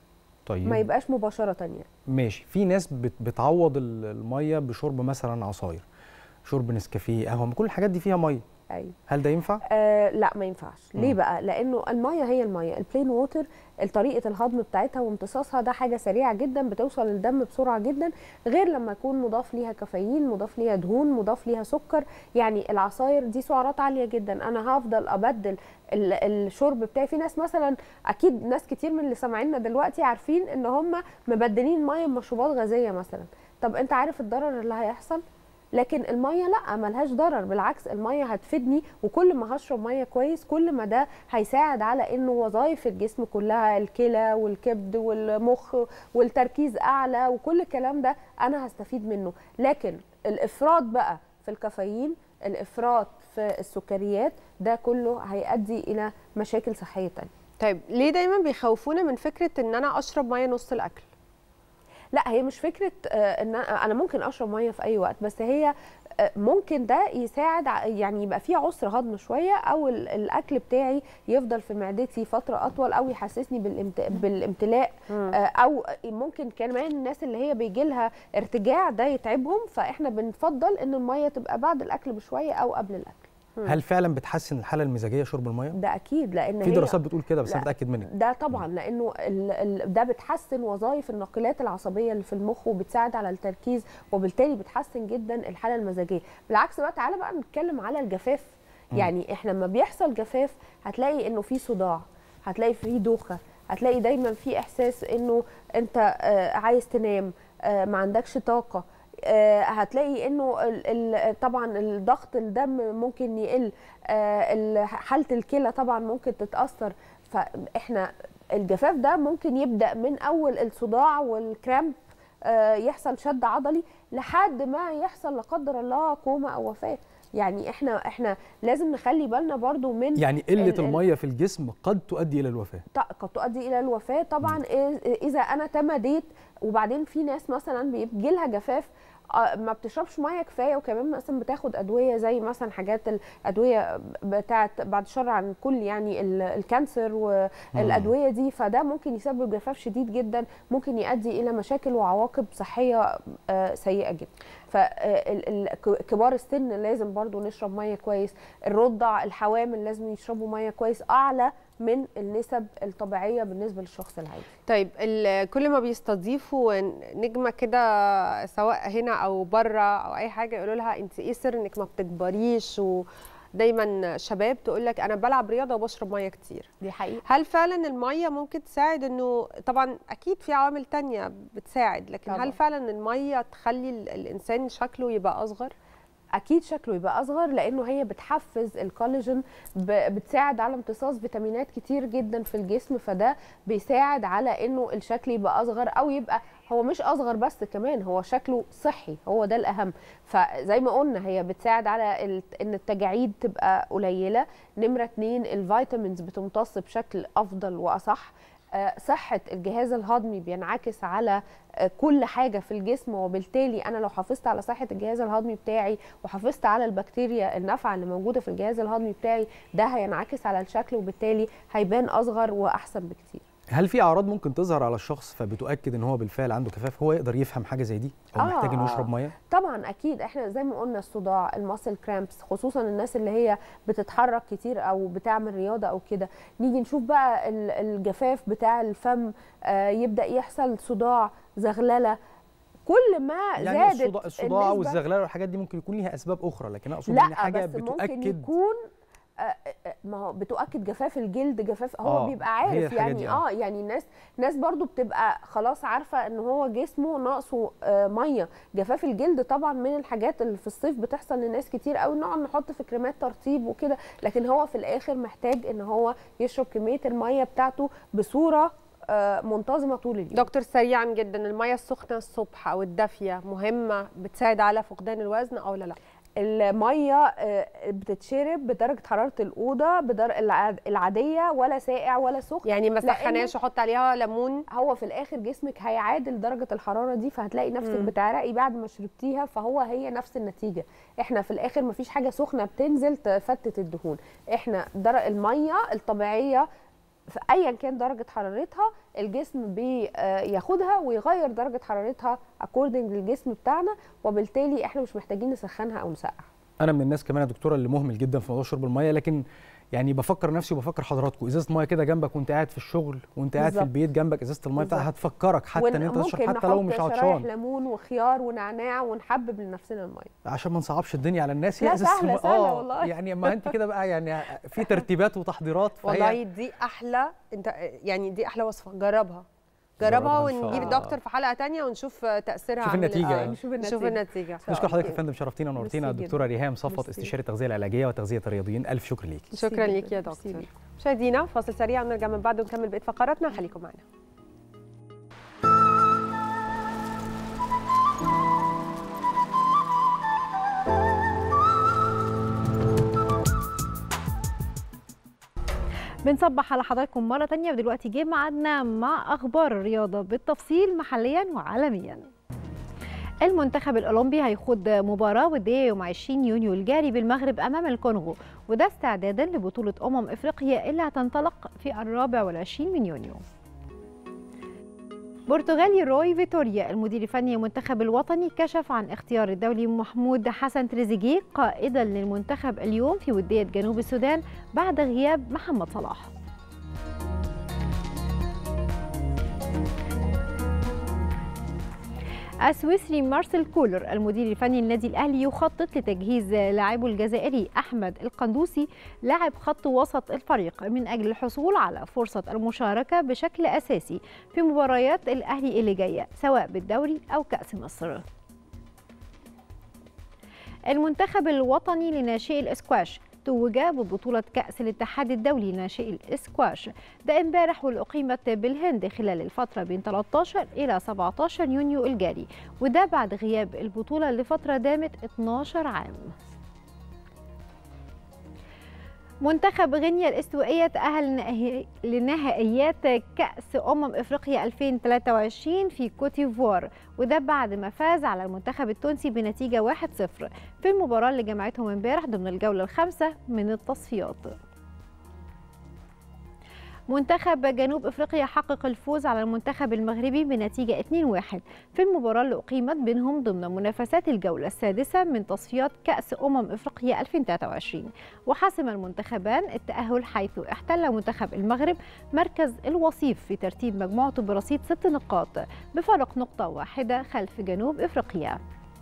طيب ما يبقاش مباشره يعني ماشي في ناس بت بتعوض ال- الميه بشرب مثلا عصاير شرب نسكافيه قهوه كل الحاجات دي فيها ميه ايوه هل ده ينفع آه لا ما ينفعش ليه مم. بقى لانه الميه هي الميه البلين ووتر طريقه الهضم بتاعتها وامتصاصها ده حاجه سريعه جدا بتوصل للدم بسرعه جدا غير لما يكون مضاف ليها كافيين مضاف ليها دهون مضاف ليها سكر يعني العصاير دي سعرات عاليه جدا انا هفضل ابدل ال- الشرب بتاعي في ناس مثلا اكيد ناس كتير من اللي سامعيننا دلوقتي عارفين ان هم مبدلين ميه بمشروبات غازيه مثلا طب انت عارف الضرر اللي هيحصل لكن الميه لا ملهاش ضرر بالعكس الميه هتفيدني وكل ما هشرب ميه كويس كل ما ده هيساعد على انه وظائف الجسم كلها الكلى والكبد والمخ والتركيز اعلى وكل الكلام ده انا هستفيد منه لكن الافراط بقى في الكافيين الافراط في السكريات ده كله هيؤدي الى مشاكل صحيه تانية طيب ليه دايما بيخوفونا من فكره ان انا اشرب ميه نص الاكل لا هي مش فكره آه، ان انا أنا ممكن اشرب ميه في اي وقت بس هي آه، ممكن ده يساعد ع- يعني يبقى فيه عسر هضم شويه او ال- الاكل بتاعي يفضل في معدتي فتره اطول او يحسسني بالامت... بالامتلاء آه، او ممكن كمان الناس اللي هي بيجي لها ارتجاع ده يتعبهم فاحنا بنفضل ان الميه تبقى بعد الاكل بشويه او قبل الاكل هل فعلا بتحسن الحاله المزاجيه شرب الميه ده اكيد لان في هي- دراسات بتقول كده بس انا لا، متاكد منك ده طبعا لانه ال ال ده بتحسن وظائف الناقلات العصبيه اللي في المخ وبتساعد على التركيز وبالتالي بتحسن جدا الحاله المزاجيه بالعكس بقى تعالى بقى نتكلم على الجفاف يعني احنا لما بيحصل جفاف هتلاقي انه في صداع هتلاقي في دوخه هتلاقي دايما في احساس انه انت آه، عايز تنام آه، ما عندكش طاقه آه، هتلاقي انه ال- ال- طبعا الضغط الدم ممكن يقل آه، ال- حاله الكلى طبعا ممكن تتاثر فاحنا الجفاف ده ممكن يبدا من اول الصداع والكرامب آه، يحصل شد عضلي لحد ما يحصل لا قدر الله كوما او وفاه يعني احنا احنا لازم نخلي بالنا برضو من يعني ال- قله ال- الميه في الجسم قد تؤدي الى الوفاه ط- قد تؤدي الى الوفاه طبعا إيه- اذا انا تمديت وبعدين في ناس مثلا بيجي لها جفاف آه، ما بتشربش ميه كفايه وكمان مثلا بتاخد ادويه زي مثلا حاجات الادويه بتاعت بعد الشر عن الكل يعني ال- الكانسر والادويه دي فده ممكن يسبب جفاف شديد جدا ممكن يؤدي الى مشاكل وعواقب صحيه آه، سيئه جدا فكبار السن لازم برضو نشرب ميه كويس الرضع الحوامل لازم يشربوا ميه كويس اعلى من النسب الطبيعيه بالنسبه للشخص العادي طيب ال- كل ما بيستضيفوا نجمه كده سواء هنا او بره او اي حاجه يقولوا لها انت ايه سر انك ما بتكبريش ودايما شباب تقول لك انا بلعب رياضه وبشرب ميه كتير دي حقيقه هل فعلا الميه ممكن تساعد انه طبعا اكيد في عوامل تانية بتساعد لكن طبعاً. هل فعلا الميه تخلي ال- الانسان شكله يبقى اصغر اكيد شكله يبقى اصغر لانه هي بتحفز الكولاجين ب- بتساعد على امتصاص فيتامينات كتير جدا في الجسم فده بيساعد على انه الشكل يبقى اصغر او يبقى هو مش اصغر بس كمان هو شكله صحي هو ده الاهم فزي ما قلنا هي بتساعد على ال- ان التجاعيد تبقى قليله نمره اتنين الفيتامينز بتمتص بشكل افضل واصح آه، صحة الجهاز الهضمي بينعكس على آه، كل حاجة في الجسم وبالتالي أنا لو حافظت على صحة الجهاز الهضمي بتاعي وحافظت على البكتيريا النافعة اللي موجودة في الجهاز الهضمي بتاعي ده هينعكس على الشكل وبالتالي هيبان أصغر وأحسن بكتير هل في اعراض ممكن تظهر على الشخص فبتؤكد ان هو بالفعل عنده كفاف هو يقدر يفهم حاجه زي دي او آه، محتاج انه آه. يشرب ميه طبعا اكيد احنا زي ما قلنا الصداع الماسل كرامبس خصوصا الناس اللي هي بتتحرك كتير او بتعمل رياضه او كده نيجي نشوف بقى ال- الجفاف بتاع الفم آه، يبدا يحصل صداع زغلله كل ما يعني زادت الصداع, الصداع النسبة- والزغلله والحاجات دي ممكن يكون ليها اسباب اخرى لكن اقصد ان لا حاجه بس ممكن بتؤكد يكون آه، آه، ما هو بتؤكد جفاف الجلد جفاف هو آه، بيبقى هي عارف الحاجات يعني دي، آه. اه يعني الناس ناس برضو بتبقى خلاص عارفه ان هو جسمه ناقصه آه ميه جفاف الجلد طبعا من الحاجات اللي في الصيف بتحصل لناس كتير قوي نقعد نحط في كريمات ترطيب وكده لكن هو في الاخر محتاج ان هو يشرب كميه الميه بتاعته بصوره آه منتظمه طول اليوم دكتور سريعا جدا الميه السخنه الصبح او الدافيه مهمه بتساعد على فقدان الوزن او لا لا الميه آه، بتتشرب بدرجه حراره الاوضه بدر... الع- العاديه ولا ساقع ولا سخن يعني ما لأنه سخناش احط عليها ليمون هو في الاخر جسمك هيعادل درجه الحراره دي فهتلاقي نفسك مم. بتعرقي بعد ما شربتيها فهو هي نفس النتيجه احنا في الاخر مفيش حاجه سخنه بتنزل تفتت الدهون احنا در... الميه الطبيعيه في ايا كان درجه حرارتها الجسم بياخدها ويغير درجه حرارتها اكوردنج للجسم بتاعنا وبالتالي احنا مش محتاجين نسخنها او نسقعها انا من الناس كمان يا دكتوره اللي مهمل جدا في موضوع شرب الميه لكن يعني بفكر نفسي وبفكر حضراتكم ازازه ميه كده جنبك وانت قاعد في الشغل وانت قاعد في بالظبط. البيت جنبك ازازه الميه بتاعها بالظبط. هتفكرك حتى ان انت تشرب ممكن حتى لو نحط مش شرايح عطشان ليمون وخيار ونعناع ونحبب لنفسنا الميه عشان ما نصعبش الدنيا على الناس لا، ازازة سهلة، المية- سهلة آه، والله. يعني ما انت كده بقى يعني في ترتيبات وتحضيرات فهي- والله دي احلى انت يعني دي احلى وصفه جربها جربها جربها إن شاء ونجيب الله. الدكتور في حلقه تانية ونشوف تاثيرها شوف عامل النتيجة. إيه. نشوف نشوف النتيجه نشكر حضرتك يا فندم شرفتينا ونورتينا ميرسي الدكتوره جداً. ريهام صفوت ميرسي. استشاري التغذيه العلاجيه وتغذيه الرياضيين الف شكر ليكي شكرا ليك يا دكتور مشاهدينا فاصل سريع ونرجع من بعد ونكمل بقيه فقراتنا خليكم معنا بنصبح على حضراتكم مرة تانية ودلوقتي جه ميعادنا مع أخبار الرياضة بالتفصيل محليا وعالميا المنتخب الأولمبي هيخوض مباراة ودية يوم 20 يونيو الجاري بالمغرب أمام الكونغو وده استعدادا لبطولة أمم إفريقيا اللي هتنطلق في الرابع والعشرين من يونيو برتغالي روي فيتوريا المدير الفني المنتخب الوطني كشف عن اختيار الدولي محمود حسن تريزيجيه قائدا للمنتخب اليوم في ودية جنوب السودان بعد غياب محمد صلاح السويسري مارسيل كولر المدير الفني للنادي الاهلي يخطط لتجهيز لاعبه الجزائري احمد القندوسي لاعب خط وسط الفريق من اجل الحصول على فرصه المشاركه بشكل اساسي في مباريات الاهلي اللي جايه سواء بالدوري او كاس مصر المنتخب الوطني لناشئي الاسكواش توج ببطولة كأس الاتحاد الدولي ناشئي الإسكواش ده امبارح واللي أقيمت بالهند خلال الفترة بين 13 إلى 17 يونيو الجاري وده بعد غياب البطولة لفترة دامت 12 عام منتخب غينيا الاستوائية تأهل لنهائي- لنهائيات كأس أمم إفريقيا 2023 في كوتيفوار وده بعد ما فاز على المنتخب التونسي بنتيجة 1-0 في المباراة اللي جمعتهم امبارح ضمن الجولة الخامسة من التصفيات منتخب جنوب افريقيا حقق الفوز على المنتخب المغربي بنتيجه 2-1 في المباراه اللي اقيمت بينهم ضمن منافسات الجوله السادسه من تصفيات كاس امم افريقيا 2023 وحسم المنتخبان التاهل حيث احتل منتخب المغرب مركز الوصيف في ترتيب مجموعته برصيد ست نقاط بفارق نقطه واحده خلف جنوب افريقيا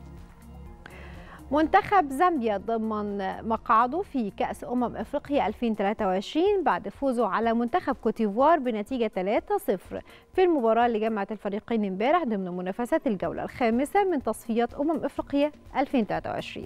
منتخب زامبيا ضمن مقعده في كأس أمم إفريقيا 2023 بعد فوزه على منتخب كوتيفوار بنتيجة 3-0 في المباراة اللي جمعت الفريقين امبارح ضمن منافسات الجولة الخامسة من تصفيات أمم إفريقيا 2023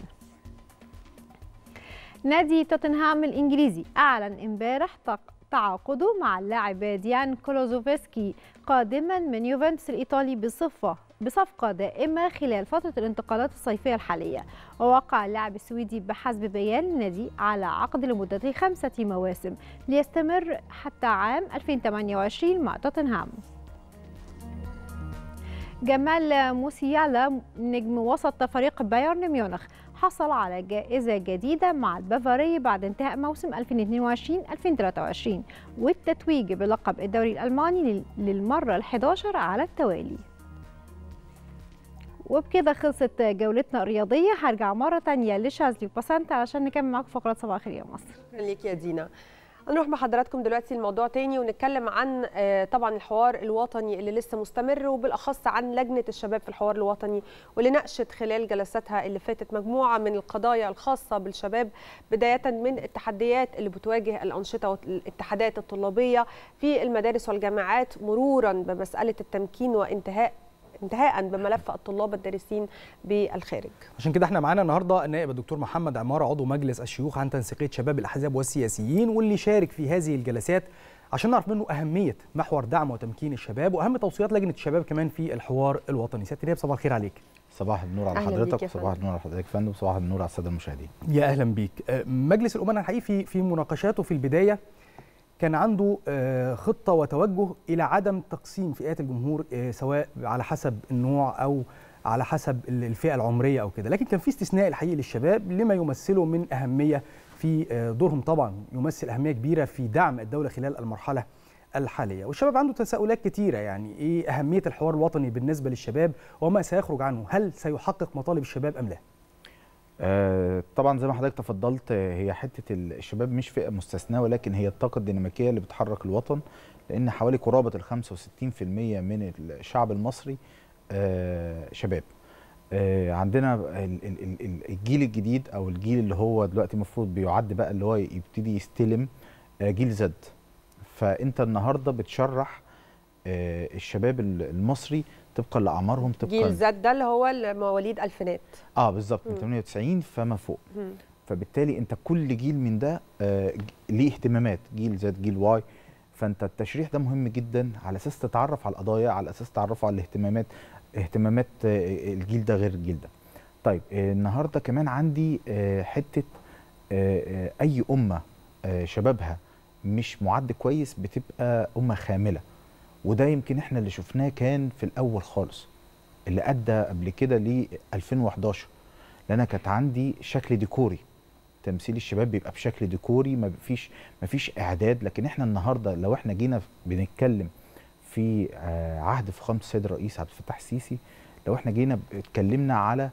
نادي توتنهام الإنجليزي أعلن امبارح تق- تعاقده مع اللاعب ديان كولوزوفسكي قادما من يوفنتوس الإيطالي بصفة بصفقة دائمة خلال فترة الانتقالات الصيفية الحالية ووقع اللاعب السويدي بحسب بيان النادي على عقد لمدة خمسة مواسم ليستمر حتى عام 2028 مع توتنهام جمال موسيالا نجم وسط فريق بايرن ميونخ حصل على جائزة جديدة مع البافاري بعد انتهاء موسم 2022-2023 والتتويج بلقب الدوري الألماني لل- للمرة ال11 على التوالي وبكده خلصت جولتنا الرياضية هرجع مرة تانية لشاذلي وبسنت علشان نكمل معاكم فقرة صباح الخير يا مصر شكرا ليك يا دينا هنروح مع حضراتكم دلوقتي الموضوع تاني ونتكلم عن آه، طبعا الحوار الوطني اللي لسه مستمر وبالاخص عن لجنه الشباب في الحوار الوطني واللي ناقشت خلال جلساتها اللي فاتت مجموعه من القضايا الخاصه بالشباب بدايه من التحديات اللي بتواجه الانشطه والاتحادات الطلابيه في المدارس والجامعات مرورا بمساله التمكين وانتهاء انتهاء بملف الطلاب الدارسين بالخارج عشان كده احنا معانا النهارده النائب الدكتور محمد عماره عضو مجلس الشيوخ عن تنسيقيه شباب الاحزاب والسياسيين واللي شارك في هذه الجلسات عشان نعرف منه اهميه محور دعم وتمكين الشباب واهم توصيات لجنه الشباب كمان في الحوار الوطني سياده النائب صباح الخير عليك صباح النور على أهلاً بيك حضرتك يا وصباح فندم. النور على حضرتك يا فندم وصباح النور على الساده المشاهدين يا اهلا بيك آه، مجلس الامناء الحقيقي في في مناقشاته في البدايه كان عنده آه، خطه وتوجه الى عدم تقسيم فئات الجمهور آه، سواء على حسب النوع او على حسب ال- الفئه العمريه او كده لكن كان في استثناء الحقيقي للشباب لما يمثله من اهميه في آه، دورهم طبعا يمثل اهميه كبيره في دعم الدوله خلال المرحله الحاليه والشباب عنده تساؤلات كتيره يعني ايه اهميه الحوار الوطني بالنسبه للشباب وما سيخرج عنه هل سيحقق مطالب الشباب ام لا آه طبعا زي ما حضرتك تفضلت آه، هي حته ال- الشباب مش فئه مستثناه ولكن هي الطاقه الديناميكيه اللي بتحرك الوطن لان حوالي قرابه ال 65% من الشعب المصري آه شباب آه عندنا ال- ال- ال- ال- الجيل الجديد او الجيل اللي هو دلوقتي المفروض بيعد بقى اللي هو يبتدي يستلم آه جيل زد فانت النهارده بتشرح آه الشباب ال- المصري طبقا لاعمارهم طبقا جيل زد ده اللي هو مواليد الفينات اه بالظبط من مم. 98 فما فوق مم. فبالتالي انت كل جيل من ده آه، ج- ليه اهتمامات جيل زد جيل واي فانت التشريح ده مهم جدا على اساس تتعرف على القضايا على اساس تعرفوا على الاهتمامات اهتمامات آه، الجيل ده غير الجيل ده طيب آه، النهارده كمان عندي آه، حته آه، آه، اي امه آه، شبابها مش معد كويس بتبقى امه خامله وده يمكن احنا اللي شفناه كان في الاول خالص اللي ادى قبل كده ل 2011 لان انا كانت عندي شكل ديكوري تمثيل الشباب بيبقى بشكل ديكوري ما فيش ما فيش اعداد لكن احنا النهارده لو احنا جينا بنتكلم في آه، عهد فخامه السيد الرئيس عبد الفتاح السيسي لو احنا جينا اتكلمنا على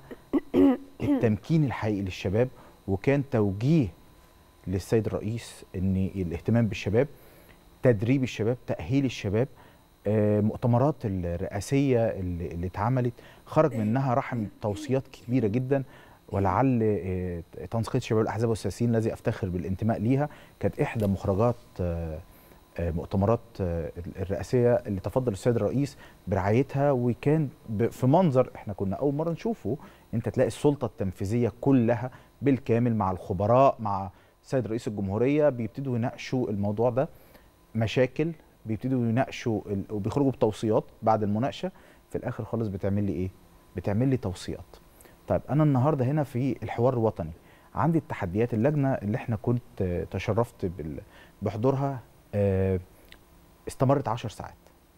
التمكين الحقيقي للشباب وكان توجيه للسيد الرئيس ان الاهتمام بالشباب تدريب الشباب تاهيل الشباب آه، مؤتمرات الرئاسيه اللي, اللي اتعملت خرج منها رحم توصيات كبيره جدا ولعل آه، تنسيقيه شباب الاحزاب والسياسيين الذي افتخر بالانتماء ليها كانت احدى مخرجات آه، آه، مؤتمرات آه، الرئاسيه اللي تفضل السيد الرئيس برعايتها وكان ب- في منظر احنا كنا اول مره نشوفه انت تلاقي السلطه التنفيذيه كلها بالكامل مع الخبراء مع السيد رئيس الجمهوريه بيبتدوا يناقشوا الموضوع ده مشاكل بيبتدوا يناقشوا ال- وبيخرجوا بتوصيات بعد المناقشه في الاخر خالص بتعمل لي ايه بتعمل لي توصيات طيب انا النهارده هنا في الحوار الوطني عندي التحديات اللجنه اللي احنا كنت آه، تشرفت بال- بحضورها آه، استمرت 10 ساعات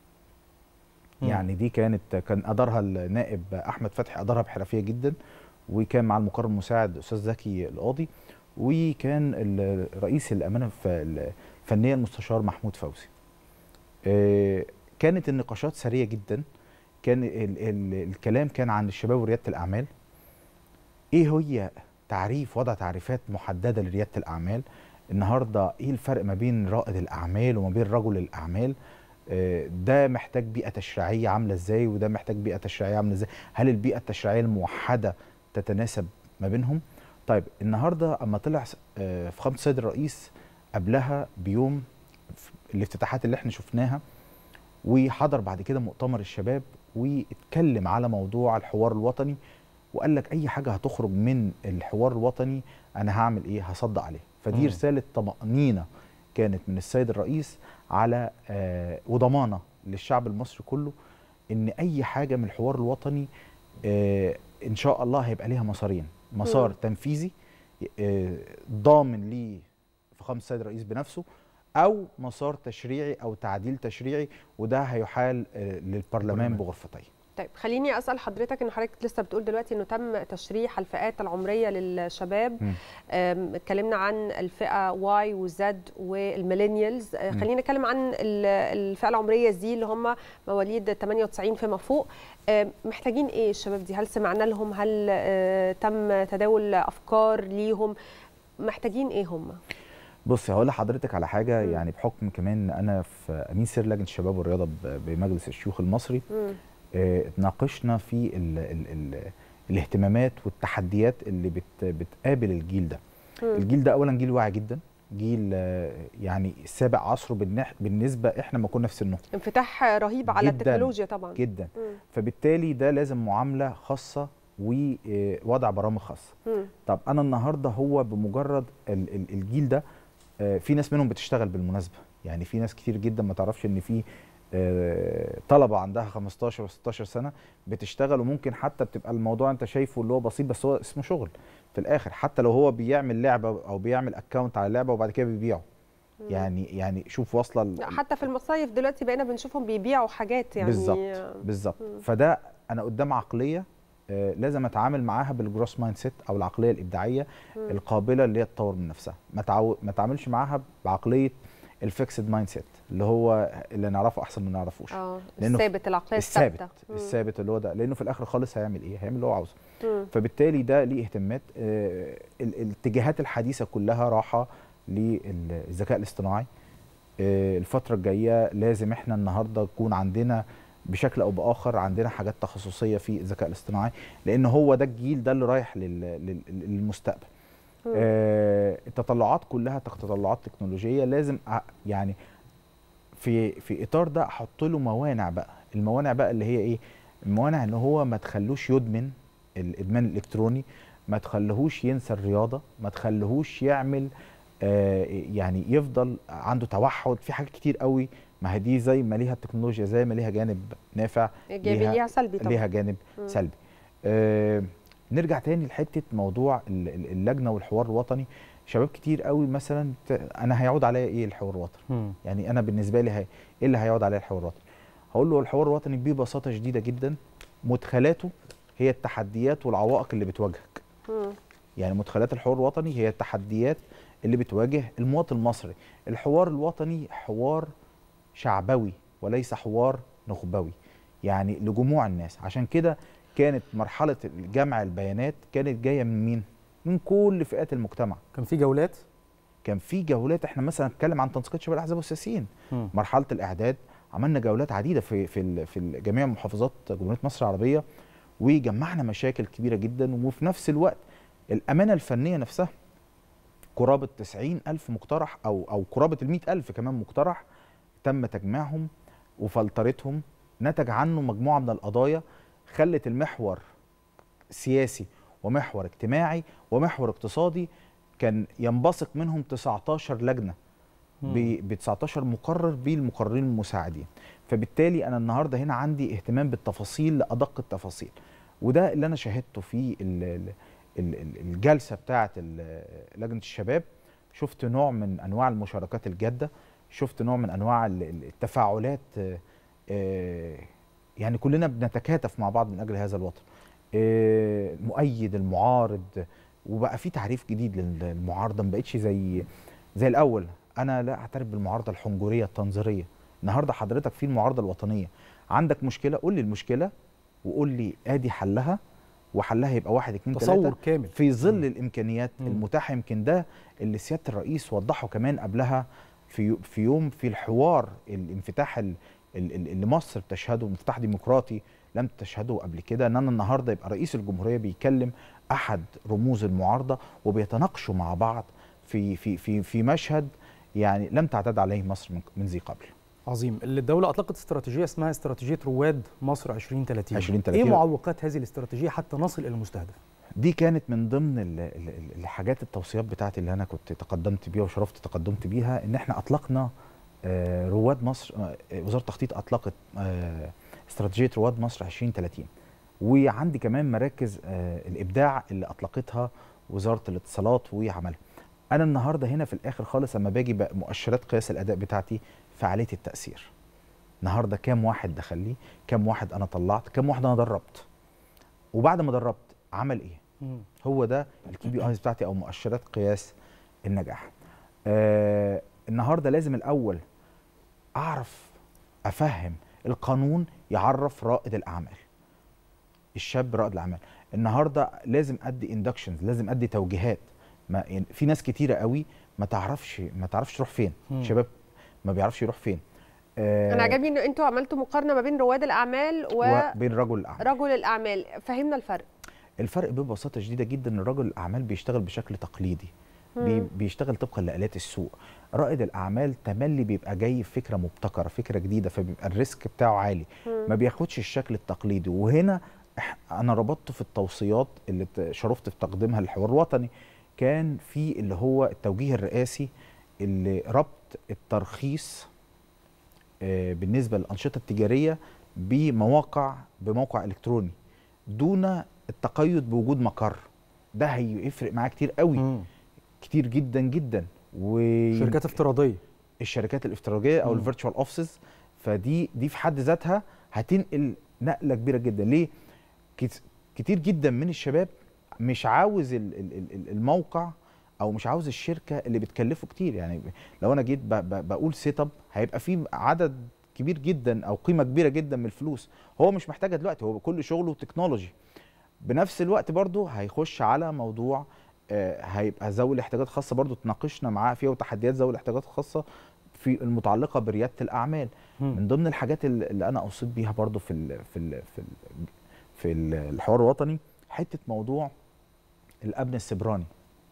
مم. يعني دي كانت كان ادارها النائب احمد فتحي ادارها بحرفيه جدا وكان مع المقرر المساعد استاذ زكي القاضي وكان ال- رئيس الامانه الف- الفنيه المستشار محمود فوزي آه، كانت النقاشات سريه جدا كان ال ال الكلام كان عن الشباب ورياده الاعمال ايه هي تعريف وضع تعريفات محدده لرياده الاعمال النهارده ايه الفرق ما بين رائد الاعمال وما بين رجل الاعمال آه، ده محتاج بيئه تشريعيه عامله ازاي وده محتاج بيئه تشريعيه عامله ازاي هل البيئه التشريعيه الموحده تتناسب ما بينهم طيب النهارده اما طلع س- آه، في خمسة سيد الرئيس قبلها بيوم في الافتتاحات اللي احنا شفناها وحضر بعد كده مؤتمر الشباب واتكلم على موضوع الحوار الوطني وقال لك اي حاجه هتخرج من الحوار الوطني انا هعمل ايه هصدق عليه فدي مم. رساله طمانينه كانت من السيد الرئيس على آه وضمانه للشعب المصري كله ان اي حاجه من الحوار الوطني آه ان شاء الله هيبقى ليها مسارين مسار مم. تنفيذي آه ضامن ليه فخامه السيد الرئيس بنفسه او مسار تشريعي او تعديل تشريعي وده هيحال آه للبرلمان بغرفتين طيب خليني اسال حضرتك ان حضرتك لسه بتقول دلوقتي انه تم تشريح الفئات العمريه للشباب مم. أم، اتكلمنا عن الفئه واي وزد والميلينيالز أه، مم. خلينا نتكلم عن ال- الفئه العمريه دي اللي هم مواليد 98 فيما فوق أم، محتاجين ايه الشباب دي هل سمعنا لهم هل أه، تم تداول افكار ليهم محتاجين ايه هم بص هقول لحضرتك على حاجه يعني بحكم كمان إن انا في امين سر لجنه الشباب والرياضه ب- بمجلس الشيوخ المصري مم. آه، اتناقشنا في ال ال ال الاهتمامات والتحديات اللي بت بتقابل الجيل ده مم. الجيل ده اولا جيل واعي جدا جيل آه، يعني سابق عصره بالنح- بالنسبه احنا ما كنا في سنه انفتاح رهيب على جداً، التكنولوجيا طبعا جدا مم. فبالتالي ده لازم معامله خاصه ووضع برامج خاصه مم. طب انا النهارده هو بمجرد ال- ال- الجيل ده آه، في ناس منهم بتشتغل بالمناسبه يعني في ناس كتير جدا ما تعرفش ان في آه، طلبه عندها 15 و16 سنه بتشتغل وممكن حتى بتبقى الموضوع انت شايفه اللي هو بسيط بس هو اسمه شغل في الاخر حتى لو هو بيعمل لعبه او بيعمل اكونت على لعبه وبعد كده بيبيعه يعني يعني شوف واصله ال- لا، حتى في المصايف دلوقتي بقينا بنشوفهم بيبيعوا حاجات يعني بالظبط بالظبط مم. فده انا قدام عقليه آه، لازم اتعامل معاها بالجروس مايند سيت او العقليه الابداعيه مم. القابله اللي هي تطور من نفسها ما تعو... ما اتعاملش معاها بعقليه الفيكسد مايند سيت اللي هو اللي نعرفه احسن من ما نعرفوش اه لأنه الثابت العقليه الثابت الثابته مم. الثابت اللي هو ده لانه في الاخر خالص هيعمل ايه هيعمل اللي هو عاوزه مم. فبالتالي ده ليه اهتمامات آه، ال- الاتجاهات الحديثه كلها راحه للذكاء الاصطناعي آه، الفتره الجايه لازم احنا النهارده يكون عندنا بشكل او باخر عندنا حاجات تخصصيه في الذكاء الاصطناعي لان هو ده الجيل ده اللي رايح لل- لل- للمستقبل مم. آه، التطلعات كلها تطلعات تكنولوجيه لازم أ- يعني في في اطار ده احط له موانع بقى الموانع بقى اللي هي ايه الموانع ان هو ما تخلوش يدمن الادمان الالكتروني ما تخليهوش ينسى الرياضه ما تخليهوش يعمل آه يعني يفضل عنده توحد في حاجات كتير قوي ما هي دي زي ما ليها التكنولوجيا زي ما ليها جانب نافع إيجابي، ليها سلبي طبعاً. ليها جانب مم. سلبي آه نرجع تاني لحته موضوع ال- ال- اللجنه والحوار الوطني شباب كتير قوي مثلا ت- انا هيعود عليا ايه الحوار الوطني يعني انا بالنسبه لي هي ايه اللي هيعود عليا الحوار الوطني هقول له الحوار الوطني ببساطه شديده جدا مدخلاته هي التحديات والعوائق اللي بتواجهك مم. يعني مدخلات الحوار الوطني هي التحديات اللي بتواجه المواطن المصري الحوار الوطني حوار شعبوي وليس حوار نخبوي يعني لجموع الناس عشان كده كانت مرحله جمع البيانات كانت جايه من مين من كل فئات المجتمع كان في جولات كان في جولات احنا مثلا نتكلم عن تنسيقات شباب الاحزاب والسياسيين مم. مرحله الاعداد عملنا جولات عديده في في ال- في ال- جميع محافظات جمهوريه مصر العربيه وجمعنا مشاكل كبيره جدا وفي نفس الوقت الامانه الفنيه نفسها قرابه 90 ألف مقترح أو أو قرابه ال 100 ألف كمان مقترح تم تجميعهم وفلترتهم نتج عنه مجموعه من القضايا خلت المحور سياسي ومحور اجتماعي ومحور اقتصادي كان ينبثق منهم 19 لجنه ب 19 مقرر بالمقررين المساعدين فبالتالي انا النهارده هنا عندي اهتمام بالتفاصيل لادق التفاصيل وده اللي انا شاهدته في ال- ال- ال- ال- الجلسه بتاعه ال- لجنه الشباب شفت نوع من انواع المشاركات الجاده شفت نوع من انواع ال- ال- التفاعلات آه، آه، يعني كلنا بنتكاتف مع بعض من اجل هذا الوطن آه، المؤيد المعارض وبقى في تعريف جديد للمعارضه ما بقتش زي زي الاول انا لا اعترف بالمعارضه الحنجريه التنظيريه النهارده حضرتك في المعارضه الوطنيه عندك مشكله قول لي المشكله وقول لي ادي حلها وحلها يبقى واحد اتنين تصور تلاته كامل. في ظل الامكانيات مم. المتاحه يمكن ده اللي سياده الرئيس وضحه كمان قبلها في في يوم في الحوار الانفتاح ال- ال- ال- اللي مصر بتشهده انفتاح ديمقراطي لم تشهده قبل كده ان انا النهارده يبقى رئيس الجمهوريه بيكلم احد رموز المعارضه وبيتناقشوا مع بعض في في في في مشهد يعني لم تعتاد عليه مصر من من ذي قبل عظيم الدولة أطلقت استراتيجية اسمها استراتيجية رواد مصر 2030 2030. إيه معوقات هذه الاستراتيجية حتى نصل إلى المستهدف؟ دي كانت من ضمن ال- ال- ال- الحاجات التوصيات بتاعتي اللي انا كنت تقدمت بيها وشرفت تقدمت بيها ان احنا اطلقنا آه، رواد مصر آه، وزاره التخطيط اطلقت آه، استراتيجيه رواد مصر 2030 وعندي كمان مراكز آه، الابداع اللي اطلقتها وزاره الاتصالات وعملها انا النهارده هنا في الاخر خالص اما باجي بقى مؤشرات قياس الاداء بتاعتي فعاليه التاثير النهارده كام واحد دخل لي كام واحد انا طلعت كام واحد انا دربت وبعد ما دربت عمل ايه هو ده الكي بي ايز بتاعتي او مؤشرات قياس النجاح آه النهارده لازم الاول اعرف افهم القانون يعرف رائد الاعمال الشاب رائد الاعمال النهارده لازم ادي اندكشنز لازم ادي توجيهات ما يعني في ناس كتيره قوي ما تعرفش ما تعرفش تروح فين مم. شباب ما بيعرفش يروح فين آه انا عجبني ان انتوا عملتوا مقارنه ما بين رواد الاعمال وبين رجل الاعمال ورجل الاعمال فهمنا الفرق الفرق ببساطه شديده جدا ان رجل الاعمال بيشتغل بشكل تقليدي بي مم. بيشتغل طبقا لآلات السوق رائد الاعمال تملي بيبقى جاي بفكره مبتكره فكره جديده فبيبقى الريسك بتاعه عالي مم. ما بياخدش الشكل التقليدي وهنا إح- انا ربطت في التوصيات اللي ت- شرفت في تقديمها للحوار الوطني كان في اللي هو التوجيه الرئاسي اللي ربط الترخيص آه، بالنسبه للانشطه التجاريه بمواقع بموقع الكتروني دون التقيد بوجود مقر ده هيفرق معاه كتير قوي كتير جدا جدا و شركات افتراضيه الشركات الافتراضيه او مم. الفيرتشوال اوفيسز فدي دي في حد ذاتها هتنقل نقله كبيره جدا ليه كت- كتير جدا من الشباب مش عاوز ال- ال- ال- ال- الموقع او مش عاوز الشركه اللي بتكلفه كتير يعني لو انا جيت ب- ب- بقول سيت اب هيبقى في عدد كبير جدا او قيمه كبيره جدا من الفلوس هو مش محتاجها دلوقتي هو كل شغله تكنولوجي بنفس الوقت برضه هيخش على موضوع آه، هيبقى ذوي الاحتياجات الخاصه برضه تناقشنا معاه فيها وتحديات ذوي الاحتياجات الخاصه في المتعلقه برياده الاعمال من ضمن الحاجات اللي اللي انا اوصيت بيها برضه في ال في ال في ال في ال- الحوار الوطني حته موضوع الامن السبراني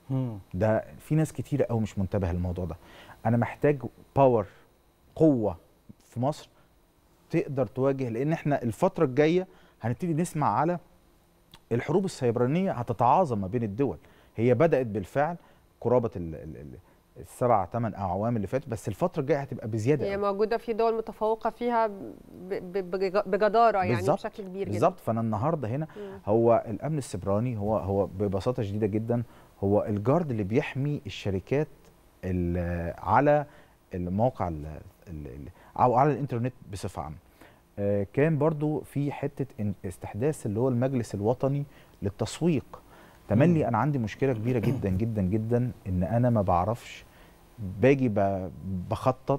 ده في ناس كتيره قوي مش منتبهه للموضوع ده انا محتاج باور قوه في مصر تقدر تواجه لان احنا الفتره الجايه هنبتدي نسمع على الحروب السيبرانيه هتتعاظم ما بين الدول هي بدات بالفعل قرابه ال- ال- ال- السبع ثمان اعوام اللي فاتت بس الفتره الجايه هتبقى بزياده هي قوي. موجوده في دول متفوقه فيها ب- ب- بج- بجداره يعني بالظبط بشكل كبير بالظبط فانا النهارده هنا مم. هو الامن السبراني هو هو ببساطه شديده جدا هو الجارد اللي بيحمي الشركات ال- على الموقع ال- ال- ال- او على الانترنت بصفه عامه آه، كان برضو في حته إن- استحداث اللي هو المجلس الوطني للتسويق تملي انا عندي مشكله كبيره جدا جدا جدا ان انا ما بعرفش باجي ب- بخطط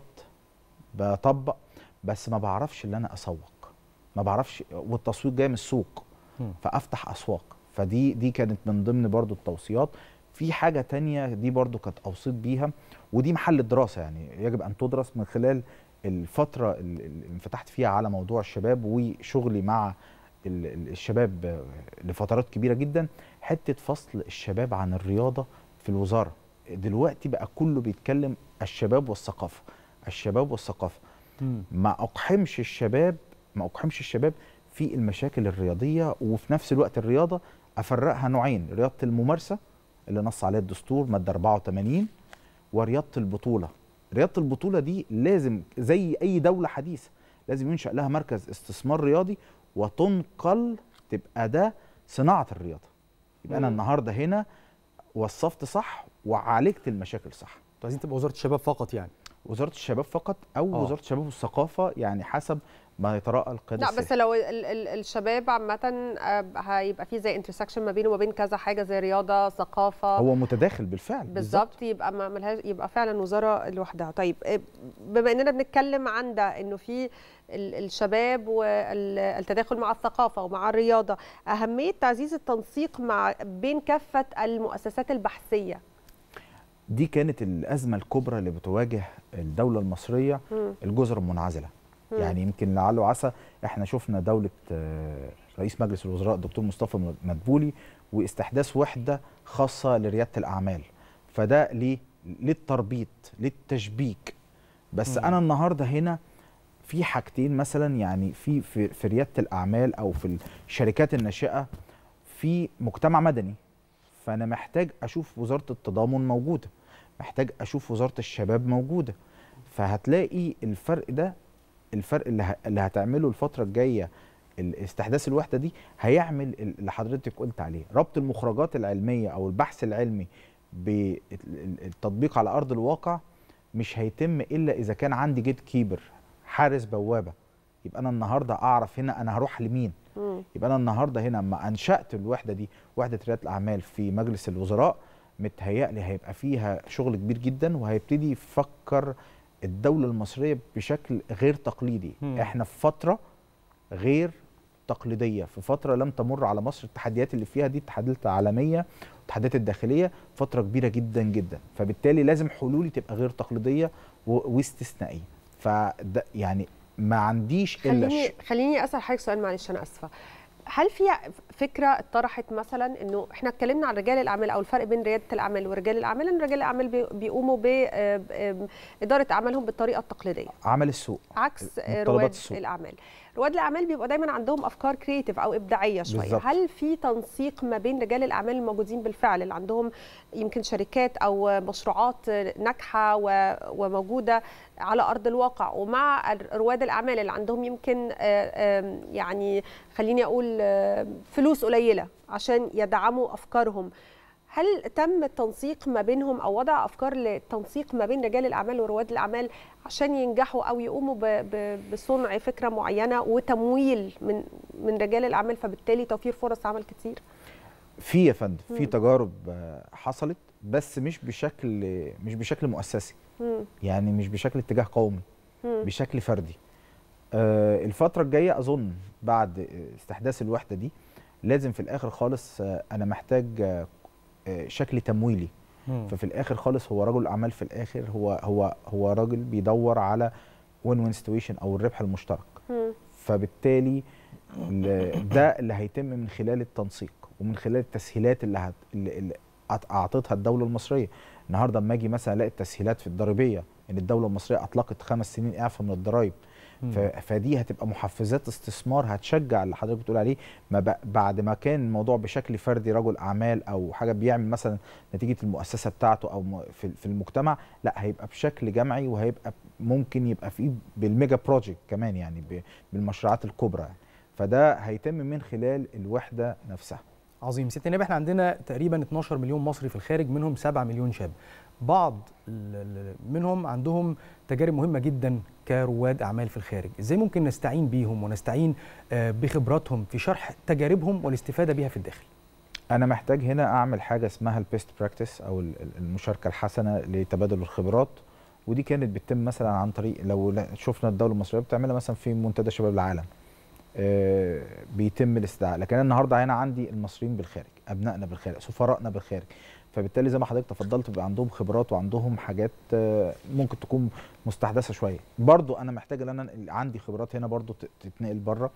بطبق بس ما بعرفش اللي انا اسوق ما بعرفش والتسويق جاي من السوق فافتح اسواق فدي دي كانت من ضمن برضو التوصيات في حاجه تانية دي برضو كانت اوصيت بيها ودي محل الدراسه يعني يجب ان تدرس من خلال الفتره ال- اللي انفتحت فيها على موضوع الشباب وشغلي مع ال- ال- الشباب آه، لفترات كبيره جدا حته فصل الشباب عن الرياضه في الوزاره دلوقتي بقى كله بيتكلم الشباب والثقافه الشباب والثقافه ما اقحمش الشباب ما اقحمش الشباب في المشاكل الرياضيه وفي نفس الوقت الرياضه افرقها نوعين رياضه الممارسه اللي نص عليها الدستور ماده 84 ورياضه البطوله رياضه البطوله دي لازم زي اي دوله حديثه لازم ينشا لها مركز استثمار رياضي وتنقل تبقى ده صناعه الرياضه يبقى انا مم. النهارده هنا وصفت صح وعالجت المشاكل صح عايزين تبقى وزاره الشباب فقط يعني وزاره الشباب فقط او آه. وزاره الشباب والثقافه يعني حسب ما يتراءى القياده لا بس السياسية. لو ال ال الشباب عامة آه، هيبقى في زي انترسكشن ما بينه وما بين كذا حاجة زي رياضة ثقافة هو متداخل بالفعل بالظبط يبقى ما ملهاش يبقى فعلا وزاره لوحدها طيب آه، بما اننا بنتكلم عن ده انه في ال- الشباب والتداخل مع الثقافه ومع الرياضه اهميه تعزيز التنسيق مع بين كافه المؤسسات البحثيه دي كانت الازمه الكبرى اللي بتواجه الدوله المصريه مم. الجزر المنعزله مم. يعني يمكن لعل وعسى احنا شفنا دوله آه، رئيس مجلس الوزراء الدكتور مصطفى مدبولي واستحداث وحده خاصه لرياده الاعمال فده ليه للتربيط للتشبيك بس مم. انا النهارده هنا في حاجتين مثلا يعني في في, في رياده الاعمال او في الشركات الناشئه في مجتمع مدني فانا محتاج اشوف وزاره التضامن موجوده محتاج اشوف وزاره الشباب موجوده فهتلاقي الفرق ده الفرق اللي, ه... اللي هتعمله الفتره الجايه استحداث الوحده دي هيعمل اللي حضرتك قلت عليه ربط المخرجات العلميه او البحث العلمي بالتطبيق على ارض الواقع مش هيتم الا اذا كان عندي جيت كيبر حارس بوابه يبقى انا النهارده اعرف هنا انا هروح لمين يبقى انا النهارده هنا لما انشات الوحده دي وحده رياده الاعمال في مجلس الوزراء متهيألي هيبقى فيها شغل كبير جدا وهيبتدي يفكر الدوله المصريه بشكل غير تقليدي مم. احنا في فتره غير تقليديه في فتره لم تمر على مصر التحديات اللي فيها دي التحديات العالميه والتحديات الداخليه فتره كبيره جدا جدا فبالتالي لازم حلولي تبقى غير تقليديه و- واستثنائيه فده يعني ما عنديش الا خليني الش- خليني اسال حضرتك سؤال معلش انا اسفه هل في فكره اتطرحت مثلا انه احنا اتكلمنا عن رجال الاعمال او الفرق بين رياده الاعمال ورجال الاعمال ان رجال الاعمال بي- بيقوموا باداره اعمالهم بالطريقه التقليديه عمل السوق عكس متطلبات رواد السوق. الاعمال رواد الاعمال بيبقى دايما عندهم افكار كريتيف او ابداعيه شويه بالظبط. هل في تنسيق ما بين رجال الاعمال الموجودين بالفعل اللي عندهم يمكن شركات او مشروعات ناجحه و- وموجوده على ارض الواقع ومع ال- رواد الاعمال اللي عندهم يمكن آه، آم، يعني خليني اقول آه، فلوس قليله عشان يدعموا افكارهم هل تم التنسيق ما بينهم او وضع افكار للتنسيق ما بين رجال الاعمال ورواد الاعمال عشان ينجحوا او يقوموا ب- ب- بصنع فكره معينه وتمويل من من رجال الاعمال فبالتالي توفير فرص عمل كتير في يا فندم في مم. تجارب آه، حصلت بس مش بشكل مش بشكل مؤسسي مم. يعني مش بشكل اتجاه قومي مم. بشكل فردي آه، الفترة الجاية أظن بعد استحداث الوحدة دي لازم في الآخر خالص آه، أنا محتاج آه، آه، شكل تمويلي مم. ففي الآخر خالص هو رجل أعمال في الآخر هو هو هو راجل بيدور على وين وين سيتويشن أو الربح المشترك مم. فبالتالي ال- ده اللي هيتم من خلال التنسيق ومن خلال التسهيلات اللي, هت... اللي اللي أعط- اعطتها الدوله المصريه النهارده اما اجي مثلا الاقي التسهيلات في الضريبيه ان الدوله المصريه اطلقت خمس سنين اعفاء من الضرائب مم. ف... فدي هتبقى محفزات استثمار هتشجع اللي حضرتك بتقول عليه ما ب... بعد ما كان الموضوع بشكل فردي رجل اعمال او حاجه بيعمل مثلا نتيجه المؤسسه بتاعته او م... في... في المجتمع لا هيبقى بشكل جمعي وهيبقى ممكن يبقى فيه بالميجا بروجكت كمان يعني ب... بالمشروعات الكبرى يعني. فده هيتم من خلال الوحده نفسها عظيم ست نائب احنا عندنا تقريبا 12 مليون مصري في الخارج منهم 7 مليون شاب بعض ال- ال- منهم عندهم تجارب مهمه جدا كرواد اعمال في الخارج ازاي ممكن نستعين بيهم ونستعين آه، بخبراتهم في شرح تجاربهم والاستفاده بيها في الداخل انا محتاج هنا اعمل حاجه اسمها البيست براكتس او ال- ال- المشاركه الحسنه لتبادل الخبرات ودي كانت بتتم مثلا عن طريق لو لا- شفنا الدوله المصريه بتعملها مثلا في منتدى شباب العالم آه، بيتم الاستدعاء لكن أنا النهارده هنا عندي المصريين بالخارج ابنائنا بالخارج سفرائنا بالخارج فبالتالي زي ما حضرتك تفضلت بيبقى عندهم خبرات وعندهم حاجات آه، ممكن تكون مستحدثه شويه برضو انا محتاج ان انا اللي عندي خبرات هنا برضو ت- تتنقل بره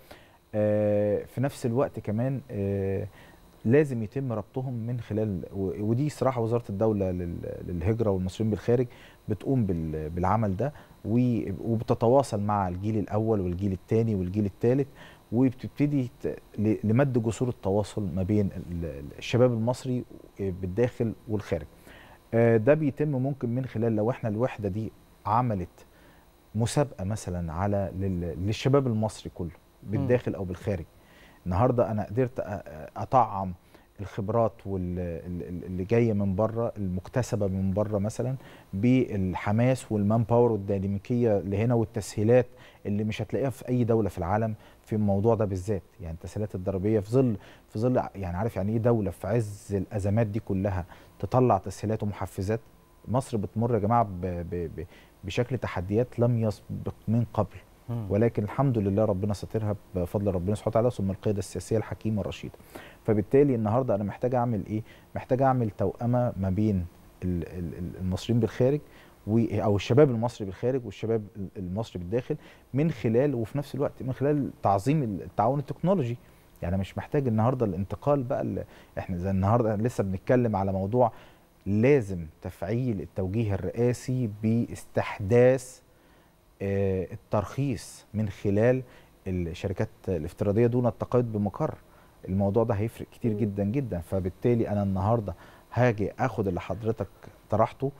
آه، في نفس الوقت كمان آه، لازم يتم ربطهم من خلال و- ودي صراحه وزاره الدوله لل- للهجره والمصريين بالخارج بتقوم بال- بالعمل ده و- وبتتواصل مع الجيل الاول والجيل الثاني والجيل الثالث وبتبتدي ت- ل- لمد جسور التواصل ما بين ال- ال- الشباب المصري بالداخل والخارج آه، ده بيتم ممكن من خلال لو احنا الوحده دي عملت مسابقه مثلا على لل- للشباب المصري كله بالداخل او بالخارج النهارده انا قدرت أ- أ- اطعم الخبرات واللي جايه من بره المكتسبه من بره مثلا بالحماس والمان باور والديناميكيه اللي هنا والتسهيلات اللي مش هتلاقيها في اي دوله في العالم في الموضوع ده بالذات يعني التسهيلات الضريبيه في ظل في ظل يعني عارف يعني ايه دوله في عز الازمات دي كلها تطلع تسهيلات ومحفزات مصر بتمر يا جماعه ب ب ب بشكل تحديات لم يسبق من قبل مم. ولكن الحمد لله ربنا ساترها بفضل ربنا سبحانه وتعالى ثم القياده السياسيه الحكيمه الرشيده فبالتالي النهارده انا محتاج اعمل ايه محتاج اعمل توأمه ما بين ال- ال- ال- المصريين بالخارج و- او الشباب المصري بالخارج والشباب ال- المصري بالداخل من خلال وفي نفس الوقت من خلال تعظيم التعاون التكنولوجي يعني مش محتاج النهارده الانتقال بقى ال- احنا زي النهارده لسه بنتكلم على موضوع لازم تفعيل التوجيه الرئاسي باستحداث آه، الترخيص من خلال الشركات الافتراضيه دون التقيد بمقر الموضوع ده هيفرق كتير جدا جدا فبالتالي انا النهارده هاجي اخد اللي حضرتك طرحته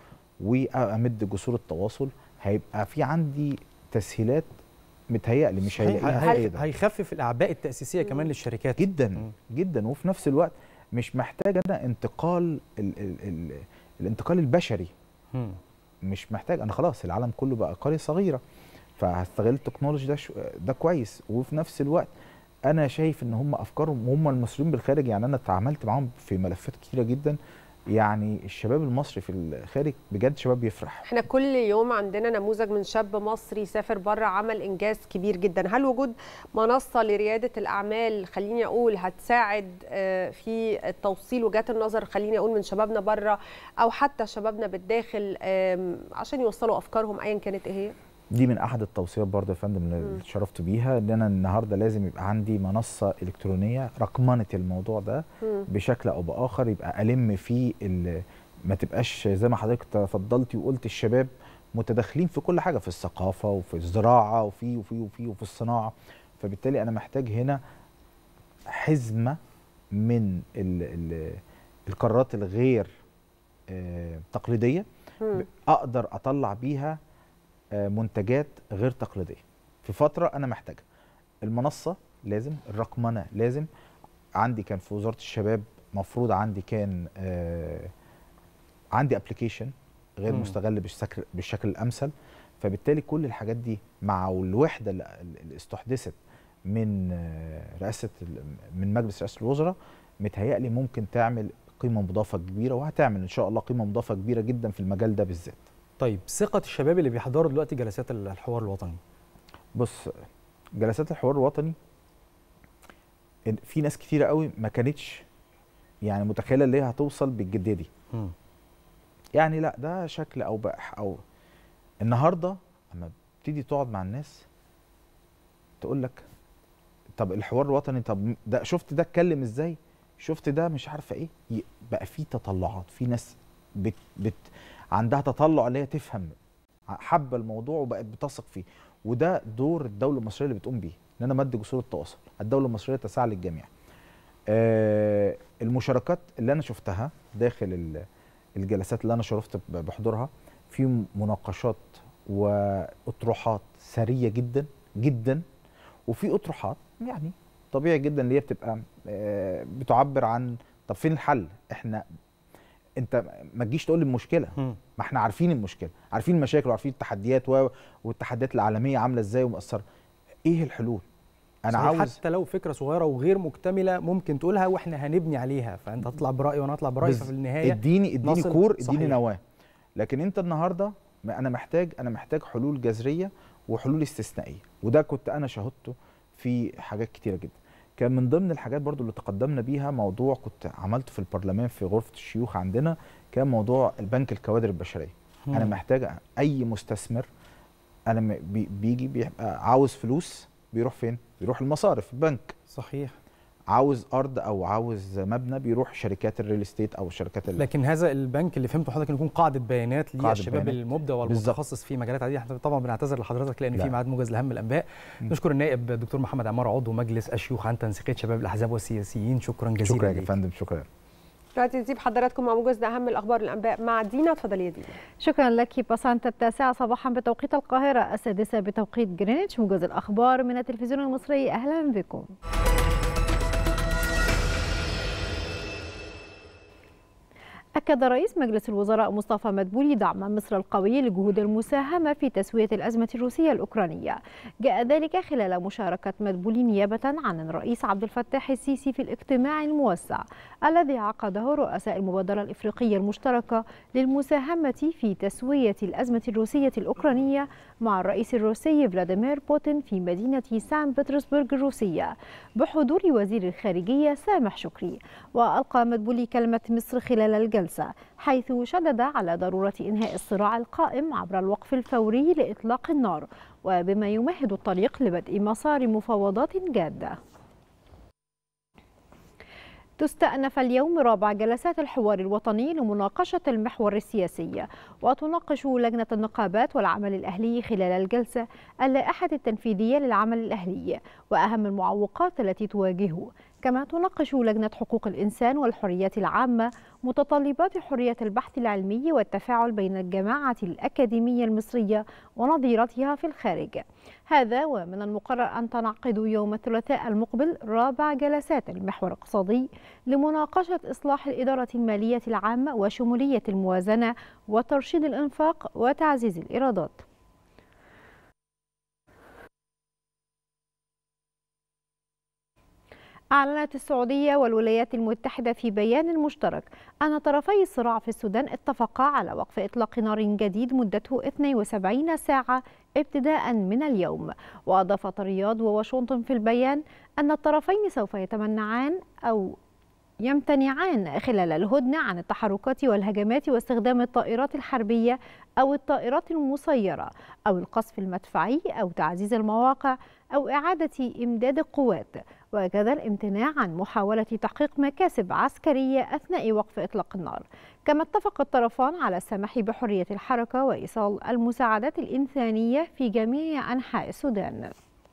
وامد جسور التواصل هيبقى في عندي تسهيلات متهيألي مش صحيح. هيلاقيها في هي- اي ده هيخفف الاعباء التاسيسيه كمان للشركات جدا جدا وفي نفس الوقت مش محتاج انا انتقال ال ال ال الانتقال البشري مم. مش محتاج انا خلاص العالم كله بقى قريه صغيره فهستغل التكنولوجي ده شو ده كويس وفي نفس الوقت انا شايف ان هم افكارهم هم المصريين بالخارج يعني انا اتعاملت معاهم في ملفات كتيره جدا يعني الشباب المصري في الخارج بجد شباب يفرح احنا كل يوم عندنا نموذج من شاب مصري سافر بره عمل انجاز كبير جدا هل وجود منصه لرياده الاعمال خليني اقول هتساعد آه، في توصيل وجهات النظر خليني اقول من شبابنا بره او حتى شبابنا بالداخل آم، عشان يوصلوا افكارهم ايا كانت ايه هي دي من احد التوصيات برضه يا فندم اللي اتشرفت بيها ان انا النهارده لازم يبقى عندي منصه الكترونيه رقمنه الموضوع ده مم. بشكل او باخر يبقى الم فيه ال- ما تبقاش زي ما حضرتك تفضلتي وقلت الشباب متداخلين في كل حاجه في الثقافه وفي الزراعه وفي وفي وفي وفي الصناعه فبالتالي انا محتاج هنا حزمه من ال ال القرارات الغير آه، تقليديه مم. اقدر اطلع بيها آه، منتجات غير تقليديه في فتره انا محتاجها المنصه لازم الرقمنه لازم عندي كان في وزاره الشباب مفروض عندي كان آه، عندي ابلكيشن غير مم. مستغل بالشكل بالشكل الامثل فبالتالي كل الحاجات دي مع الوحده اللي اللي استحدثت من آه، رئاسه ال- من مجلس رئاسه الوزراء متهيألي ممكن تعمل قيمه مضافه كبيره وهتعمل ان شاء الله قيمه مضافه كبيره جدا في المجال ده بالذات طيب ثقه الشباب اللي بيحضروا دلوقتي جلسات الحوار الوطني بص جلسات الحوار الوطني إن في ناس كتيره قوي ما كانتش يعني متخيله اللي هي هتوصل بالجديه دي مم. يعني لا ده شكل او بقى او النهارده اما بتيجي تقعد مع الناس تقول لك طب الحوار الوطني طب ده شفت ده اتكلم ازاي شفت ده مش عارفه ايه ي- بقى في تطلعات في ناس بت بت عندها تطلع اللي هي تفهم حابه الموضوع وبقت بتثق فيه وده دور الدوله المصريه اللي بتقوم بيه ان انا مد جسور التواصل الدوله المصريه تسعى للجميع آه المشاركات اللي انا شفتها داخل ال- الجلسات اللي انا شرفت ب- بحضورها في مناقشات واطروحات سريه جدا جدا وفي اطروحات يعني طبيعي جدا اللي هي بتبقى آه، بتعبر عن طب فين الحل احنا انت ما تجيش تقول لي المشكله ما احنا عارفين المشكله عارفين المشاكل وعارفين التحديات و- والتحديات العالميه عامله ازاي ومؤثره ايه الحلول انا صحيح، عاوز حتى لو فكره صغيره وغير مكتمله ممكن تقولها واحنا هنبني عليها فانت هتطلع براي وانا هطلع براي بز- ففي النهايه اديني اديني نصل- كور اديني صحيح. نواه لكن انت النهارده ما انا محتاج انا محتاج حلول جذريه وحلول استثنائيه وده كنت انا شاهدته في حاجات كتيره جدا كان من ضمن الحاجات برضو اللي تقدمنا بيها موضوع كنت عملته في البرلمان في غرفه الشيوخ عندنا كان موضوع البنك الكوادر البشريه مم. انا محتاج اي مستثمر انا م- بي- بيجي بيبقى عاوز فلوس بيروح فين بيروح المصارف البنك صحيح عاوز ارض او عاوز مبنى بيروح شركات الريل استيت او الشركات ال- لكن هذا البنك اللي فهمته حضرتك انه يكون قاعده بيانات قاعدة للشباب بيانات. المبدع والمتخصص في مجالات عديده احنا طبعا بنعتذر لحضرتك لان لا. في ميعاد موجز لاهم الانباء نشكر النائب الدكتور محمد عمار عضو مجلس الشيوخ عن تنسيقيه شباب الاحزاب والسياسيين شكرا جزيلا شكرا يا ليك. فندم شكرا دلوقتي نسيب حضراتكم مع موجز لاهم الاخبار والانباء مع دينا اتفضلي يا دينا شكرا لك بسنت التاسعة صباحا بتوقيت القاهرة السادسة بتوقيت جرينتش موجز الأخبار من التلفزيون المصري أهلا بكم أكد رئيس مجلس الوزراء مصطفى مدبولي دعم مصر القوي لجهود المساهمة في تسوية الأزمة الروسية الأوكرانية جاء ذلك خلال مشاركة مدبولي نيابة عن الرئيس عبد الفتاح السيسي في الاجتماع الموسع الذي عقده رؤساء المبادرة الإفريقية المشتركة للمساهمة في تسوية الأزمة الروسية الأوكرانية مع الرئيس الروسي فلاديمير بوتين في مدينة سان بطرسبرغ الروسية بحضور وزير الخارجية سامح شكري وألقى مدبولي كلمة مصر خلال الجلسة حيث شدد على ضرورة إنهاء الصراع القائم عبر الوقف الفوري لإطلاق النار وبما يمهد الطريق لبدء مسار مفاوضات جادة تستأنف اليوم رابع جلسات الحوار الوطني لمناقشة المحور السياسي وتناقش لجنة النقابات والعمل الأهلي خلال الجلسة اللائحة التنفيذية للعمل الأهلي وأهم المعوقات التي تواجهه كما تناقش لجنة حقوق الإنسان والحريات العامة متطلبات حرية البحث العلمي والتفاعل بين الجماعة الأكاديمية المصرية ونظيرتها في الخارج هذا ومن المقرر أن تنعقد يوم الثلاثاء المقبل رابع جلسات المحور الاقتصادي لمناقشة إصلاح الإدارة المالية العامة وشمولية الموازنة وترشيد الإنفاق وتعزيز الإيرادات أعلنت السعودية والولايات المتحدة في بيان مشترك أن طرفي الصراع في السودان اتفقا على وقف إطلاق نار جديد مدته 72 ساعة ابتداء من اليوم وأضافت الرياض وواشنطن في البيان أن الطرفين سوف يتمنعان أو يمتنعان خلال الهدنة عن التحركات والهجمات واستخدام الطائرات الحربية أو الطائرات المسيرة أو القصف المدفعي أو تعزيز المواقع أو إعادة إمداد القوات وكذا الامتناع عن محاولة تحقيق مكاسب عسكرية أثناء وقف إطلاق النار كما اتفق الطرفان على السماح بحرية الحركة وإيصال المساعدات الإنسانية في جميع أنحاء السودان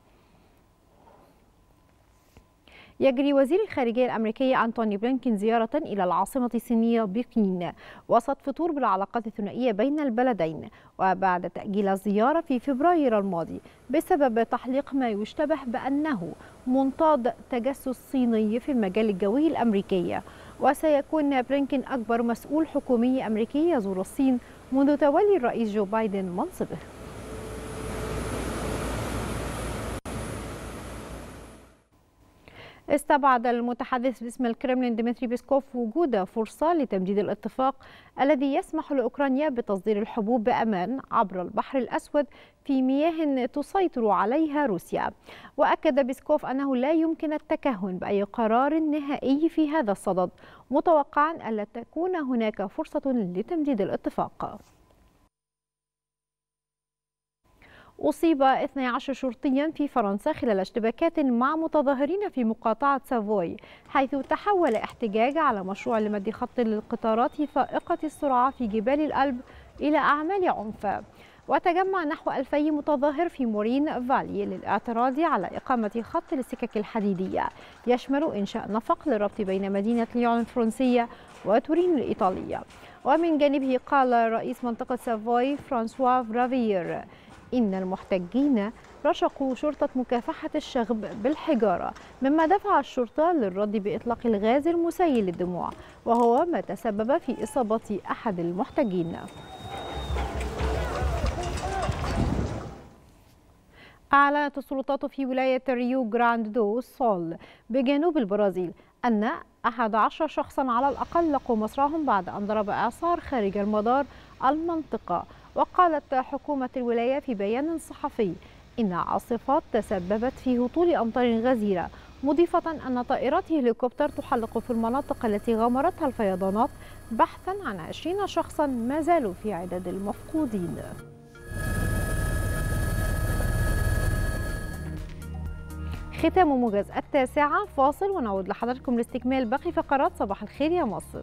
يجري وزير الخارجية الأمريكي أنتوني بلينكين زيارة إلى العاصمة الصينية بكين وسط فتور بالعلاقات الثنائية بين البلدين وبعد تأجيل الزيارة في فبراير الماضي بسبب تحليق ما يشتبه بأنه منطاد تجسس صيني في المجال الجوي الأمريكي وسيكون بلينكين أكبر مسؤول حكومي أمريكي يزور الصين منذ تولي الرئيس جو بايدن منصبه استبعد المتحدث باسم الكرملين ديمتري بيسكوف وجود فرصة لتمديد الاتفاق الذي يسمح لأوكرانيا بتصدير الحبوب بأمان عبر البحر الأسود في مياه تسيطر عليها روسيا وأكد بيسكوف أنه لا يمكن التكهن بأي قرار نهائي في هذا الصدد متوقعا ألا تكون هناك فرصة لتمديد الاتفاق أصيب 12 شرطيا في فرنسا خلال اشتباكات مع متظاهرين في مقاطعة سافوي حيث تحول احتجاج على مشروع لمد خط للقطارات فائقة السرعة في جبال الألب إلى أعمال عنف وتجمع نحو 2000 متظاهر في مورين فالي للاعتراض على إقامة خط للسكك الحديدية يشمل إنشاء نفق للربط بين مدينة ليون الفرنسية وتورين الإيطالية ومن جانبه قال رئيس منطقة سافوي فرانسوا فرافير إن المحتجين رشقوا شرطة مكافحة الشغب بالحجارة مما دفع الشرطة للرد بإطلاق الغاز المسيل للدموع وهو ما تسبب في إصابة أحد المحتجين أعلنت السلطات في ولاية ريو جراند دو سول بجنوب البرازيل أن 11 شخصا على الأقل لقوا مصرهم بعد أن ضرب إعصار خارج المدار المنطقة وقالت حكومة الولاية في بيان صحفي إن عاصفات تسببت في هطول أمطار غزيرة مضيفة أن طائرات هليكوبتر تحلق في المناطق التي غمرتها الفيضانات بحثا عن 20 شخصا ما زالوا في عدد المفقودين ختام موجز التاسعة فاصل ونعود لحضراتكم لاستكمال باقي فقرات صباح الخير يا مصر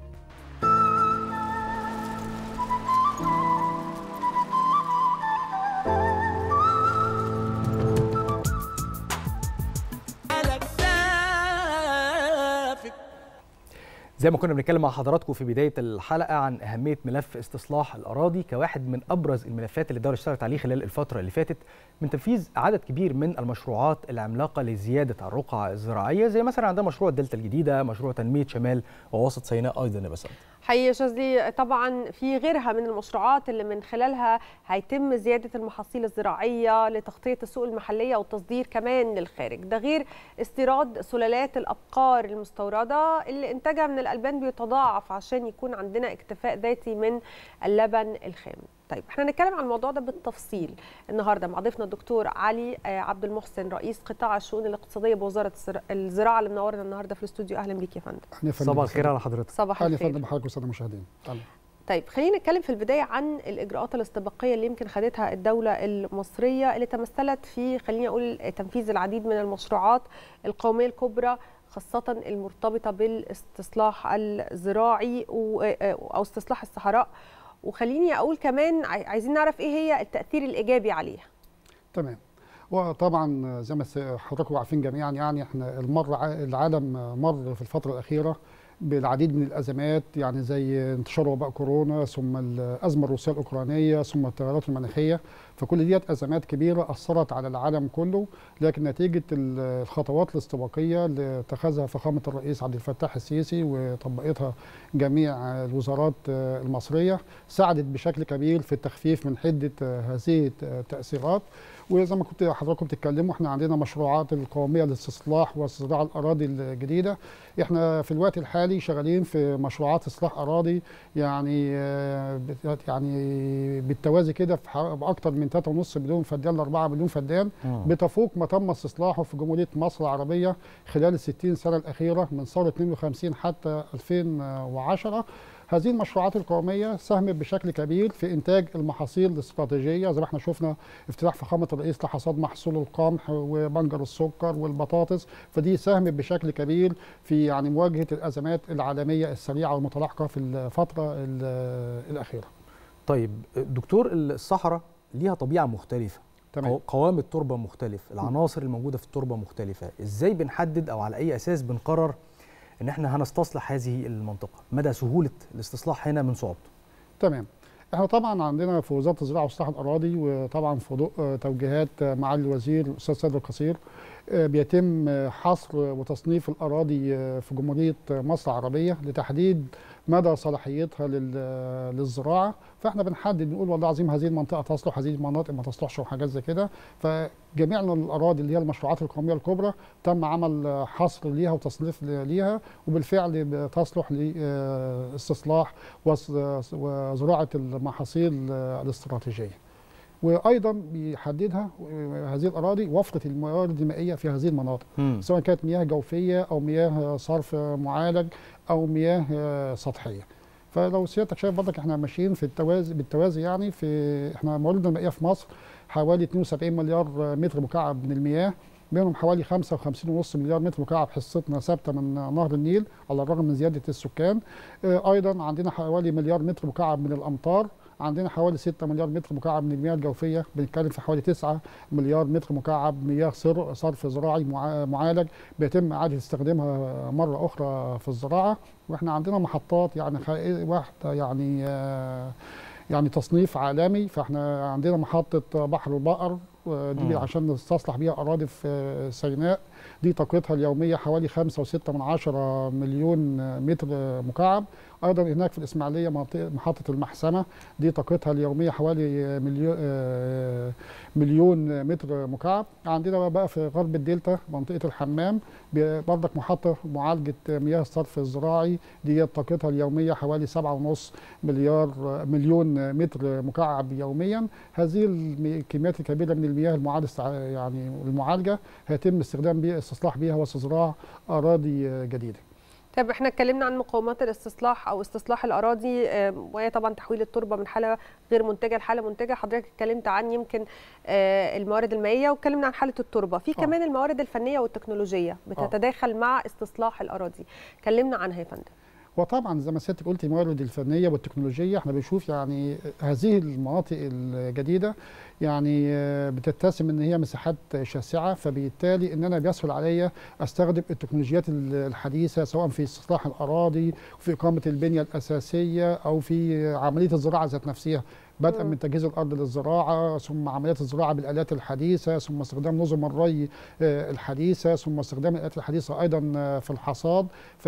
زي ما كنا بنتكلم مع حضراتكم في بدايه الحلقه عن اهميه ملف استصلاح الاراضي كواحد من ابرز الملفات اللي الدوله اشتغلت عليه خلال الفتره اللي فاتت من تنفيذ عدد كبير من المشروعات العملاقه لزياده الرقعه الزراعيه زي مثلا عندنا مشروع الدلتا الجديده مشروع تنميه شمال ووسط سيناء ايضا يا بسام حقيقي يا شاذلي طبعا في غيرها من المشروعات اللي من خلالها هيتم زياده المحاصيل الزراعيه لتغطيه السوق المحليه والتصدير كمان للخارج ده غير استيراد سلالات الابقار المستورده اللي انتاجها من الالبان بيتضاعف عشان يكون عندنا اكتفاء ذاتي من اللبن الخام طيب احنا هنتكلم عن الموضوع ده بالتفصيل النهارده مع ضيفنا الدكتور علي آه، عبد المحسن رئيس قطاع الشؤون الاقتصاديه بوزاره الزرا- الزراعه اللي منورنا النهارده في الاستوديو اهلا بيك يا فندم أهلا يا فندم. صباح الخير على حضرتك صباح أهلا يا الخير. فندم بحضرتك والساده المشاهدين أهلا. طيب خلينا نتكلم في البدايه عن الاجراءات الاستباقيه اللي يمكن خدتها الدوله المصريه اللي تمثلت في خليني اقول تنفيذ العديد من المشروعات القوميه الكبرى خاصة المرتبطة بالاستصلاح الزراعي و- أو استصلاح الصحراء وخليني أقول كمان عاي- عايزين نعرف إيه هي التأثير الإيجابي عليها تمام وطبعا زي ما س- حضراتكم عارفين جميعا يعني احنا المر ع- العالم مر في الفتره الاخيره بالعديد من الازمات يعني زي انتشار وباء كورونا ثم الازمه الروسيه الاوكرانيه ثم التغيرات المناخيه فكل ديت ازمات كبيره اثرت على العالم كله لكن نتيجه ال- الخطوات الاستباقيه اللي اتخذها فخامه الرئيس عبد الفتاح السيسي وطبقتها جميع الوزارات المصريه ساعدت بشكل كبير في التخفيف من حده هذه التاثيرات وزي ما كنت حضراتكم بتتكلموا احنا عندنا مشروعات القوميه للاستصلاح واستصلاح الاراضي الجديده احنا في الوقت الحالي شغالين في مشروعات اصلاح اراضي يعني آه، بت- يعني بالتوازي كده في ح- باكثر من 3.5 مليون فدان ل 4 مليون فدان مم. بتفوق ما تم استصلاحه في جمهوريه مصر العربيه خلال ال 60 سنه الاخيره من ثوره 52 حتى 2010 هذه المشروعات القوميه ساهمت بشكل كبير في انتاج المحاصيل الاستراتيجيه زي ما احنا شفنا افتتاح فخامه الرئيس لحصاد محصول القمح وبنجر السكر والبطاطس فدي ساهمت بشكل كبير في يعني مواجهه الازمات العالميه السريعه والمتلاحقه في الفتره ال- الاخيره. طيب دكتور الصحراء ليها طبيعه مختلفه تمام. قو- قوام التربه مختلف العناصر الموجوده في التربه مختلفه ازاي بنحدد او على اي اساس بنقرر ان احنا هنستصلح هذه المنطقه مدى سهوله الاستصلاح هنا من صعوبته تمام احنا طبعا عندنا في وزاره الزراعه واصلاح الاراضي وطبعا في ضوء آه، توجيهات آه، معالي الوزير الاستاذ سيد القصير آه، بيتم آه، حصر وتصنيف الاراضي آه، في جمهوريه مصر العربيه لتحديد مدى صلاحيتها لل- للزراعه فاحنا بنحدد نقول والله عظيم هذه المنطقه تصلح هذه المناطق ما تصلحش وحاجات زي كده فجميع الاراضي اللي هي المشروعات القوميه الكبرى تم عمل آه، حصر ليها وتصنيف ليها وبالفعل بتصلح لاستصلاح وزراعه المحاصيل آه، الاستراتيجيه وايضا بيحددها آه، هذه الاراضي وفره الموارد المائيه في هذه المناطق مم. سواء كانت مياه جوفيه او مياه صرف معالج او مياه آه، سطحيه فلو سيادتك شايف برضك احنا ماشيين في التوازي بالتوازي يعني في احنا مواردنا المائيه في مصر حوالي 72 مليار متر مكعب من المياه منهم حوالي 55.5 مليار متر مكعب حصتنا ثابته من نهر النيل على الرغم من زياده السكان آه، ايضا عندنا حوالي مليار متر مكعب من الامطار عندنا حوالي 6 مليار متر مكعب من المياه الجوفيه بنتكلم في حوالي 9 مليار متر مكعب مياه صر- صرف زراعي مع- معالج بيتم اعاده استخدامها مره اخرى في الزراعه واحنا عندنا محطات يعني خ- واحده يعني آه، يعني تصنيف عالمي فاحنا عندنا محطه بحر البقر آه، دي مم. عشان نستصلح بيها اراضي في آه، سيناء دي طاقتها اليوميه حوالي 5.6 من عشرة مليون آه، متر آه، مكعب ايضا هناك في الاسماعيليه منطقه محطه المحسمه دي طاقتها اليوميه حوالي آه، مليون آه، مليون متر مكعب عندنا بقى في غرب الدلتا منطقه الحمام ب- برضك محطه معالجه مياه الصرف الزراعي دي طاقتها اليوميه حوالي 7.5 مليار مليون متر مكعب يوميا هذه الكميات الكبيره من المياه المعالجه يعني المعالجه هيتم استخدام بيها استصلاح بيها واستصلاح اراضي جديده طب احنا اتكلمنا عن مقومات الاستصلاح او استصلاح الاراضي آم، وهي طبعا تحويل التربه من حاله غير منتجه لحاله منتجه حضرتك اتكلمت عن يمكن آه، الموارد المائيه واتكلمنا عن حاله التربه في كمان الموارد الفنيه والتكنولوجيه بتتداخل مع استصلاح الاراضي اتكلمنا عنها يا فندم وطبعا زي ما سيادتك قلت الموارد الفنيه والتكنولوجيه احنا بنشوف يعني هذه المناطق الجديده يعني آه، بتتسم ان هي مساحات شاسعه فبالتالي ان انا بيسهل عليا استخدم التكنولوجيات الحديثه سواء في استصلاح الاراضي وفي اقامه البنيه الاساسيه او في عمليه الزراعه ذات نفسها بدءا من تجهيز الارض للزراعه ثم عمليات الزراعه بالالات الحديثه ثم استخدام نظم الري آه، الحديثه ثم استخدام الالات الحديثه ايضا آه، في الحصاد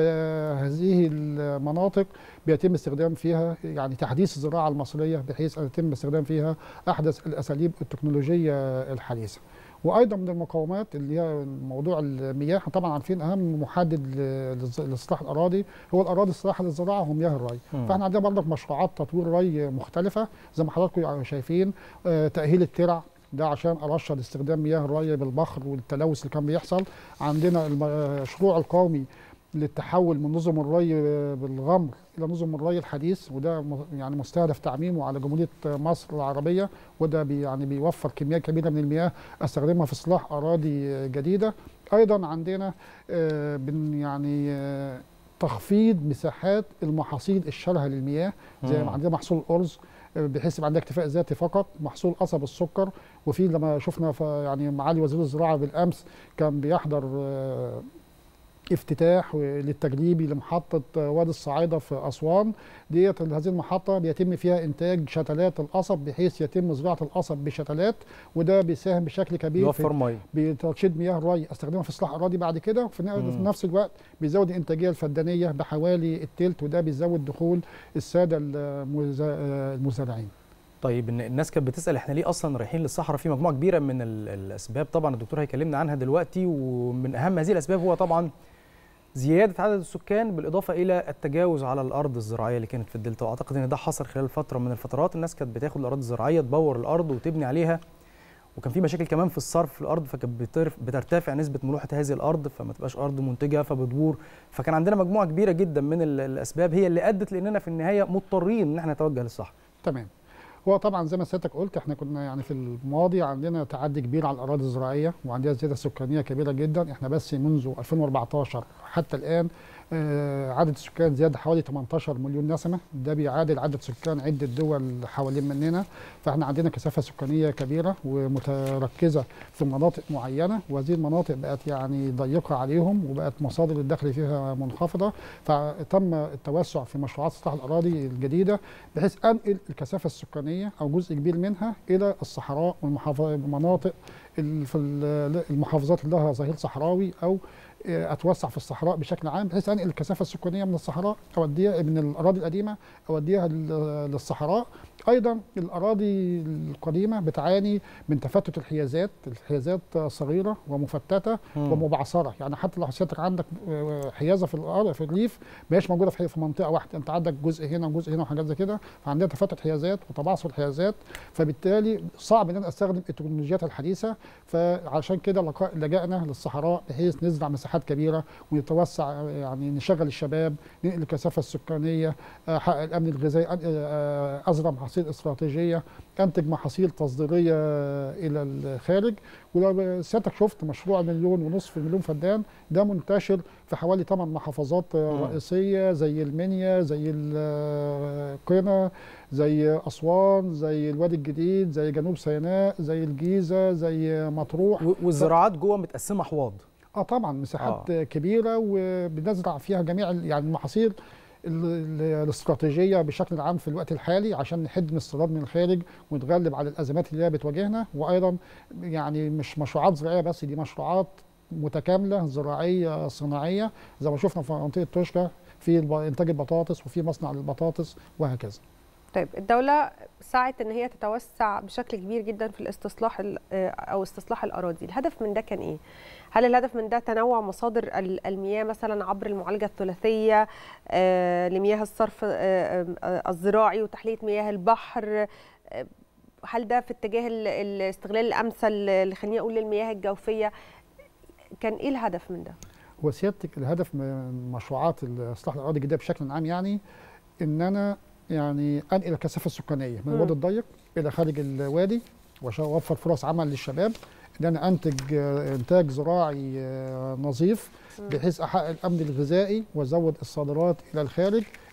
فهذه المناطق بيتم استخدام فيها يعني تحديث الزراعه المصريه بحيث ان يتم استخدام فيها احدث الاساليب التكنولوجيه الحديثه وايضا من المقاومات اللي هي موضوع المياه إحنا طبعا عارفين اهم محدد ل- للز- لاصلاح الاراضي هو الاراضي الصالحه للزراعه وهو مياه الري مم. فاحنا عندنا برضك مشروعات تطوير ري مختلفه زي ما حضراتكم شايفين آه، تاهيل الترع ده عشان ارشد استخدام مياه الري بالبخر والتلوث اللي كان بيحصل عندنا المشروع القومي للتحول من نظم الري بالغمر الى نظم الري الحديث وده م- يعني مستهدف تعميمه على جمهوريه مصر العربيه وده بي يعني بيوفر كميات كبيره من المياه استخدمها في اصلاح اراضي جديده ايضا عندنا آه، بن يعني آه، تخفيض مساحات المحاصيل الشالهه للمياه زي مم. ما عندنا محصول الارز آه، بحيث يبقى عندها اكتفاء ذاتي فقط محصول قصب السكر وفي لما شفنا ف- يعني معالي وزير الزراعه بالامس كان بيحضر آه، افتتاح للتجريبي لمحطة وادي الصعايدة في أسوان ديت هذه المحطة بيتم فيها إنتاج شتلات القصب بحيث يتم زراعة القصب بشتلات وده بيساهم بشكل كبير يوفر في مية. بترشيد مياه الري استخدامها في إصلاح أراضي بعد كده وفي ن- مم. في نفس الوقت بيزود الإنتاجية الفدانية بحوالي التلت وده بيزود دخول السادة المز- المزارعين طيب إن الناس كانت بتسال احنا ليه اصلا رايحين للصحراء في مجموعه كبيره من ال- الاسباب طبعا الدكتور هيكلمنا عنها دلوقتي ومن اهم هذه الاسباب هو طبعا زياده عدد السكان بالاضافه الى التجاوز على الارض الزراعيه اللي كانت في الدلتا واعتقد ان ده حصل خلال فتره من الفترات الناس كانت بتاخد الاراضي الزراعيه تبور الارض وتبني عليها وكان في مشاكل كمان في الصرف في الارض فكانت بترف- بترتفع نسبه ملوحه هذه الارض فما تبقاش ارض منتجه فبتبور فكان عندنا مجموعه كبيره جدا من ال- الاسباب هي اللي ادت لاننا في النهايه مضطرين ان احنا نتوجه للصحراء تمام هو طبعا زي ما سيادتك قلت احنا كنا يعني في الماضي عندنا تعدي كبير على الاراضي الزراعيه وعندنا زياده سكانيه كبيره جدا احنا بس منذ 2014 حتى الان آه، عدد السكان زاد حوالي 18 مليون نسمه ده بيعادل عدد سكان عده دول حوالين مننا فاحنا عندنا كثافه سكانيه كبيره ومتركزه في مناطق معينه وهذه المناطق بقت يعني ضيقه عليهم وبقت مصادر الدخل فيها منخفضه فتم التوسع في مشروعات اصلاح الاراضي الجديده بحيث انقل الكثافه السكانيه او جزء كبير منها الى الصحراء والمناطق ال- في ال- المحافظات اللي لها ظهير صحراوي او آه، اتوسع في الصحراء بشكل عام بحيث انقل الكثافه السكانيه من الصحراء اوديها من الاراضي القديمه اوديها لل- للصحراء ايضا الاراضي القديمه بتعاني من تفتت الحيازات الحيازات صغيره ومفتته مم. ومبعثره يعني حتى لو حضرتك عندك آه، حيازه في الارض في الريف ما هيش موجوده في في منطقه واحده انت عندك جزء هنا وجزء هنا وحاجات زي كده فعندنا تفتت حيازات وتبعثر حيازات فبالتالي صعب ان انا استخدم التكنولوجيات الحديثه فعشان كده لقا- لجأنا للصحراء بحيث نزرع مساحات كبيره ونتوسع آه، يعني نشغل الشباب ننقل الكثافه السكانيه آه، احقق الامن الغذائي أن- آه، ازرع محاصيل استراتيجيه انتج محاصيل تصديريه الى الخارج ولو سيادتك شفت مشروع مليون ونصف مليون فدان ده منتشر في حوالي 8 محافظات آه، مم. رئيسيه زي المنيا زي القنا زي اسوان زي الوادي الجديد زي جنوب سيناء زي الجيزه زي مطروح والزراعات جوه متقسمه حواض اه طبعا مساحات آه. آه. كبيره وبنزرع فيها جميع ال- يعني المحاصيل ال- ال- الاستراتيجيه بشكل عام في الوقت الحالي عشان نحد من الاستيراد من الخارج ونتغلب على الازمات اللي هي بتواجهنا وايضا يعني مش مشروعات زراعيه بس دي مشروعات متكامله زراعيه صناعيه زي ما شفنا في منطقه توشكا في الب- انتاج البطاطس وفي مصنع للبطاطس وهكذا طيب الدولة سعت ان هي تتوسع بشكل كبير جدا في الاستصلاح ال- آه، او استصلاح الاراضي، الهدف من ده كان ايه؟ هل الهدف من ده تنوع مصادر ال- المياه مثلا عبر المعالجة الثلاثية آه، لمياه الصرف آه، آه، الزراعي وتحلية مياه البحر آه، هل ده في اتجاه ال- الاستغلال الامثل اللي خليني اقول للمياه الجوفية كان ايه الهدف من ده؟ وسيادتك الهدف من مشروعات الاصلاح الاراضي الجديده بشكل عام يعني ان انا يعني انقل الكثافه السكانيه من مم. الوادي الضيق الى خارج الوادي وعشان اوفر فرص عمل للشباب ان انا انتج آه، انتاج زراعي آه، نظيف مم. بحيث احقق الامن الغذائي وازود الصادرات الى الخارج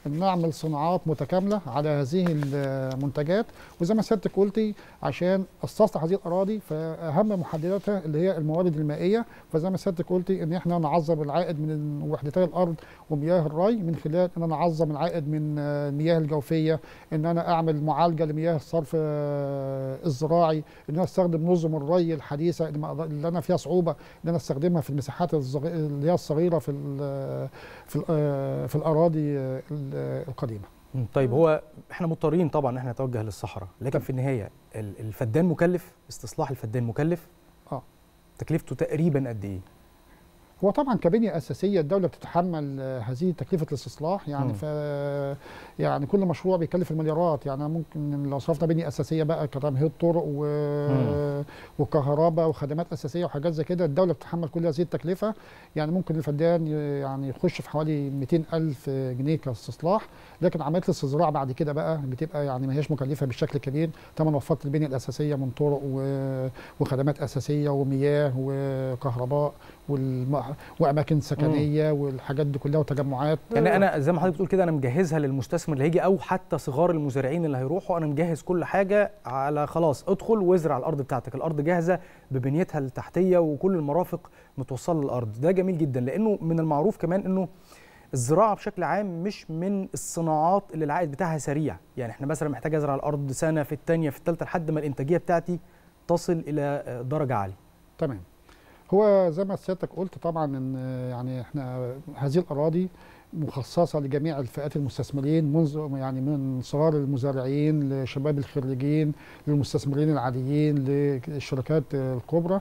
ان نعمل صناعات متكامله على هذه المنتجات وزي ما سيادتك قلتي عشان استصلح هذه الاراضي فاهم محدداتها اللي هي الموارد المائيه فزي ما سيادتك قلتي ان احنا نعظم العائد من وحدتي الارض ومياه الري من خلال ان انا اعظم العائد من آه، المياه الجوفيه ان انا اعمل معالجه لمياه الصرف آه، الزراعي ان انا استخدم نظم الري الحديثه اللي ما أقدر- اللي انا فيها صعوبه ان انا استخدمها في المساحات الصغ- اللي هي الصغيره في ال- في ال- آه، في الاراضي آه، ال- القديمه مم. طيب هو احنا مضطرين طبعا ان احنا نتوجه للصحراء لكن في النهايه ال- الفدان مكلف استصلاح الفدان مكلف اه تكلفته تقريبا قد ايه هو طبعا كبنيه اساسيه الدوله بتتحمل آه، هذه تكلفه الاستصلاح يعني مم. ف يعني كل مشروع بيكلف المليارات يعني ممكن لو صرفنا بنيه اساسيه بقى كتمهيد طرق و... مم. وكهرباء وخدمات اساسيه وحاجات زي كده الدوله بتتحمل كل هذه التكلفه يعني ممكن الفدان ي- يعني يخش في حوالي 200 الف جنيه كاستصلاح لكن عمليه الاستصلاح بعد كده بقى بتبقى يعني ما هيش مكلفه بالشكل الكبير طبعا وفرت البنيه الاساسيه من طرق و... وخدمات اساسيه ومياه وكهرباء والم... واماكن سكنيه والحاجات دي كلها وتجمعات يعني انا زي ما حضرتك بتقول كده انا مجهزها للمستثمر اللي هيجي او حتى صغار المزارعين اللي هيروحوا انا مجهز كل حاجه على خلاص ادخل وازرع الارض بتاعتك الارض جاهزه ببنيتها التحتيه وكل المرافق متوصله للارض ده جميل جدا لانه من المعروف كمان انه الزراعه بشكل عام مش من الصناعات اللي العائد بتاعها سريع يعني احنا مثلا محتاج ازرع الارض سنه في الثانيه في الثالثه لحد ما الانتاجيه بتاعتي تصل الى درجه عاليه تمام هو زي ما سيادتك قلت طبعا ان يعني احنا هذه الاراضي مخصصه لجميع الفئات المستثمرين منذ يعني من صغار المزارعين لشباب الخريجين للمستثمرين العاديين للشركات الكبرى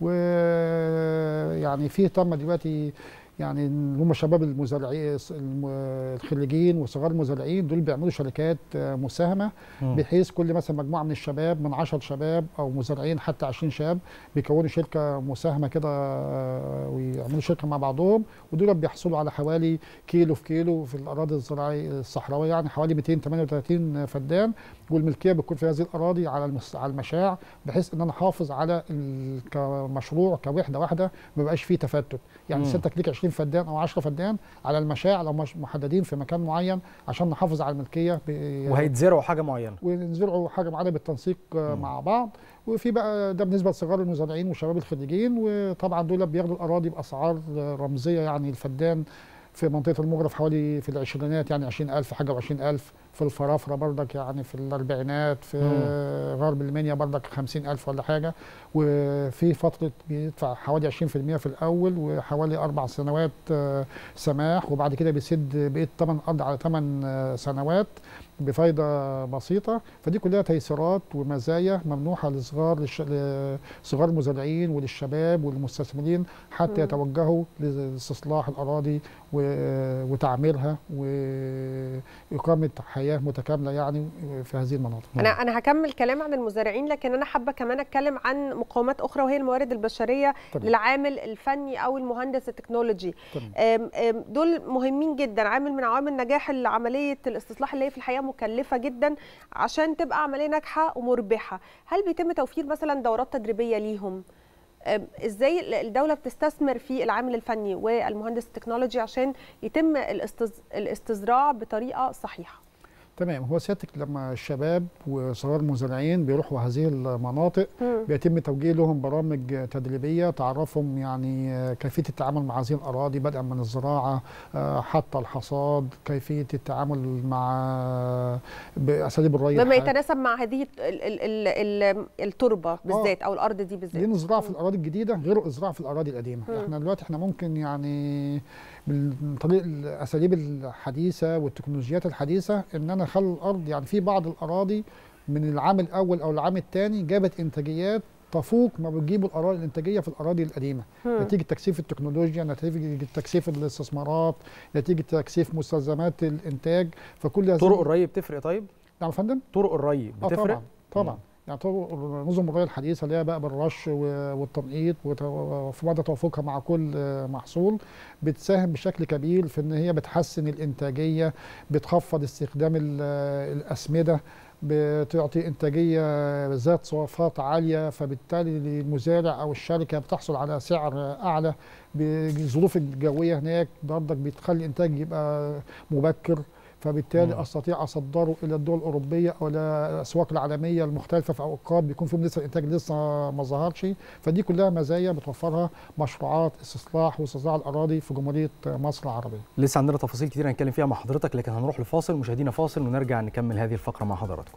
ويعني في تم دلوقتي يعني اللي هم شباب المزارعين الم- الخريجين وصغار المزارعين دول بيعملوا شركات آه، مساهمه مم. بحيث كل مثلا مجموعه من الشباب من 10 شباب او مزارعين حتى 20 شاب بيكونوا شركه مساهمه كده آه، ويعملوا شركه مع بعضهم ودول بيحصلوا على حوالي كيلو في كيلو في الاراضي الزراعيه الصحراويه يعني حوالي 238 فدان والملكيه بتكون في هذه الاراضي على المس... على المشاع بحيث ان انا احافظ على ال... كمشروع كوحده واحده ما بقاش فيه تفتت يعني مم. سيادتك ليك 20 فدان او 10 فدان على المشاع لو مش محددين في مكان معين عشان نحافظ على الملكيه ب... وهيتزرعوا حاجه معينه ونزرعوا حاجه معينه بالتنسيق آه، مع بعض وفي بقى ده بالنسبه لصغار المزارعين وشباب الخريجين وطبعا دول بياخدوا الاراضي باسعار آه، رمزيه يعني الفدان في منطقه المجرف حوالي في العشرينات يعني 20000 حاجه و20000 في الفرافره بردك يعني في الاربعينات في مم. غرب المنيا بردك 50000 ولا حاجه وفي فتره بيدفع حوالي 20% في الاول وحوالي اربع سنوات آه، سماح وبعد كده بيسد بقيه ثمن الارض على ثمان سنوات بفايده بسيطه فدي كلها تيسيرات ومزايا ممنوحه لصغار للش... لصغار المزارعين وللشباب والمستثمرين حتى مم. يتوجهوا لاستصلاح الاراضي و... وتعميرها واقامه حياه متكامله يعني في هذه المناطق انا انا هكمل كلام عن المزارعين لكن انا حابه كمان اتكلم عن مقومات اخرى وهي الموارد البشريه تمام. للعامل الفني او المهندس التكنولوجي تمام. أم- أم، دول مهمين جدا عامل من عوامل نجاح عمليه الاستصلاح اللي هي في الحقيقه مكلفه جدا عشان تبقى عمليه ناجحه ومربحه هل بيتم توفير مثلا دورات تدريبيه ليهم أم، ازاي الدوله بتستثمر في العامل الفني والمهندس التكنولوجي عشان يتم الاستز... الاستزراع بطريقه صحيحه تمام هو سيادتك لما الشباب وصغار المزارعين بيروحوا هذه المناطق مم. بيتم توجيه لهم برامج تدريبيه تعرفهم يعني آه، كيفيه التعامل مع هذه الاراضي بدءا من الزراعه آه، حتى الحصاد كيفيه التعامل مع باساليب الري بما الحاد. يتناسب مع هذه ال ال ال ال التربه بالذات او الارض دي بالذات لان الزراعه في الاراضي الجديده غير الزراعه في الاراضي القديمه مم. احنا دلوقتي احنا ممكن يعني من طريق الاساليب الحديثه والتكنولوجيات الحديثه ان انا اخلي الارض يعني في بعض الاراضي من العام الاول او العام الثاني جابت انتاجيات تفوق ما بتجيبه الاراضي الانتاجيه في الاراضي القديمه مم. نتيجه تكثيف التكنولوجيا نتيجه تكثيف الاستثمارات نتيجه تكثيف مستلزمات الانتاج فكل هذه طرق الري بتفرق طيب نعم يا فندم طرق الري آه بتفرق طبعا طبعا يعني طرق نظم الري الحديثه اللي هي بقى بالرش و- والتنقيط وت- وفي بعض توافقها مع كل آه، محصول بتساهم بشكل كبير في ان هي بتحسن الانتاجيه بتخفض استخدام ال- آه، الاسمده بتعطي انتاجيه ذات صفات عاليه فبالتالي المزارع او الشركه بتحصل على سعر اعلى بالظروف الجويه هناك برضك بتخلي الانتاج يبقى مبكر فبالتالي مم. استطيع اصدره الى الدول الاوروبيه او الى الاسواق العالميه المختلفه في اوقات بيكون فيهم لسه الانتاج لسه ما ظهرش فدي كلها مزايا بتوفرها مشروعات استصلاح واستصلاح الاراضي في جمهوريه مصر العربيه لسه عندنا تفاصيل كتير هنتكلم فيها مع حضرتك لكن هنروح لفاصل مشاهدينا فاصل ونرجع نكمل هذه الفقره مع حضراتكم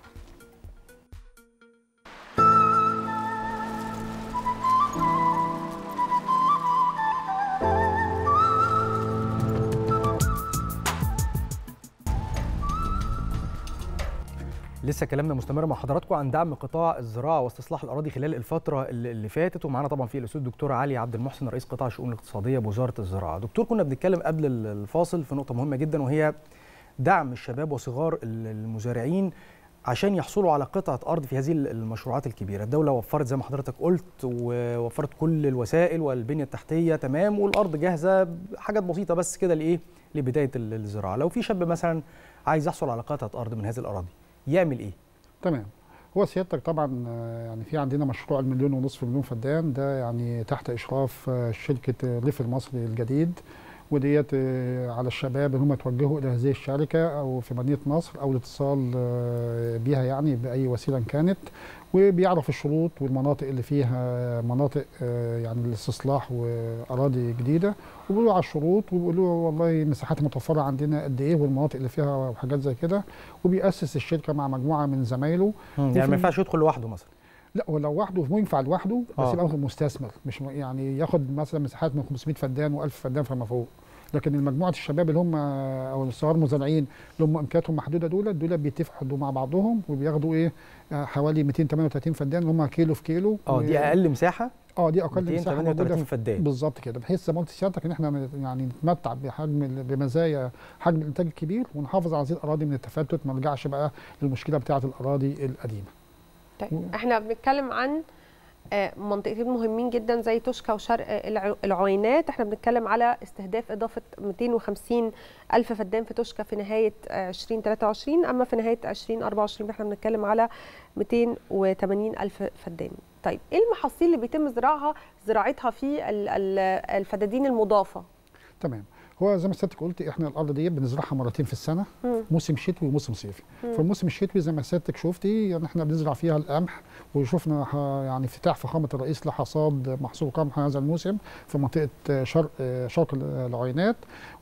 لسه كلامنا مستمر مع حضراتكم عن دعم قطاع الزراعه واستصلاح الاراضي خلال الفتره اللي اللي فاتت ومعانا طبعا في الاستاذ الدكتور علي عبد المحسن رئيس قطاع الشؤون الاقتصاديه بوزاره الزراعه. دكتور كنا بنتكلم قبل ال- الفاصل في نقطه مهمه جدا وهي دعم الشباب وصغار ال- المزارعين عشان يحصلوا على قطعه ارض في هذه ال- المشروعات الكبيره، الدوله وفرت زي ما حضرتك قلت ووفرت كل الوسائل والبنيه التحتيه تمام والارض جاهزه حاجات بسيطه بس كده لايه؟ لبدايه ال- الزراعه، لو في شاب مثلا عايز يحصل على قطعه ارض من هذه الاراضي يعمل ايه؟ تمام هو سيادتك طبعا آه، يعني في عندنا مشروع المليون ونصف مليون فدان ده يعني تحت اشراف آه، شركه آه، ريف المصري الجديد وديت آه، على الشباب ان هم يتوجهوا الى هذه الشركه او في مدينه نصر او الاتصال آه، بيها يعني باي وسيله كانت وبيعرف الشروط والمناطق اللي فيها مناطق آه، يعني الاستصلاح واراضي جديده وبيقولوا على الشروط وبيقولوا والله مساحات متوفره عندنا قد ايه والمناطق اللي فيها وحاجات زي كده وبيأسس الشركه مع مجموعه من زمايله يعني وفي- ما ينفعش يدخل لوحده مثلا لا هو لو وحده مو ينفع لوحده بس آه. يبقى مستثمر مش م- يعني ياخد مثلا مساحات من 500 فدان و1000 فدان فما فوق لكن مجموعه الشباب اللي هم او الصغار المزارعين اللي هم امكانياتهم محدوده دول دول بيتفقوا مع بعضهم وبياخدوا ايه آه، حوالي 238 فدان اللي هم كيلو في كيلو اه دي و- اقل مساحه اه دي اقل مساحه 238 موجوده في- فدان. بالظبط كده بحيث زي ما قلت سيادتك ان احنا ن- يعني نتمتع بحجم ال- بمزايا حجم الانتاج الكبير ونحافظ على هذه الاراضي من التفتت ما نرجعش بقى للمشكله بتاعه الاراضي القديمه طيب احنا بنتكلم عن آه، منطقتين مهمين جدا زي توشكا وشرق الع- العوينات احنا بنتكلم على استهداف اضافه 250 الف فدان في توشكا في نهايه آه، 2023 اما في نهايه 2024 احنا بنتكلم على 280 الف فدان طيب ايه المحاصيل اللي بيتم زراعها زراعتها في ال- ال- الفدادين المضافه تمام هو زي ما سيادتك قلت احنا الارض دي بنزرعها مرتين في السنه مم. موسم شتوي وموسم صيفي مم. فالموسم الشتوي زي ما سيادتك شفتي يعني احنا بنزرع فيها القمح وشفنا ح- يعني افتتاح فخامه الرئيس لحصاد محصول قمح هذا الموسم في منطقه شرق شرق العينات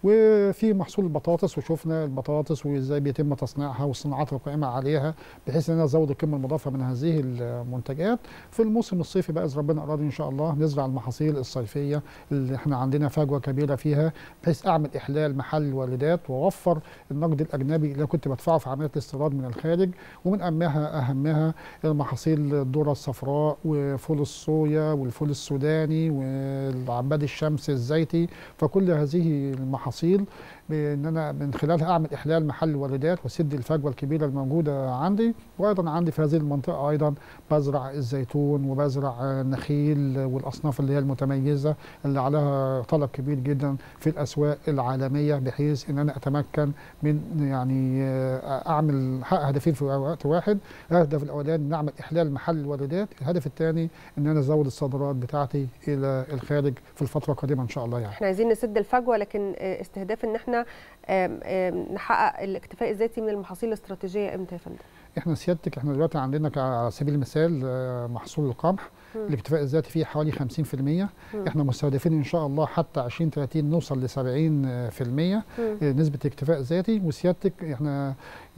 وفي محصول البطاطس وشفنا البطاطس وازاي بيتم تصنيعها والصناعات القائمه عليها بحيث ان نزود القيمه المضافه من هذه المنتجات في الموسم الصيفي بقى اذا ربنا اراد ان شاء الله نزرع المحاصيل الصيفيه اللي احنا عندنا فجوه كبيره فيها بحيث اعمل احلال محل الواردات واوفر النقد الاجنبي اللي كنت بدفعه في عمليه الاستيراد من الخارج ومن اهمها اهمها المحاصيل الذره الصفراء وفول الصويا والفول السوداني والعباد الشمس الزيتي فكل هذه المحاصيل بان انا من خلالها اعمل احلال محل الواردات واسد الفجوه الكبيره الموجوده عندي وايضا عندي في هذه المنطقه ايضا بزرع الزيتون وبزرع النخيل والاصناف اللي هي المتميزه اللي عليها طلب كبير جدا في الاسواق العالميه بحيث ان انا اتمكن من يعني آه، اعمل احقق هدفين في وقت واحد الهدف الاولاني نعمل احلال محل الواردات الهدف الثاني ان انا ازود الصادرات بتاعتي الى الخارج في الفتره القادمه ان شاء الله يعني احنا عايزين نسد الفجوه لكن آه، استهداف ان احنا آم، آم، نحقق الاكتفاء الذاتي من المحاصيل الاستراتيجيه امتى يا فندم احنا سيادتك احنا دلوقتي عندنا ك- على سبيل المثال آه، محصول القمح مم. الاكتفاء الذاتي فيه حوالي 50% مم. احنا مستهدفين ان شاء الله حتى 2030 نوصل ل 70% مم. آه، نسبه اكتفاء ذاتي وسيادتك احنا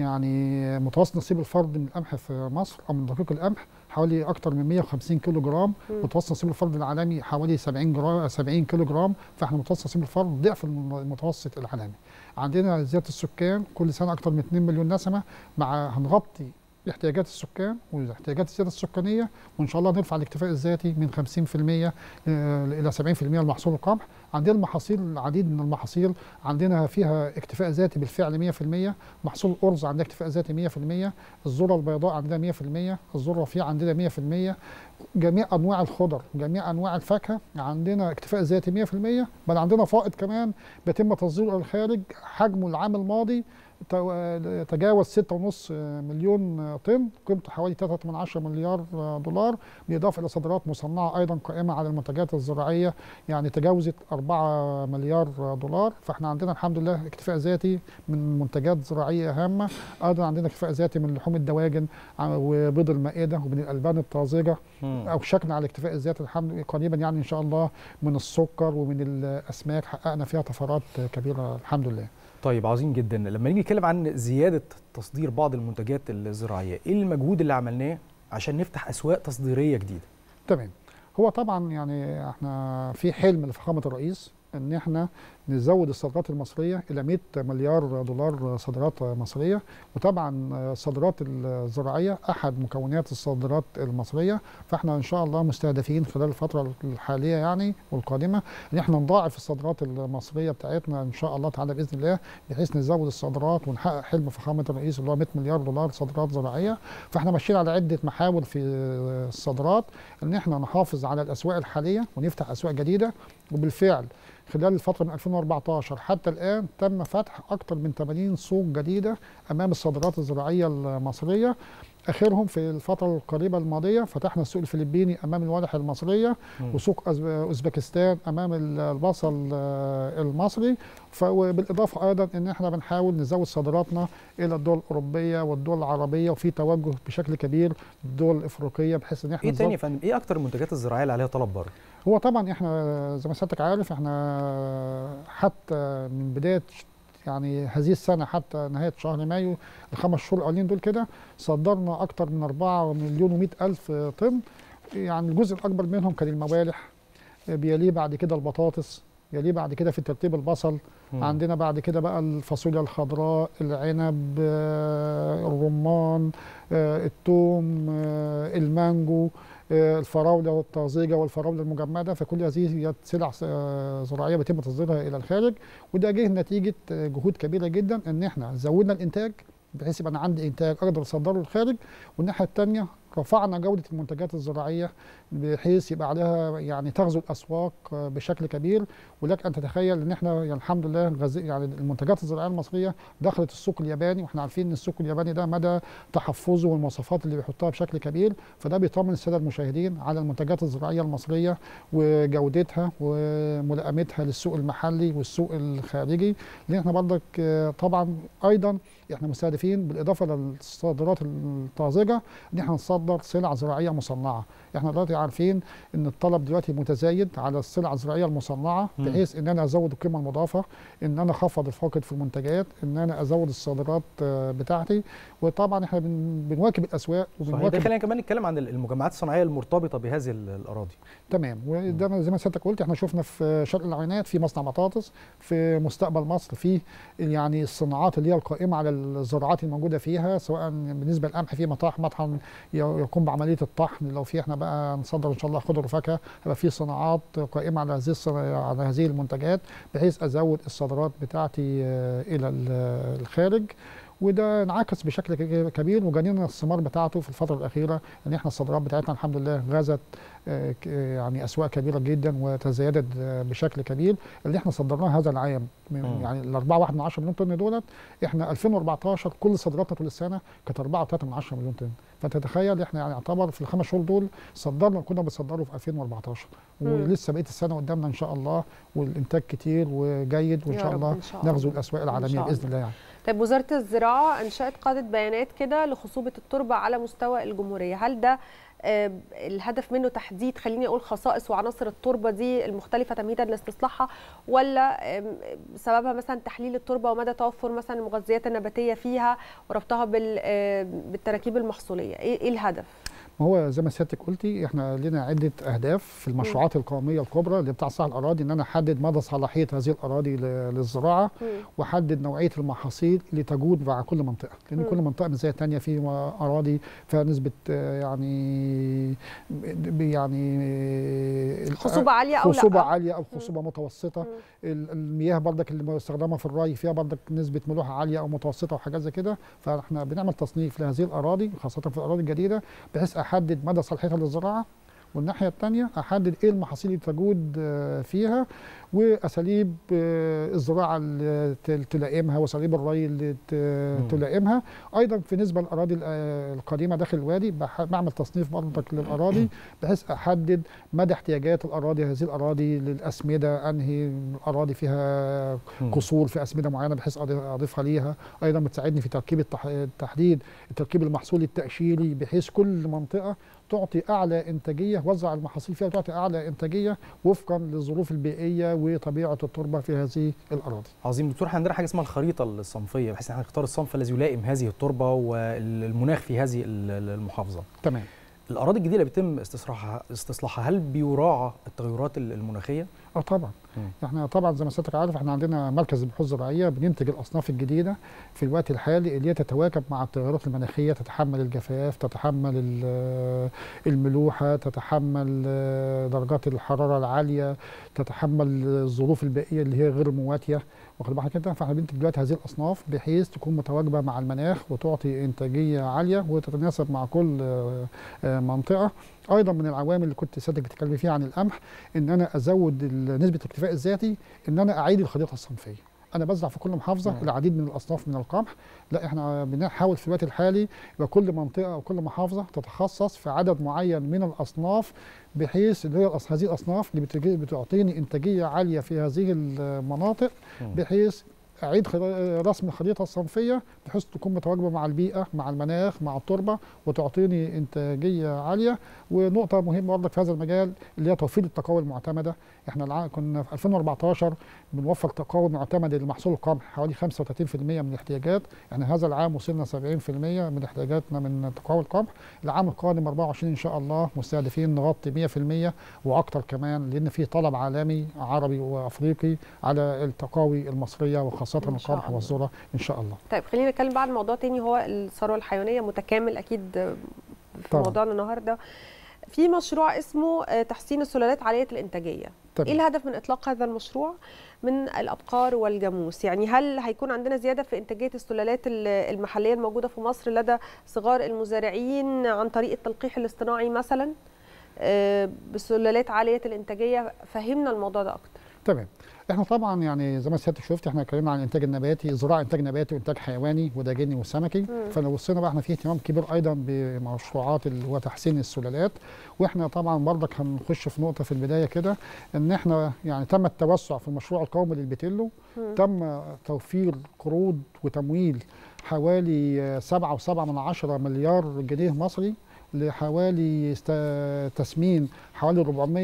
يعني متوسط نصيب الفرد من القمح في مصر او من دقيق القمح حوالي اكتر من 150 كيلو جرام مم. متوسط نصيب الفرد العالمي حوالي 70 جرام 70 كيلو جرام فاحنا متوسط نصيب الفرد ضعف الم- المتوسط العالمي عندنا زياده السكان كل سنه اكتر من 2 مليون نسمه مع هنغطي احتياجات السكان واحتياجات الزياده السكانيه وان شاء الله نرفع الاكتفاء الذاتي من 50% آه، الى 70% لمحصول القمح عندنا المحاصيل العديد من المحاصيل عندنا فيها اكتفاء ذاتي بالفعل 100% محصول الارز عندنا اكتفاء ذاتي 100% الذره البيضاء عندنا 100% الذره الرفيع عندنا 100% جميع انواع الخضر جميع انواع الفاكهه عندنا اكتفاء ذاتي 100% بل عندنا فائض كمان بيتم تصديره الى الخارج حجمه العام الماضي تو- تجاوز 6.5 مليون طن قيمته حوالي 3.8 مليار دولار بالاضافه الى صادرات مصنعه ايضا قائمه على المنتجات الزراعيه يعني تجاوزت 4 مليار دولار فاحنا عندنا الحمد لله اكتفاء ذاتي من منتجات زراعيه هامه ايضا عندنا اكتفاء ذاتي من لحوم الدواجن ع- وبيض المائده ومن الالبان الطازجه مم. او شكنا على الاكتفاء الذاتي الحمد لله قريبا يعني ان شاء الله من السكر ومن الاسماك حققنا فيها طفرات كبيره الحمد لله طيب عظيم جدا لما نيجي نتكلم عن زياده تصدير بعض المنتجات الزراعيه ايه المجهود اللي عملناه عشان نفتح اسواق تصديريه جديده تمام هو طبعا يعني احنا في حلم لفخامه الرئيس ان احنا نزود الصادرات المصريه الى 100 مليار دولار صادرات مصريه وطبعا الصادرات الزراعيه احد مكونات الصادرات المصريه فاحنا ان شاء الله مستهدفين خلال الفتره الحاليه يعني والقادمه ان احنا نضاعف الصادرات المصريه بتاعتنا ان شاء الله تعالى باذن الله بحيث نزود الصادرات ونحقق حلم فخامه الرئيس اللي هو 100 مليار دولار صادرات زراعيه فاحنا ماشيين على عده محاور في الصادرات ان احنا نحافظ على الاسواق الحاليه ونفتح اسواق جديده وبالفعل خلال الفترة من 2014 حتى الآن تم فتح أكثر من 80 سوق جديدة أمام الصادرات الزراعية المصرية آخرهم في الفترة القريبة الماضية فتحنا السوق الفلبيني أمام الوالح المصرية مم. وسوق أوز- أوزبكستان أمام ال- البصل آه، المصري ف- وبالإضافة أيضا إن إحنا بنحاول نزود صادراتنا إلى الدول الأوروبية والدول العربية وفي توجه بشكل كبير للدول الإفريقية بحيث إن إحنا ايه تاني يا نظبط- فندم ايه اكتر المنتجات الزراعيه اللي عليها طلب بره هو طبعا احنا زي ما سيادتك عارف احنا حتى من بدايه يعني هذه السنه حتى نهايه شهر مايو الخمس شهور الاولين دول كده صدرنا اكتر من 4 مليون و100 الف طن يعني الجزء الاكبر منهم كان الموالح بيليه بعد كده البطاطس يليه بعد كده في الترتيب البصل مم. عندنا بعد كده بقى الفاصوليا الخضراء العنب آه، الرمان آه، الثوم آه، المانجو آه، الفراوله الطازجه والفراوله المجمده فكل هذه هي سلع آه، زراعيه بيتم تصديرها الى الخارج وده جه نتيجه آه، جهود كبيره جدا ان احنا زودنا الانتاج بحيث يبقى انا عندي انتاج اقدر اصدره للخارج والناحيه الثانيه رفعنا جوده المنتجات الزراعيه بحيث يبقى عليها يعني تغزو الاسواق آه، بشكل كبير ولك ان تتخيل ان احنا يعني الحمد لله غز- يعني المنتجات الزراعيه المصريه دخلت السوق الياباني واحنا عارفين ان السوق الياباني ده مدى تحفظه والمواصفات اللي بيحطها بشكل كبير فده بيطمن الساده المشاهدين على المنتجات الزراعيه المصريه وجودتها وملائمتها للسوق المحلي والسوق الخارجي لان احنا برضك آه، طبعا ايضا احنا مستهدفين بالاضافه للصادرات الطازجه ان احنا نصدر سلع زراعيه مصنعه احنا دلوقتي عارفين ان الطلب دلوقتي متزايد على السلع الزراعيه المصنعه مم. بحيث ان انا ازود القيمه المضافه ان انا اخفض الفاقد في المنتجات ان انا ازود الصادرات آه، بتاعتي وطبعا احنا بن- بنواكب الاسواق صحيح ده وبنواكب خلينا كمان نتكلم عن المجمعات الصناعيه المرتبطه بهذه ال- الاراضي تمام وده زي ما سيادتك قلت احنا شفنا في شرق العينات في مصنع بطاطس في مستقبل مصر في يعني الصناعات اللي هي القائمه على الزراعات الموجوده فيها سواء بالنسبه للقمح في مطاح مطحن ي- يقوم بعمليه الطحن لو في احنا بقى نصدر ان شاء الله خضر وفاكهه يبقى في صناعات قائمه على هذه الصنا- على هذه المنتجات بحيث ازود الصادرات بتاعتي آه، الى ال- الخارج وده انعكس بشكل ك- كبير وجنينا الثمار بتاعته في الفتره الاخيره ان احنا الصادرات بتاعتنا الحمد لله غزت آه، ك- آه، يعني اسواق كبيره جدا وتزايدت آه، بشكل كبير اللي احنا صدرناه هذا العام من- مم. يعني ال 4.1 مليون طن دولت احنا 2014 كل صادراتنا طول السنه كانت 4.3 مليون طن فانت تتخيل احنا يعني يعتبر في الخمس شهور دول صدرنا كنا بنصدره في 2014 مم. ولسه بقيه السنه قدامنا ان شاء الله والانتاج كتير وجيد وان يا شاء رب الله إن شاء الله. نغزو الاسواق إن العالميه شاء باذن الله يعني طيب وزارة الزراعة أنشأت قاعدة بيانات كده لخصوبة التربة على مستوى الجمهورية هل ده آه، الهدف منه تحديد خليني أقول خصائص وعناصر التربة دي المختلفة تمهيدا لاستصلاحها ولا آم، سببها مثلا تحليل التربة ومدى توفر مثلا المغذيات النباتية فيها وربطها بال- آه، بالتراكيب المحصولية إيه إيه الهدف؟ ما هو زي ما سيادتك قلتي احنا لنا عده اهداف في المشروعات القوميه الكبرى اللي بتاع صلاح الاراضي ان انا احدد مدى صلاحيه هذه الاراضي ل- للزراعه واحدد نوعيه المحاصيل اللي تجود مع كل منطقه لان مم. كل منطقه من زي الثانيه في م- اراضي فيها نسبه آه، يعني ب- يعني آه، خصوبة عالية أو لأ؟ خصوبه عاليه او خصوبه متوسطه ال- المياه بردك اللي مستخدمه في الري فيها بردك نسبه ملوحه عاليه او متوسطه وحاجات زي كده فاحنا بنعمل تصنيف لهذه الاراضي خاصه في الاراضي الجديده بحيث احدد مدى صلاحيتها للزراعه والناحيه الثانيه احدد ايه المحاصيل اللي تجود آه، فيها واساليب آه، الزراعه اللي ت- تلائمها واساليب الري اللي ت- تلائمها ايضا في نسبه للاراضي ال- آه، القديمه داخل الوادي بح- بعمل تصنيف برضك للاراضي بحيث احدد مدى احتياجات الاراضي هذه الاراضي للاسمده انهي الاراضي فيها قصور في اسمده معينه بحيث أضيف- اضيفها ليها ايضا بتساعدني في تركيب التح- التحديد التركيب المحصولي التاشيري بحيث كل منطقه تعطي اعلى انتاجيه وزع المحاصيل فيها تعطي اعلى انتاجيه وفقا للظروف البيئيه وطبيعه التربه في هذه الاراضي عظيم دكتور احنا عندنا حاجه اسمها الخريطه الصنفيه بحيث ان احنا نختار الصنف الذي يلائم هذه التربه والمناخ في هذه ال- المحافظه تمام الاراضي الجديده اللي بيتم استصلاحها استصلاحها هل بيراعى التغيرات ال- المناخيه اه طبعا احنا طبعا زي ما سيادتك عارف احنا عندنا مركز البحوث الزراعيه بننتج الاصناف الجديده في الوقت الحالي اللي هي تتواكب مع التغيرات المناخيه تتحمل الجفاف تتحمل ال- الملوحه تتحمل آه، درجات الحراره العاليه تتحمل الظروف البيئيه اللي هي غير مواتيه واخد بالك انت فاحنا بننتج دلوقتي هذه الاصناف بحيث تكون متواجبه مع المناخ وتعطي انتاجيه عاليه وتتناسب مع كل آه، آه، منطقه ايضا من العوامل اللي كنت سيادتك بتتكلم فيها عن القمح ان انا ازود ال- نسبه الاكتفاء الذاتي ان انا اعيد الخريطه الصنفيه انا بزرع في كل محافظه مم. العديد من الاصناف من القمح لا احنا بنحاول في الوقت الحالي يبقى كل منطقه او كل محافظه تتخصص في عدد معين من الاصناف بحيث اللي هي الأص- هذه الاصناف اللي بتجي- بتعطيني انتاجيه عاليه في هذه المناطق مم. بحيث اعيد خرا- رسم الخريطه الصنفيه بحيث تكون متواجبه مع البيئه مع المناخ مع التربه وتعطيني انتاجيه عاليه ونقطه مهمه برضك في هذا المجال اللي هي توفير التقاوي المعتمده احنا الع- كنا في 2014 بنوفر تقاوي معتمده لمحصول القمح حوالي 35% من الاحتياجات يعني هذا العام وصلنا 70% من احتياجاتنا من تقاوي القمح العام القادم 24 ان شاء الله مستهدفين نغطي 100% واكثر كمان لان في طلب عالمي عربي وافريقي على التقاوي المصريه وخاصه إن شاء القمح الله. والذره ان شاء الله طيب خلينا نتكلم بقى عن موضوع تاني هو الثروه الحيوانيه متكامل اكيد في طبعاً. موضوعنا النهارده في مشروع اسمه آه، تحسين السلالات عاليه الانتاجيه تمام. ايه الهدف من اطلاق هذا المشروع من الابقار والجاموس يعني هل هيكون عندنا زياده في انتاجيه السلالات ال- المحليه الموجوده في مصر لدى صغار المزارعين عن طريق التلقيح الاصطناعي مثلا آه، بسلالات عاليه الانتاجيه فهمنا الموضوع ده اكتر تمام احنا طبعا يعني زي ما سيادتك شفت احنا اتكلمنا عن الانتاج النباتي زراعه انتاج نباتي وانتاج حيواني وداجني وسمكي مم. فلو بصينا بقى احنا في اهتمام كبير ايضا بمشروعات اللي هو تحسين السلالات واحنا طبعا برضك هنخش في نقطه في البدايه كده ان احنا يعني تم التوسع في المشروع القومي للبيتيلو مم. تم توفير قروض وتمويل حوالي 7.7 من عشرة مليار جنيه مصري لحوالي است- تسمين حوالي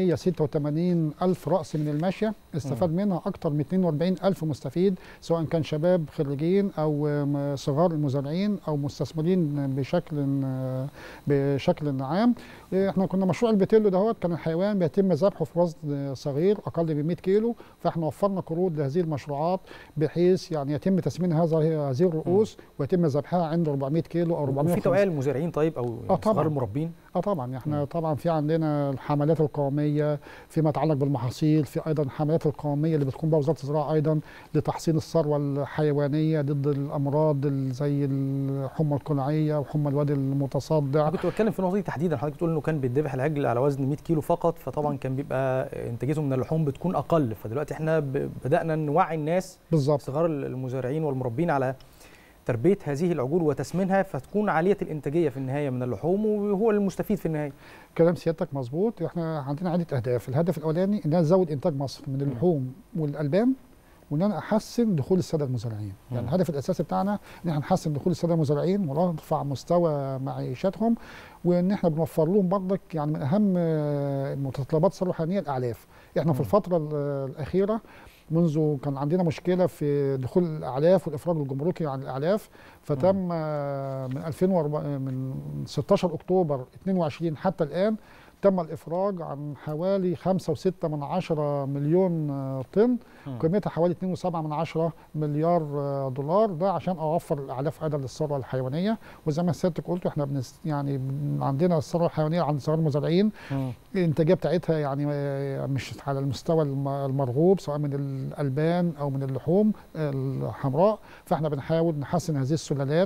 486 ألف رأس من الماشية استفاد منها أكثر من 42 ألف مستفيد سواء كان شباب خريجين أو م- صغار المزارعين أو مستثمرين بشكل بشكل عام احنا كنا مشروع البيتيلو دهوت كان الحيوان بيتم ذبحه في وزن صغير أقل من 100 كيلو فاحنا وفرنا قروض لهذه المشروعات بحيث يعني يتم تسمين هذا هذه الرؤوس ويتم ذبحها عند 400 كيلو أو 400 وفي توعيه للمزارعين طيب او آه يعني طبعاً. صغار المربين اه طبعا احنا طبعا في عندنا الحملات القوميه فيما يتعلق بالمحاصيل في ايضا الحملات القوميه اللي بتقوم بها وزاره الزراعه ايضا لتحصين الثروه الحيوانيه ضد الامراض ال- زي الحمى القلعيه وحمى الوادي المتصدع كنت بتكلم في النقطه دي تحديدا حضرتك بتقول انه كان بيتذبح العجل على وزن 100 كيلو فقط فطبعا كان بيبقى انتاجيته من اللحوم بتكون اقل فدلوقتي احنا ب- بدانا نوعي الناس بالظبط صغار المزارعين والمربين على تربيه هذه العجول وتسمينها فتكون عاليه الانتاجيه في النهايه من اللحوم وهو المستفيد في النهايه كلام سيادتك مظبوط احنا عندنا عده اهداف الهدف الاولاني ان انا ازود انتاج مصر من اللحوم والالبان وان انا احسن دخول الساده المزارعين يعني الهدف الاساسي بتاعنا ان احنا نحسن دخول الساده المزارعين ونرفع مستوى معيشتهم وان احنا بنوفر لهم برضك يعني من اهم آه، متطلبات الثروه الحيوانيه الاعلاف احنا في الفتره ال- الاخيره منذ كان عندنا مشكله في دخول الاعلاف والافراج الجمركي عن الاعلاف فتم آه، من 2004 من 16 اكتوبر 22 حتى الان تم الافراج عن حوالي 5.6 من عشرة مليون آه، طن مم. قيمتها حوالي 2.7 من عشرة مليار آه، دولار ده عشان اوفر الاعلاف ايضا للثروه الحيوانيه وزي ما سيادتك قلت احنا بنس يعني بن- عندنا الثروه الحيوانيه عند صغار المزارعين الانتاجيه بتاعتها يعني آه، مش على المستوى الم- المرغوب سواء من الالبان او من اللحوم الحمراء فاحنا بنحاول نحسن هذه السلالات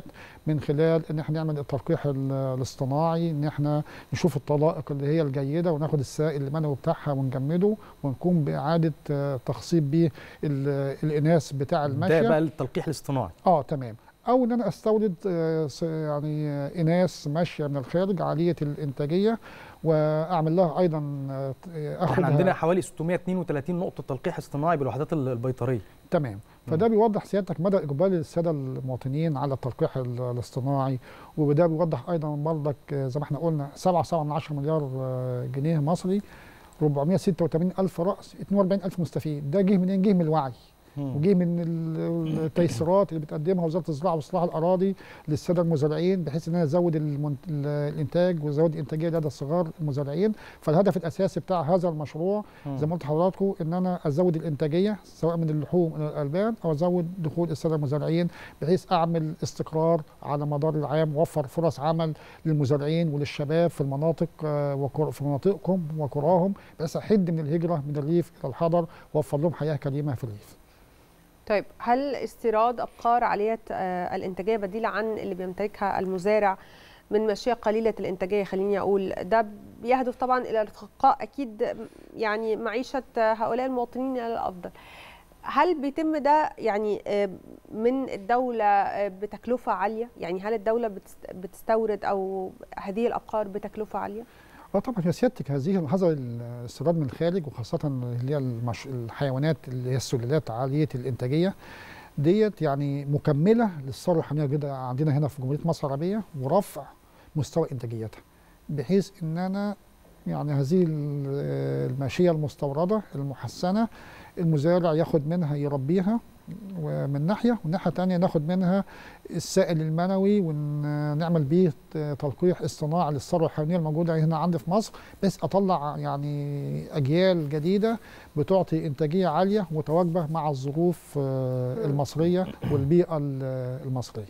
من خلال ان احنا نعمل التلقيح ال- الاصطناعي ان احنا نشوف الطلائق اللي هي الجيده وناخد السائل المنوي بتاعها ونجمده ونقوم باعاده آه، تخصيب بيه ال- الاناث بتاع ده الماشيه بقى التلقيح الاصطناعي اه تمام او ان انا استورد آه، س- يعني آه، اناث ماشيه من الخارج عاليه الانتاجيه واعمل لها ايضا آه، اخد احنا عندنا حوالي 632 نقطه تلقيح اصطناعي بالوحدات ال- البيطريه تمام فده بيوضح سيادتك مدى اقبال الساده المواطنين على التلقيح ال- الاصطناعي وده بيوضح ايضا برضك آه، زي ما احنا قلنا 7.7 مليار آه، جنيه مصري 486 الف راس 42 الف مستفيد ده جه منين جه من الوعي وجه من ال- التيسيرات اللي بتقدمها وزاره الزراعه واصلاح الاراضي للساده المزارعين بحيث ان انا ازود المنت- ال- الانتاج وازود الانتاجيه لدى الصغار المزارعين فالهدف الاساسي بتاع هذا المشروع مم. زي ما قلت لحضراتكم ان انا ازود الانتاجيه سواء من اللحوم من الالبان او ازود دخول الساده المزارعين بحيث اعمل استقرار على مدار العام واوفر فرص عمل للمزارعين وللشباب في المناطق آه، وقر- في مناطقهم وقراهم بحيث احد من الهجره من الريف الى الحضر واوفر لهم حياه كريمه في الريف. طيب هل استيراد ابقار عاليه آه، الانتاجيه بديله عن اللي بيمتلكها المزارع من ماشيه قليله الانتاجيه خليني اقول ده بيهدف طبعا الى ارتقاء اكيد يعني معيشه هؤلاء المواطنين الى الافضل هل بيتم ده يعني آه، من الدوله آه، بتكلفه عاليه يعني هل الدوله بتست- بتستورد او هذه الابقار بتكلفه عاليه اه طبعا يا سيادتك هذه هذا الاستيراد من الخارج وخاصه اللي هي المش... الحيوانات اللي هي السلالات عاليه الانتاجيه ديت يعني مكمله للثروه الحيوانيه جدا عندنا هنا في جمهوريه مصر العربيه ورفع مستوى انتاجيتها بحيث ان انا يعني هذه ال- الماشيه المستورده المحسنه المزارع ياخد منها يربيها ومن ناحيه والناحيه الثانيه ناخد منها السائل المنوي ونعمل بيه تلقيح اصطناعي للثروه الحيوانيه الموجوده هنا عندي في مصر بس اطلع يعني اجيال جديده بتعطي انتاجيه عاليه متواجبه مع الظروف آه، المصريه والبيئه ال- المصريه.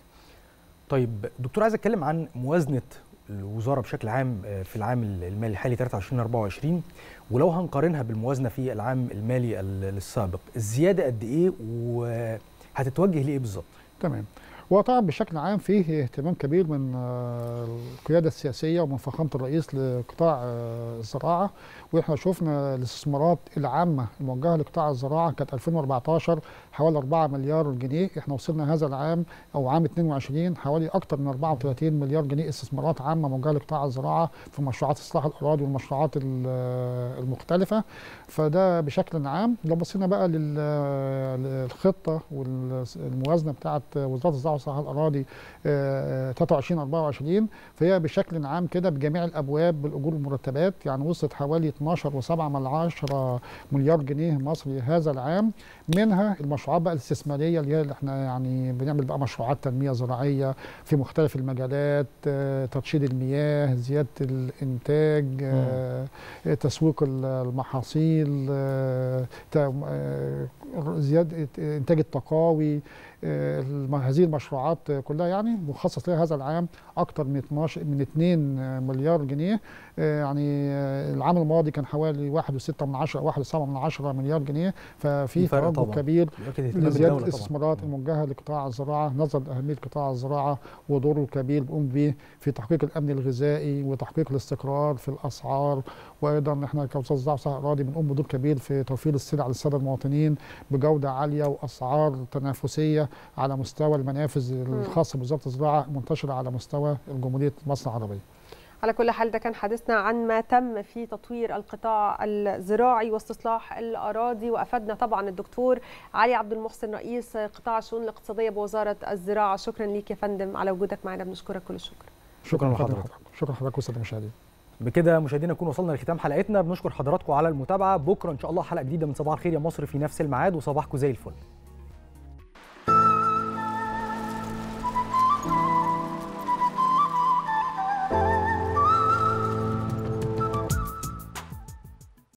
طيب دكتور عايز اتكلم عن موازنه الوزاره بشكل عام آه، في العام المالي الحالي 23 24 ولو هنقارنها بالموازنه في العام المالي ال- السابق الزياده قد ايه وهتتوجه لايه بالظبط تمام وطبعا بشكل عام فيه اهتمام كبير من آه، القياده السياسيه ومن فخامه الرئيس لقطاع آه، الزراعه واحنا شفنا الاستثمارات العامه الموجهه لقطاع الزراعه كانت 2014 حوالي 4 مليار جنيه احنا وصلنا هذا العام او عام 22 حوالي اكثر من 34 مليار جنيه استثمارات عامه موجهه لقطاع الزراعه في مشروعات اصلاح الاراضي والمشروعات ال- المختلفه فده بشكل عام لو بصينا بقى لل- للخطه والموازنه بتاعت وزاره الزراعه واصلاح الاراضي آه، 23 24 فهي بشكل عام كده بجميع الابواب بالاجور والمرتبات يعني وصلت حوالي 12.7 من عشرة مليار جنيه مصري هذا العام منها المشروعات بقى الاستثماريه اللي هي اللي احنا يعني بنعمل بقى مشروعات تنميه زراعيه في مختلف المجالات آه، ترشيد المياه زياده الانتاج آه، تسويق المحاصيل آه، تا- آه، زياده انتاج التقاوي آه، الم- هذه المشروعات كلها يعني مخصص لها هذا العام اكثر من 12 من 2 مليار جنيه آه، يعني آه، العام الماضي كان حوالي 1.6 من 10 1.7 من 10 مليار جنيه ففي في فرق توجه طبعاً. كبير بيؤكد اهتمام لزياده الدولة طبعاً. الاستثمارات الموجهه لقطاع الزراعه نظرا لاهميه قطاع الزراعه ودوره الكبير بيقوم به في تحقيق الامن الغذائي وتحقيق الاستقرار في الاسعار وايضا احنا كوزاره الزراعه وصحه الاراضي بنقوم بدور كبير في توفير السلع للساده المواطنين بجوده عاليه واسعار تنافسيه على مستوى المنافذ الخاصه بوزاره الزراعه منتشره على مستوى جمهوريه مصر العربيه. على كل حال ده كان حديثنا عن ما تم في تطوير القطاع الزراعي واستصلاح الاراضي وافادنا طبعا الدكتور علي عبد المحسن رئيس قطاع الشؤون الاقتصاديه بوزاره الزراعه شكرا ليك يا فندم على وجودك معنا بنشكرك كل الشكر شكرا لحضرتك شكرا لحضرتك والساده المشاهدين. بكده مشاهدينا نكون وصلنا لختام حلقتنا بنشكر حضراتكم على المتابعه بكره ان شاء الله حلقه جديده من صباح الخير يا مصر في نفس الميعاد وصباحكم زي الفل